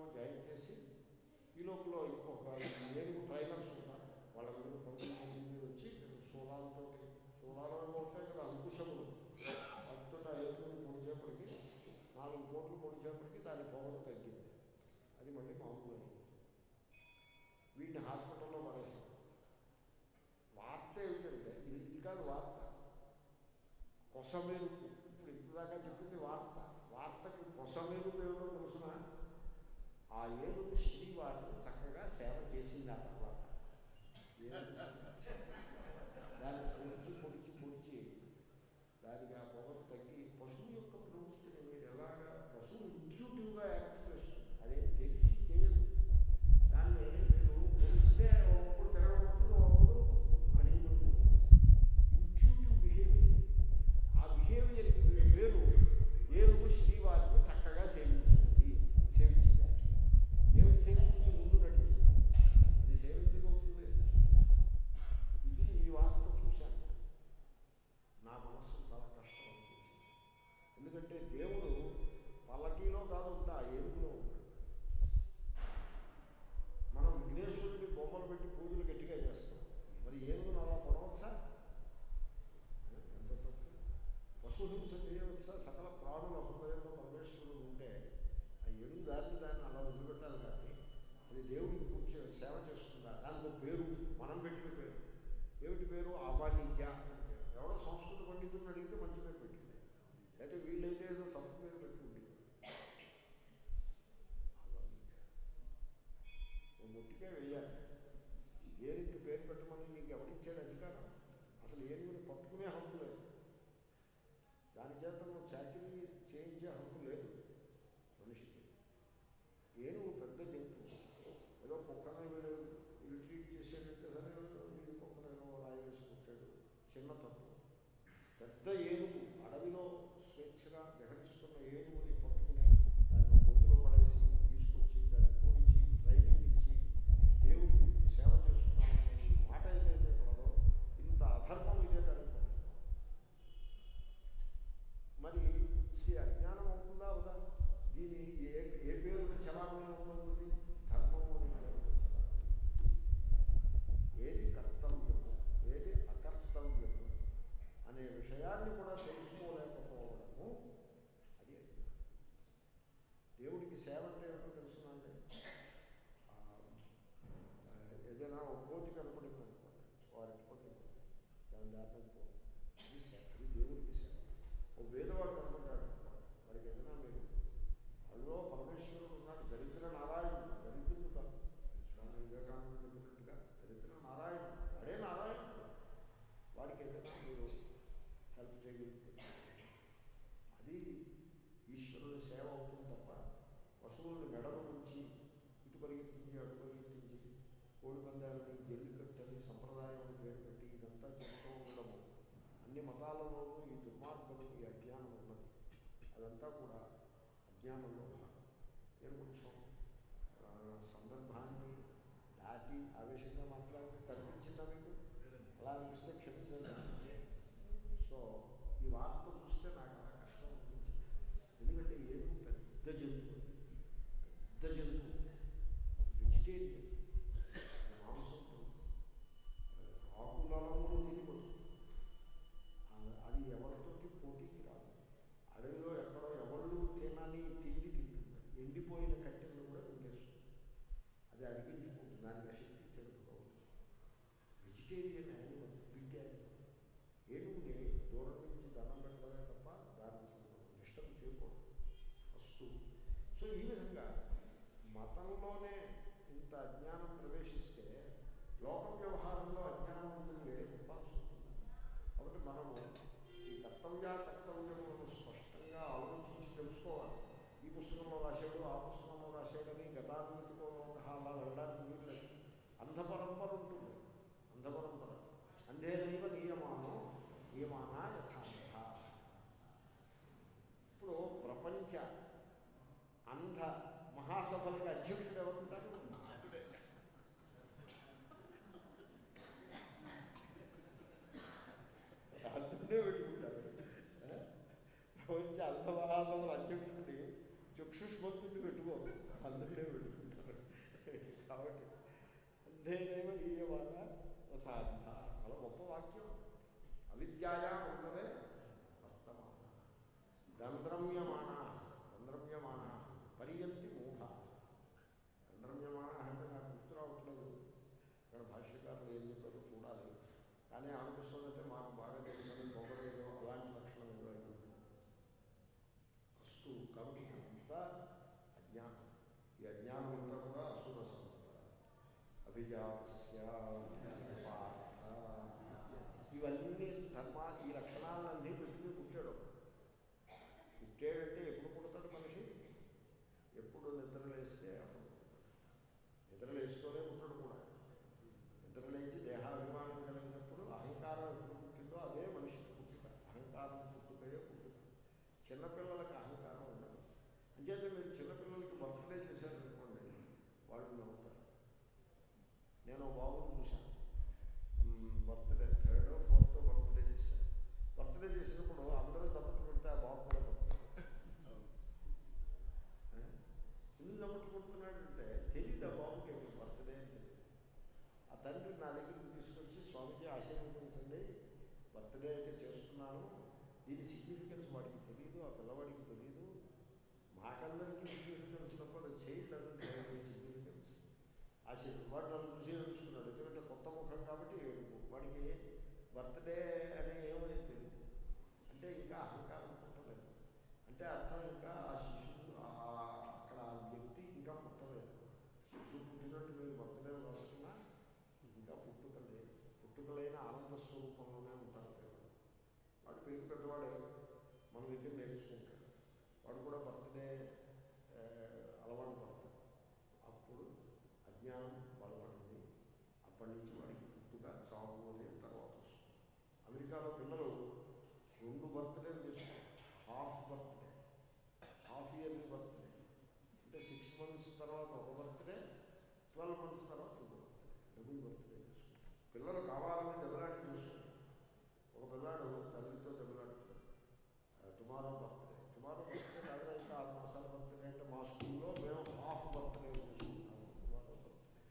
ఏనుగు ట్రైనర్స్ ఉంటారు వాళ్ళందరూ పది మీద వచ్చి సోలాలతో సోలాలలో ఉంటాయి కదా అంకుశములు వాటితో ఆ ఏనుగుని పొడిచేపటికి నాలుగు కోట్లు పొడిచేపటికి దాని పొగలు తగ్గింది అది మళ్ళీ మామూలు అయింది వీటిని హాస్పిటల్లో పడేసాం వార్త ఏమిటంటే ఇది ఇది కాదు వార్త కొసమేరుపు ఇప్పుడు ఇంతదాకా చెప్పింది వార్త వార్తకి కొసమేరుపు ఏమిటో తెలుసిన ఆ ఏనుగు శ్రీవారిని చక్కగా సేవ చేసింది ఆ తర్వాత ఏనుగు దాన్ని పొడిచి పొడిచి పొడిచి దానికి ఆ పొగరు తగ్గి పశువు యొక్క ప్రవృత్తిని మీరు ఎలాగా పశువు ఇంట్యూటివ్గా యాక్ట్ చేస్తుంది అదే తెలిసి చేయదు దాన్ని మీరు తెలిస్తే ఒకప్పుడు తిరగబడుతుంది ఒకప్పుడు అడిగిపడుతుంది ఇంట్యూటివ్ బిహేవియర్ ఆ బిహేవియర్ పేరు ఏనుగు శ్రీవారిని చక్కగా సేవించింది సేవించింది ఏమిటి సేవించింది ముందు నడిచింది అది సేవించడం అవుతుంది ఇది ఈ వార్త చూశాను నా మనస్సు చాలా కష్టం అనిపించింది ఎందుకంటే దేవుడు పల్లకీలో కాదు ఉంటా ఏనుగులో ఉంటాడు మనం విఘ్నేశ్వరుడికి బొమ్మలు పెట్టి పూజలు గట్టిగా చేస్తాం మరి ఏనుగును అలా పొడవచ్చా ఎంత తప్పు పశుహింస చేయవచ్చా సకల ప్రాణుల హృదయంలో పరమేశ్వరుడు ఉంటే ఆ ఏనుగు దాన్ని దాన్ని అలా వదిలిపెట్టాలి కానీ అది దేవుడికి పూజ చే- సేవ చేస్తుందా దానికి ఒక పేరు మనం పెట్టిన పేరు ఏమిటి పేరు అవానిజ అని పేరు ఎవడో సంస్కృత పండితుడిని అడిగితే మంచి పేరు పెట్టింది అయితే వీళ్ళైతే ఏదో తప్పు పేరు పెట్టి ఉండేది అవానిజ ఓ ముట్టికే వెయ్యాలి ఏనుగుకి పేరు పెట్టమని నీకు ఎవరిచ్చాడు అధికారం అసలు ఏనుగుని పట్టుకునే హక్కు లేదు దాని చేత నువ్వు చాకరీ చేయించే హక్కు లేదు మనిషికి ఏనుగు పెద్ద జంతువు ఏదో కుక్కనే వీడు ఇల్లు ట్రీట్ చేసేటంటే సరే వీడి కుక్కనేమో రాయి వేసి కుట్టాడు చిన్న తప్పు పెద్ద ఏనుగు అడవిలో స్వేచ్ఛగా విహరిస్తున్న ఏనుగుని పట్టుకుని దాన్ని ఒక గొంతులో పడేసి తీసుకొచ్చి దాన్ని పూడించి ట్రైనింగ్ ఇచ్చి దేవుడికి సేవ చేస్తున్నామనే ఈ మాట ఏదైతే కలదో ఇంత అధర్మం ఇదే కనుక మరి ఇది అజ్ఞానం అవుతుందా అవుదా దీని ఏ ఏ పేరుని చలామణి అవుతుంది ధర్మము అనే పేరుతో చలామణి ఏది కర్తవ్యము ఏది అకర్తవ్యము అనే విషయాన్ని కూడా తెలుసుకోలేకపోవడము అది అజ్ఞానం దేవుడికి సేవ అంటే ఏమిటో తెలుసునండి ఆ, ఆ, ఏదైనా ఒక కోతి కనపడింది అనుకోండి వారికి పట్టింది దాని దారిని పోతుంది ఇది సేవ ఇది దేవుడికి సేవ ఓ వేదవాడు కనపడ్డాడు వాడికి ఏదైనా మీరు అందులో పరమేశ్వరుడు ఉన్నాడు దరిద్ర నారాయణుడు దరిద్రుడు కాదు స్వామి వివేకానంద చెప్పినట్టుగా దరిద్ర నారాయణుడు అడే నారాయణుడు వాడికి ఏదైనా మీరు హెల్ప్ చేయగలిగితే అది ఈశ్వరుని సేవ అవుతుంది తప్ప పశువులను మెడలు ఉంచి ఇటు పరిగెత్తించి అటు పరిగెత్తించి కోడి పందాలని జల్లికట్టని సంప్రదాయం అని పేరు పెట్టి ఇదంతా చేస్తూ ఉండము అన్ని మతాలలోనూ ఈ దుర్మార్గము ఈ అజ్ఞానం ఉన్నది అదంతా కూడా అజ్ఞానంలో భాగం నేను కొంచెం ఆ, సందర్భాన్ని దాటి ఆవేశంగా మాట్లాడినట్టు అనిపించిందా మీకు అలా అనిపిస్తే క్షమించండి సో ఈ వార్త చూస్తే నాకు అలా కష్టం అనిపించింది ఎందుకంటే ఏమి పెద్ద జంతువు పెద్ద జంతువు వెజిటేరియన్ మాంసంతో ఆకులలో తినకూడదు ఆ- అది ఎవరితోటి పోటీకి రాదు అడవిలో ఎక్కడో ఎవళ్ళు తినని తిండి తింటుంది అది ఎండిపోయిన కట్టెలను కూడా మింగేస్తుంది అది అరిగించుకుంటుంది దానికి ఆ శక్తి చెడుపుగా ఉంటుంది వెజిటేరియన్ యానిమల్ బిగ్ యానిమల్ ఏనుగుని దూరం నుంచి దండం పెట్టడమే తప్ప దాన్ని అసలు డిస్టర్బ్ చేయకూడదు ఫస్ట్ సో ఈ విధంగా మతంలోనే ఇంత అజ్ఞానం ప్రవేశిస్తే లోక వ్యవహారంలో అజ్ఞానం ఉందని వేరే చెప్పాల్సి ఉంటుంది కాబట్టి మనము ఈ కర్తవ్య కర్తవ్యములను స్పష్టంగా ఆలోచించి తెలుసుకోవాలి ఈ పుస్తకంలో రాశాడు ఆ పుస్తకంలో రాశాడని గతాభివృద్ధిలో అలా వెళ్ళడానికి వీల్లేదు అంధపరంపర ఉంటుంది అంధపరంపర అంధేనైవ నియమానం నియమానా యథాంధ ఇప్పుడు ప్రపంచ అంధ మహాసభలకు అధ్యక్షుడు ఎవరుంటారు అర్థమే పెట్టుకుంటారు ఆ? ప్రపంచ అంధ మహాసభల అధ్యక్షుడిని చక్షుష్మంతుడిని పెట్టుకోరు అందరినే పెట్టుకుంటారు కాబట్టి బుద్ధేనేవ నీయమాన యథార్థ చాలా గొప్ప వాక్యం అవిద్యాయా ఉందరే వర్తమాన దంద్రమ్యమాణ దంద్రమ్యమాణ పర్యంతి మూఢ దంద్రమ్యమాణ అంటే నాకు గుర్తు రావట్లేదు ఇక్కడ భాష్యకారులు ఏం చెప్పారో చూడాలి కానీ అనిపిస్తుందంటే మాకు బాగా తెలుసని పొగడేదో అలాంటి లక్షణం ఏదో అయి ఉంటుంది ఫస్ట్ కాబట్టి అంతా అజ్ఞానం ఈ అజ్ఞానం అంతా కూడా అసుర సంపద అభిజాతస్య పార్థ ఇవన్నీ ధర్మ ఈ లక్షణాలన్నీ పెట్టుకుని పుట్టాడు పుట్టాడంటే ఎప్పుడు పుడతాడు మనిషి ఎప్పుడు నిద్రలేస్తే అప్పుడు పుడతాడు నిద్రలేస్తూనే పుట్టడు కూడా నిద్రలేచి దేహాభిమానం కలిగినప్పుడు అహంకారం ఎప్పుడు పుట్టిందో అదే మనిషికి పుట్టుక అహంకారం పుట్టుకయే పుట్టుక చిన్నపిల్లలకి అహంకారం ఉండదు అంచేత మీరు చిన్నపిల్లలకి బర్త్డే చేశారనుకోండి వాళ్ళు నవ్వుతారు నేను ఓ బాబుని చూశాను బర్త్డే థర్డ్ ఫోర్త్ బర్త్డే చేశాను బర్త్డే చేసినప్పుడు అందరూ చప్పట్లు పెడితే ఆ బాబు కూడా చప్పట్లు ఏ? ఎందుకు చప్పట్లు కొడుతున్నాడంటే తెలియదు ఆ బాబుకి ఎప్పుడు బర్త్డే అని తెలియదు ఆ తండ్రి నా దగ్గరికి తీసుకొచ్చి స్వామిజీ ఆశీర్వదించండి బర్త్డే అయితే చేస్తున్నాను దీని సిగ్నిఫికెన్స్ వాడికి తెలియదు ఆ పిల్లవాడికి తెలియదు మాకందరికీ సిగ్నిఫికెన్స్ తప్ప చైల్డ్ అదంటే సిగ్నిఫికెన్స్ ఆశీర్వాదం వాడు నన్ను చూసి ఏడుస్తున్నాడు ఎందుకంటే కొత్త ముఖం కాబట్టి ఏడుపు వాడికి బర్త్డే అని ఏమో తెలియదు అంటే ఇంకా అహంకారం పుట్టలేదు అంటే అర్థం ఇంకా ఆ శిశువు ఆ- అక్కడ ఆ వ్యక్తి ఇంకా పుట్టలేదు శిశువు పుట్టినట్టు మీరు బర్త్డే వస్తున్నా ఇంకా పుట్టుక లేదు పుట్టుక లేని ఆనంద స్వరూపంలోనే ఉంటారు పిల్లలు వాడు పెరిగి పెద్దవాడే మన దగ్గర నేర్చుకుంటాడు వాడు కూడా బర్త్డే ఆ, అలవాటు పడతాడు అప్పుడు అజ్ఞానం బలపడింది అప్పటి నుంచి వాడికి పుట్టుక చావు అనేది తర్వాత వస్తుంది అమెరికాలో పిల్లలు రెండు బర్త్డేలు చేసుకుంటారు half birthday half yearly birthday అంటే సిక్స్ మంత్స్ తర్వాత ఒక బర్త్డే ట్వెల్వ్ మంత్స్ తర్వాత ఇంకో బర్త్డే డబుల్ బర్త్డే చేసుకుంటారు పిల్లలు కావాలని దెబ్బలాడి చూసుకుంటారు ఒక పిల్లాడు తల్లితో దెబ్బలాడుతున్నాడు టుమారో బర్త్డే టుమారో బర్త్డే కాదు ఇంకా ఆరు మాసాల బర్త్డే అంటే మా స్కూల్లో మేము హాఫ్ బర్త్డే చూసుకుంటాము టుమారో బర్త్డే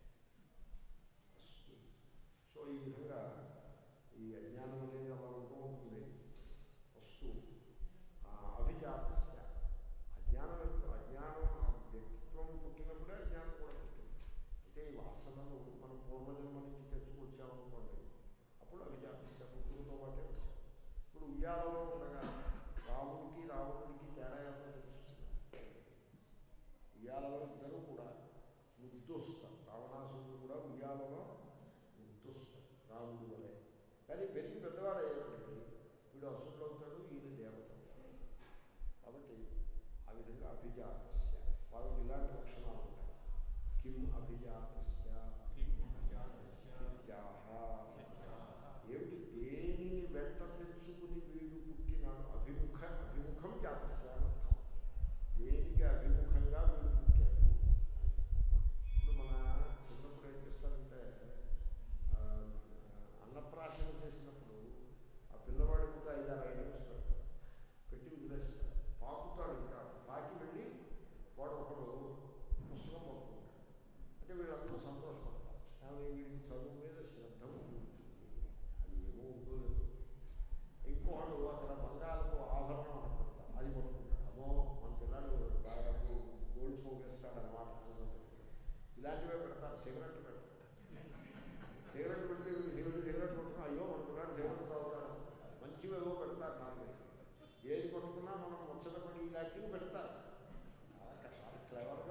సో ఈ విధంగా ఈ అజ్ఞానం అనేది అలా ఉంటూ ఉంటుంది వస్తూ అభిజాతస్య అజ్ఞానం యొక్క- అజ్ఞానం ఆ వ్యక్తిత్వం పుట్టినప్పుడే అజ్ఞానం కూడా పుట్టింది అయితే ఈ వాసనలు మనం పూర్వజన్మ నుంచి తెచ్చుకొచ్చామనుకోండి అప్పుడు అభిజాతస్య పుట్టుకతో పాటే వచ్చాం ఇప్పుడు ఉయ్యాలలో ఉండగా రాముడికి రావణుడికి తేడా ఏమో తెలుస్తుంది ఉయ్యాలలో ఇద్దరు కూడా ముద్దొస్తారు రావణాసురుడు కూడా ఉయ్యాలలో ముద్దొస్తారు రాముడి వలె కానీ పెరిగి పెద్దవాడు అయ్యేప్పటికీ వీడు అసురుడు అవుతాడు ఈయన దేవత అవుతాడు. కాబట్టి ఆ విధంగా అభిజాతస్య వాళ్ళకి ఇలాంటి లక్షణాలు ఉంటాయి కిం అభిజాతస్య ఇత్యాహ. ఏమిటి దేనిని వెంట తెచ్చుకుని వీడు పుట్టినాడు అభిముఖ అభిముఖం జాతస్య అని అర్థం దేనికి అభిముఖంగా వీడు పుట్టాడు ఇప్పుడు మన చిన్నప్పుడు ఏం చేస్తారంటే ఆ, అన్నప్రాశన చేసినప్పుడు ఆ పిల్లవాడి కూడా ఐదారు ఐటమ్స్ పెడతారు పెట్టి వదిలేస్తారు పాకుతాడు ఇంకా పాకి వెళ్ళి వాడు ఒకడు పుస్తకం పట్టుకుంటాడు అంటే వీళ్ళందరూ సంతోషపడతారు కానీ వీడికి చదువు మీద శ్రద్ధ ఉంటుంది అది ఏమో ఉందో లేదు ఇంకోడు అక్కడ బంగాళపు ఆభరణం అని పెడతారు అది పట్టుకుంటాడు అమ్మో మన పిల్లాడు బాగా గోల్డ్ పోగేస్తాడు అనమాట ఇలాంటివే పెడతారు సిగరెట్ పెడతారు సిగరెట్ పెడితే వీడు సిగరెట్ సిగరెట్ కొట్టుకున్నా అయ్యో మన పిల్లాడు సిగరెట్ తాగుతాడు మంచివి ఏవో పెడతారు నాలుగు ఏది కొట్టుకున్నా మనం ముచ్చటపడి ఇలాంటివి పెడతారు చాలా చాలా క్లెవర్గా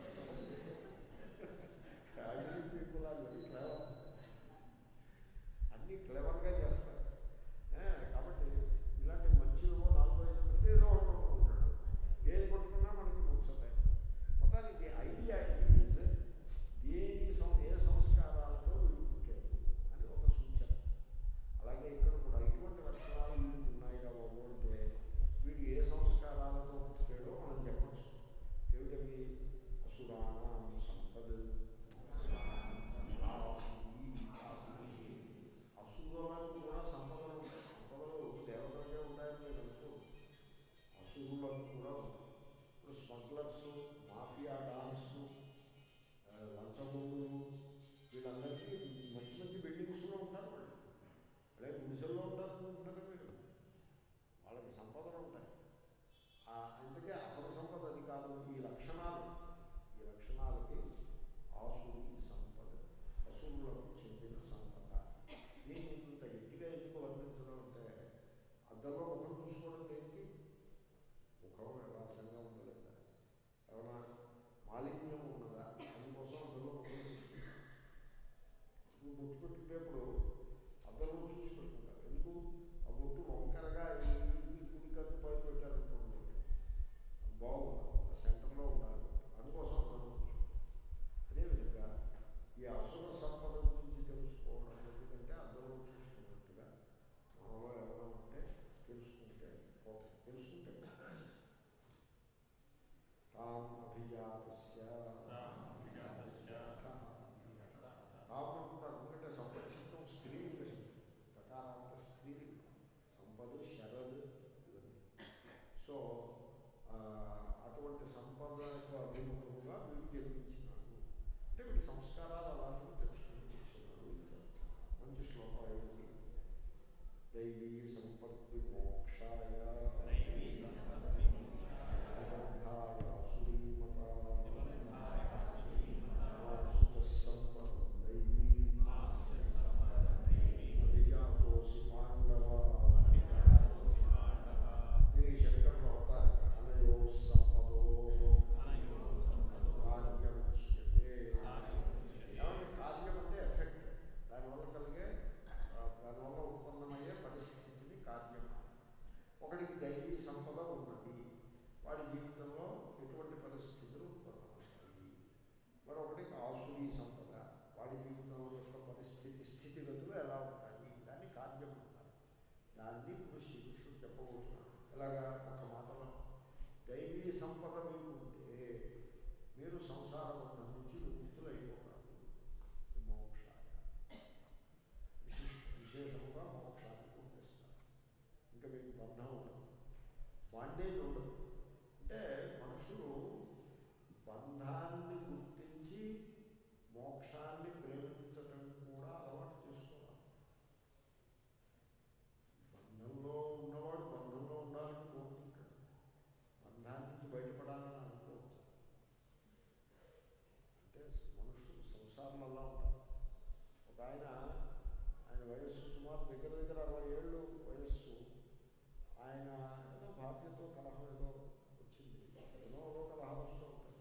పీపుల్ ఆర్ వెరీ క్లెవర్ అన్నీ క్లెవర్గా చేస్తారు ఏ, కాబట్టి ఇలాంటి మంచివేమో నాలుగు ఐదు పెడితే ఏదో ఒకటి కొట్టుకుంటాడు ఏది కొట్టుకున్నా మనకి ముచ్చటే మొత్తానికి ఐడియా ఈజ్ దేని సం ఏ సంస్కారాలతో వీడు పుట్టాడు అని ఒక సూచన అలాగే ఇక్కడ కూడా ఇటువంటి లక్షణాలు వీడికి ఉన్నాయి బాబు అంటే వీడు ఏ సంస్కారాలతో పుట్టాడో మనం చెప్పచ్చు ఏమిటవి పుట్టేప్పుడు అద్దంలో చూసి పెట్టుకుంటారు ఎందుకు ఆ బొట్టు వంకరగా ఈ ఈ కుడి కన్ను పైన పెట్టారనుకోండి బాగుంది ఆ సెంటర్లో ఉండాలి అందుకోసం అద్దంలో చూసుకుంటారు అదేవిధంగా ఈ అసుర సంపద గురించి తెలుసుకోవడం ఎందుకంటే అద్దంలో చూసుకున్నట్టుగా మనలో ఎవరైనా ఉంటే తెలుసుకుంటే పోతాయి తెలుసుకుంటే పోతాయి. తాం అభిజాతస్య తాం అంటున్నారు ఎందుకంటే సంపద శబ్దం స్త్రీలింగ శబ్దం ప్రకారాంత స్త్రీలింగం సంపద శరద్ ఇవన్నీ సో ఆ, అటువంటి సంపదకు అభిముఖముగా వీడు జన్మించినాడు అంటే వీడి సంస్కారాలు అలాంటివి తెలుసుకుని కూర్చున్నాడు ఇది అర్థం. మంచి శ్లోకం అయింది దైవీ సంపత్తి మోక్షాయ నిబంధాయ సురీమత ఆశుత సంపదం దైవీ అభిజాతోసి పాండవ మీరు ఈ శబ్దంలో అవుతారు అనయో సంపదో కార్యం ఉచ్యతే. ఏమంటే కార్యం అంటే ఎఫెక్ట్ దానివల్ల కలిగే ఆ, దానివల్ల ఉత్పన్నమయ్యే పరిస్థితిని కార్యం ఒకడికి దైవీ సంపద ఉన్నది వాడి జీవితంలో ఎటువంటి పరిస్థితులు ఉత్పన్నమవుతాయి మరొకటికి ఆసురీ సంపద వాడి జీవితంలో యొక్క పరిస్థితి స్థితిగతులు ఎలా ఉంటాయి దాన్ని కార్యం అంటారు దాన్ని ఇప్పుడు శ్రీకృష్ణుడు చెప్పబోతున్నాడు ఎలాగా ఒక మాటలో దైవీ సంపద మీకు ఉంటే మీరు సంసార బంధం నుంచి విముక్తులైపోతారు మోక్షాయ విశిష్ విశేషంగా మోక్షాన్ని పొందేస్తారు ఇంకా మీకు బంధం ఉండదు బాండేజ్ ఉండదు అంటే మనుషులు బంధాన్ని గుర్తించి మోక్షాన్ని ప్రేమించటం కూడా అలవాటు చేసుకోవాలి బంధంలో ఉన్నవాడు బంధంలో ఉండాలని కోరుకుంటాడు బంధాన్ని నుంచి బయటపడాలని అనుకోడు అంటే మనుషులు సంసారంలో అలా ఉంటారు ఒక ఆయన ఆయన వయస్సు సుమారు దగ్గర దగ్గర అరవై ఏళ్ళు వయస్సు ఆయన ఏదో భార్యతో కలహం ఏదో వచ్చింది ఏదో ఏదో కలహం వస్తూ ఉంటుంది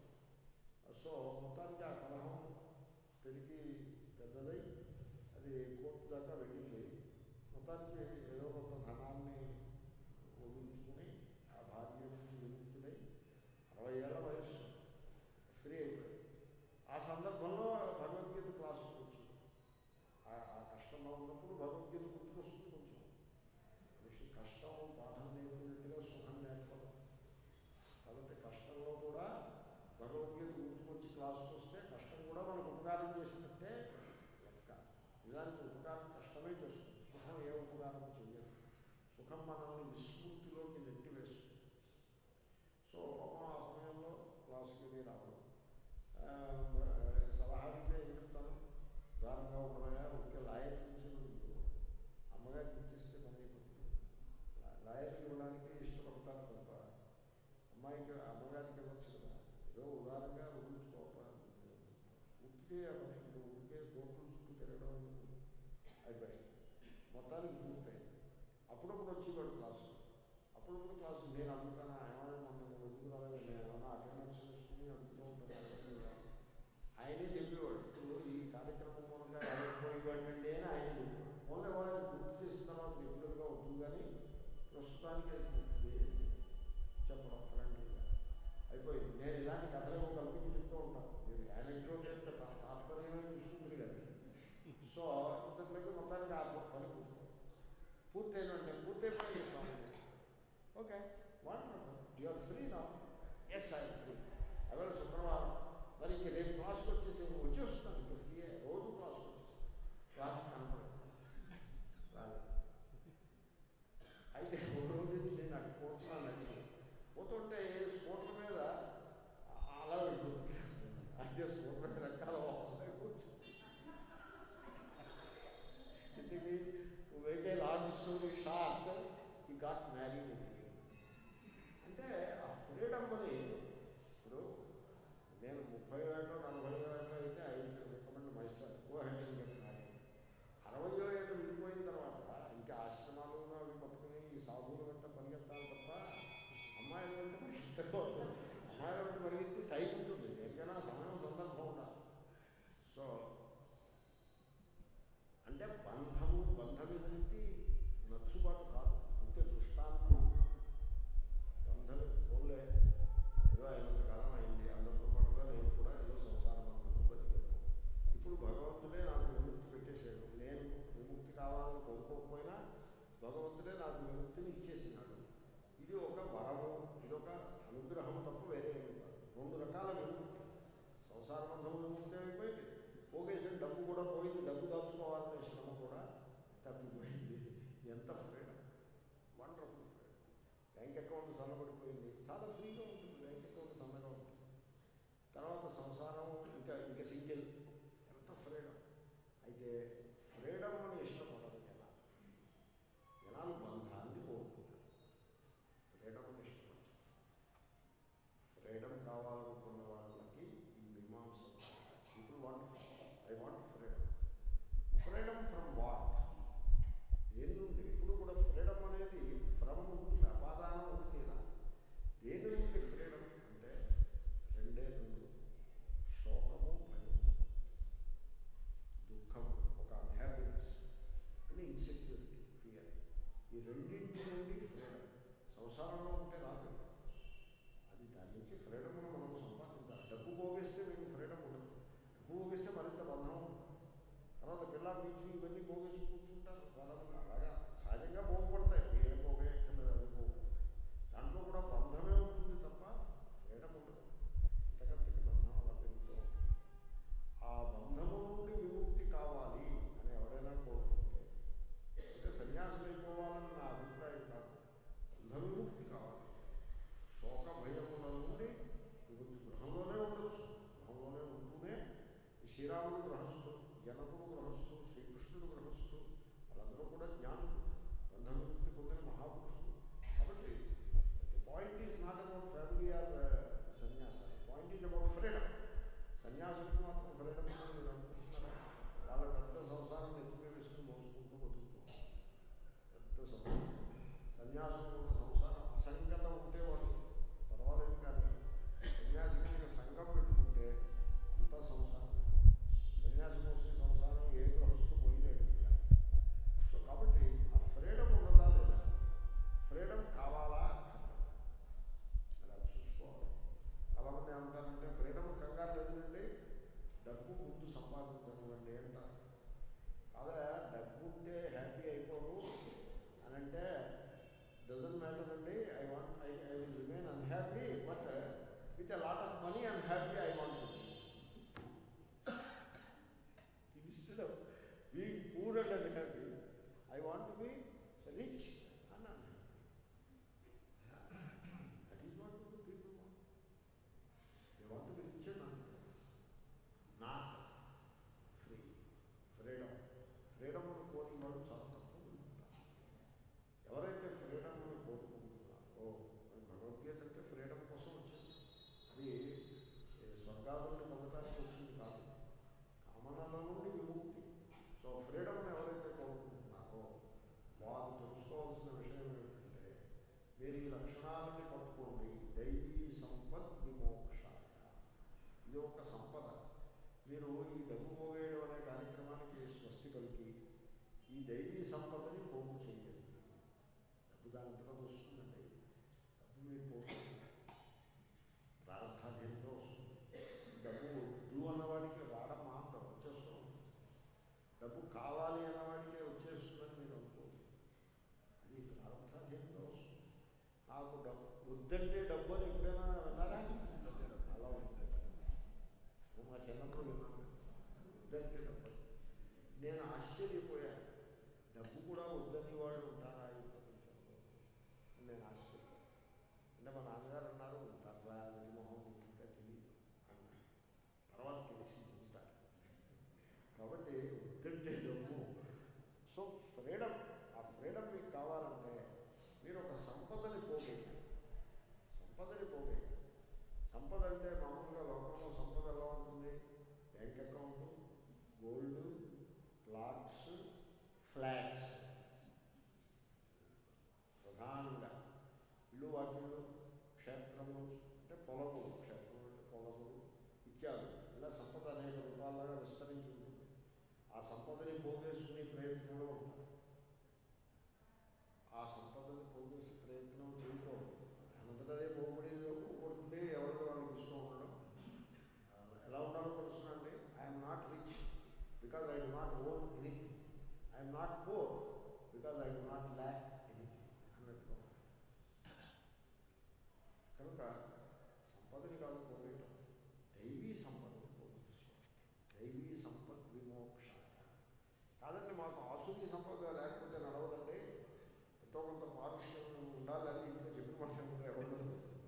సో మొత్తానికి ఆ కలహం పెరిగి పెద్దదై అది కోర్టు దాకా వెళ్ళింది మొత్తానికి ఏదో కొంత ధనాన్ని వదిలించుకుని ఆ భార్య నుంచి విముక్తుడై అరవై ఏళ్ళ వయస్సు ఫ్రీ అయిపోయింది ఆ సందర్భంలో భగవద్గీత క్లాసుకు వచ్చింది ఆ ఆ కష్టంలో ఉన్నప్పుడు భగవద్గీత గుర్తుకొస్తుంది కొంచెం మనిషి కష్టం పాఠం నేర్పినట్టుగా సుఖం నేర్పదు కాబట్టి కష్టంలో కూడా భగవద్గీత గుర్తుకొచ్చి క్లాసుకు వస్తే కష్టం కూడా మనకు ఉపకారం చేసినట్టే లెక్క నిజానికి ఉపకారం కష్టమే చేస్తుంది సుఖం ఏ ఉపకారం చెయ్యదు సుఖం మనల్ని విస్మృతిలోకి నెట్టివేస్తుంది సో పాపం ఆ సమయంలో క్లాసుకి వెళ్ళి రావడం ఆ, సలహా అడిగితే ఏం చెప్తాను దారుణంగా ఉండమయ్యా ఒకే లాయర్ నుంచి నువ్వు అమ్మగారికి ఇచ్చేస్తే పని అయిపోతుంది లా- లాయర్కి ఇవ్వడానికి ఇష్టపడతాను తప్ప అమ్మాయికి అమ్మగారికి ఇవ్వచ్చు కదా ఏదో ఉదారంగా వదిలించుకోవాలి ఉతికే పని ఇంకా ఉతికే కోర్టుల చుట్టూ తిరగడం ఎందుకు అయిపోయింది మొత్తానికి పూర్తయింది అప్పుడప్పుడు వచ్చేవాడు క్లాసు అప్పుడప్పుడు క్లాసు నేను అడుగుతాను ఏమైనా మొన్న నువ్వు ఎందుకు రాలేదు నేను ఏమైనా అటెండెన్స్ వేసుకుని అడుగుతూ ఉంటాను అడగలేదు కదా. ఆయనే చెప్పేవాడు ఇప్పుడు ఈ కార్యక్రమం మూలంగా అయిపోయివ్వండి అని ఆయనే చెప్పేవాడు ఓన్లీ వాళ్ళు పూర్తి చేసిన తర్వాత రెగ్యులర్గా వద్దు కానీ ప్రస్తుతానికి అది పూర్తి చేయండి చెప్పడం ఫ్రెండ్లీగా అయిపోయింది నేను ఇలాంటి కథలేమో కల్పించి చెప్తూ ఉంటాను మీరు యానెక్టోట్ యొక్క తా- తాత్పర్యమే చూసుకుంటుంది కదా సో ఇంతకుముందు మొత్తానికి ఆ పని పూర్తి పూర్తయిన వెంటనే పూర్తయిపోయింది స్వామి ఓకే వండర్ఫుల్ యూఆర్ ఫ్రీ నా ఎస్ ఐ ఫ్రీ అవేళ శుక్రవారం మరి ఇంక రేపు క్లాస్కి వచ్చేసి వచ్చేస్తున్నాను ఇంక ఫ్రీ రోజు క్లాస్కి వచ్చేస్తాను క్లాస్కి కనపడదు రాలేదు అయితే ఒక రోజు నేను అటు పోతున్నాను అడిగి పోతుంటే స్కూటర్ మీద అలా వెళ్ళిపోతుంది అయితే స్కూటర్ మీద రకాల కూర్చుంది ఇంటికి వెకే long story short he got married అంటే ఆ ఫ్రీడమ్ అని ఇప్పుడు నేను ముప్పై ఏళ్ళు నలభై ఏళ్ళు అయితే I recommend myself go ahead get married అరవయో ఏళ్ళు వెళ్ళిపోయిన తర్వాత ఇంకా ఆశ్రమాలు అవి పట్టుకుని ఈ సాధువుల వెంట పరిగెత్తాలి తప్ప అమ్మాయిల వెంట పరిగెత్తకూడదు అమ్మాయిల వెంట పరిగెత్తి టైం ఉంటుంది దేనికైనా సమయం సందర్భం ఉండాలి సో అంటే అయితే ఫ్రీడమ్ అని ఇష్టపడరు జనాలు జనాలు బంధాన్ని కోరుకుంటారు ఫ్రీడమ్ అని ఇష్టపడరు ఫ్రీడమ్ కావాలనుకున్న వాళ్ళకి ఈ మీమాంస people want I want freedom freedom from what దేని నుండి ఎప్పుడు కూడా ఫ్రీడమ్ అనేది ఫ్రమ్ ఉంటుంది అపాదానం ఒకటి తీరాలి దేని నుండి ఫ్రీడమ్ అంటే రెండే రెండు శోకము భయం దుఃఖం ఒక అన్హ్యాపీనెస్ అండ్ ఇన్సెక్యూరిటీ ఫియర్ ఈ రెండింటి నుండి ఫ్రీడమ్ సంసారంలో ఉంటే రాదు అది దాని నుంచి ఫ్రీడమ్ను మనం సంపాదించాలి డబ్బు పోగేస్తే మీకు ఫ్రీడమ్ ఉండదు డబ్బు పోగేస్తే మరింత బంధం ఉంటుంది తర్వాత పిల్ల బీచ్ ఇవన్నీ పోగేసి కూర్చుంటారు చాలామంది అలాగా సహజంగా పోగపడతాయి మీరేం పోగేయక్కర్లేదు అవి పోగపడతాయి దాంట్లో కూడా బంధమే ఉంటుంది తప్ప ఫ్రీడమ్ ఉండదు అంతకంతకి బంధం అలా పెరుగుతూ ఉంటుంది ఆ బంధము నుండి విముక్తి కావాలి అని ఎవరైనా కోరుకుంటే అంటే సన్యాసం అయిపోవాలని నా అభిప్రాయం కాదు బంధ విముక్తి కావాలి శోక భయముల నుండి విముక్తి గృహంలోనే ఉండొచ్చు గృహంలోనే ఉంటూనే ఈ శ్రీరాముడు గృహస్థు జనకుడు గృహస్థు శ్రీకృష్ణుడు గృహస్థు వాళ్ళందరూ కూడా జ్ఞానులు బంధ విముక్తి పొందిన మహాపురుషులు కాబట్టి point is not about family or సన్యాస పాయింట్ ఈజ్ అబౌట్ ఫ్రీడమ్ సన్యాసులకు మాత్రం ఫ్రీడమ్ ఉందని మీరు అనుకుంటున్నారా వాళ్ళ పెద్ద సంసారం ఎత్తుకు వేసుకుని మోసుకుంటూ బతుకుతూ పెద్ద సంసారం సన్యాసులు ఉన్న సంసారం అసంగత ఉంటే వాళ్ళు పర్వాలేదు కానీ సన్యాసి కనుక సంఘం పెట్టుకుంటే అంత సంసారం సన్యాసి మోసిన సంసారం ఏ గ్రహస్థు పోయిలేడు సో కాబట్టి ఆ ఫ్రీడమ్ ఉన్నదా లేదా ఫ్రీడమ్ కావాలా అక్కర్లేదా అలా చూసుకోవాలి చాలామంది ఏమంటారంటే ఫ్రీడమ్ కంగారు లేదండి డబ్బు ముందు సంపాదించనివ్వండి అంటారు అదే డబ్బు ఉంటే హ్యాపీ అయిపోరు అని అంటే డజన్ మ్యాటర్ అండి I want I I will remain unhappy but with a lot of money unhappy I want instead of being poor and unhappy I want to be rich and unhappy that is what people want they want to be rich and unhappy not free freedom freedom అని కోరిన వాళ్ళు చాలా తక్కువ మంది ఉంటారు ఎవరైతే freedom అని కోరుకుంటున్నారో మరి భగవద్గీత అంటే ఫ్రీడమ్ కోసం వచ్చింది అది ఏ స్వర్గాదుల్ని పొందడానికి వచ్చింది కాదు కామనల నుండి విముక్తి సో ఫ్రీడమ్ని ఎవరైతే కోరుకుంటున్నారో వారు తెలుసుకోవాల్సిన విషయం ఏమిటంటే మీరు ఈ లక్షణాలని పట్టుకోండి దైవీ సంపద్ విమోక్షాయ ఇది ఒక సంపద మీరు ఈ డబ్బు పోగేయడం అనే కార్యక్రమానికి స్వస్తి కలిగి ఈ దైవీ సంపదని పోగు చేయండి డబ్బు దాని తర్వాత వస్తుందండి డబ్బు మీరు పోగు ప్రారంభాధీనంలో వస్తుంది డబ్బు వద్దు అన్నవాడికి రావడం మాత్రం వచ్చేస్తూ ఉంటుంది డబ్బు కావాలి అన్నవాడికే వచ్చేస్తుందని మీరు అనుకోండి అది ప్రారంభాధీనంలో వస్తుంది నాకు డబ్బు వద్దంటే డబ్బు అని ఎప్పుడైనా విన్నారా అలా ఉంటుంది నేను మా చిన్నప్పుడు విన్నాను వద్దంటే డబ్బు అని. నేను ఆశ్చర్యపోయాను డబ్బు కూడా వద్దని వాళ్ళు ఉంటారా ఈ ప్రపంచంలో అని నేను ఆశ్చర్యపోయాను అంటే మా నాన్నగారు అన్నారు ఉంటారా నిర్మోహం నీకు ఇంకా తెలియదు అన్నారు తర్వాత తెలిసి ఉంటారు కాబట్టి వద్దంటే డబ్బు సో ఫ్రీడమ్ ఆ ఫ్రీడమ్ మీకు కావాలంటే మీరు ఒక సంపదని పోగేయాలి సంపదని పోగేయాలి సంపద అంటే మామూలుగా లోకంలో సంపద ఎలా ఉంటుంది bank account gold plots flats ప్రధానంగా ఇల్లు వాకిళ్ళు క్షేత్రములు అంటే పొలములు క్షేత్రములు అంటే పొలములు ఇత్యాది ఇలా సంపద అనేక రూపాలుగా విస్తరించి ఉంటుంది ఆ సంపదని పోగేసుకునే ప్రయత్నంలో ఉంటారు ఆ సంపదని పోగేసే ప్రయత్నం చేయకూడదు అనంతటా అదే పోగొడేది పోగొడుతుంది ఎవరికి వాళ్ళకి ఇస్తూ ఉండడం ఆ, ఎలా ఉండాలో తెలుసునండి I'm not rich because I do not own anything I'm not poor because I do not lack anything అన్నట్టుగా ఉండాలి. కనుక సంపదని కాదు పోగేయటం దైవీ సంపదని పోగేసుకోవాలి దైవీ సంపద్ విమోక్ష కాదండి మాకు ఆసురీ సంపద లేకపోతే నడవదండి ఎంతో కొంత పారుష్యం ఉండాలి అని ఇంట్లో చెప్పిన మాట వినరు ఎవరు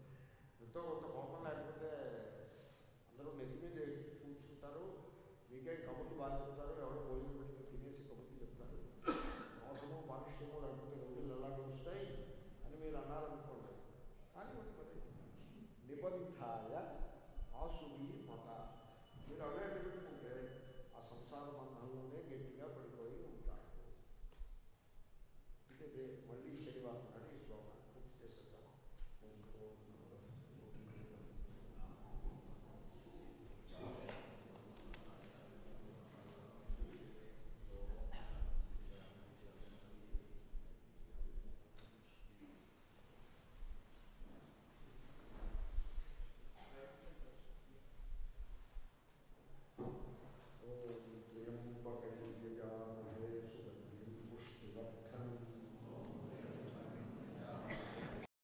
ఎంతో కొంత కోపం లేకపోతే అందరూ నెత్తి మీద ఎక్కి కూర్చుంటారు మీకే ఇంకే కబుర్లు బాగా చెప్తారు ఎవరో భోజనం పెడితే తినేసి కబుర్లు చెప్తారు మోసము పారిశ్రమం లేకపోతే రోజులు ఎలా గడుస్తాయి అని మీరు అన్నారనుకోండి కానీ మరి నిబంధాయ ఆసువి మత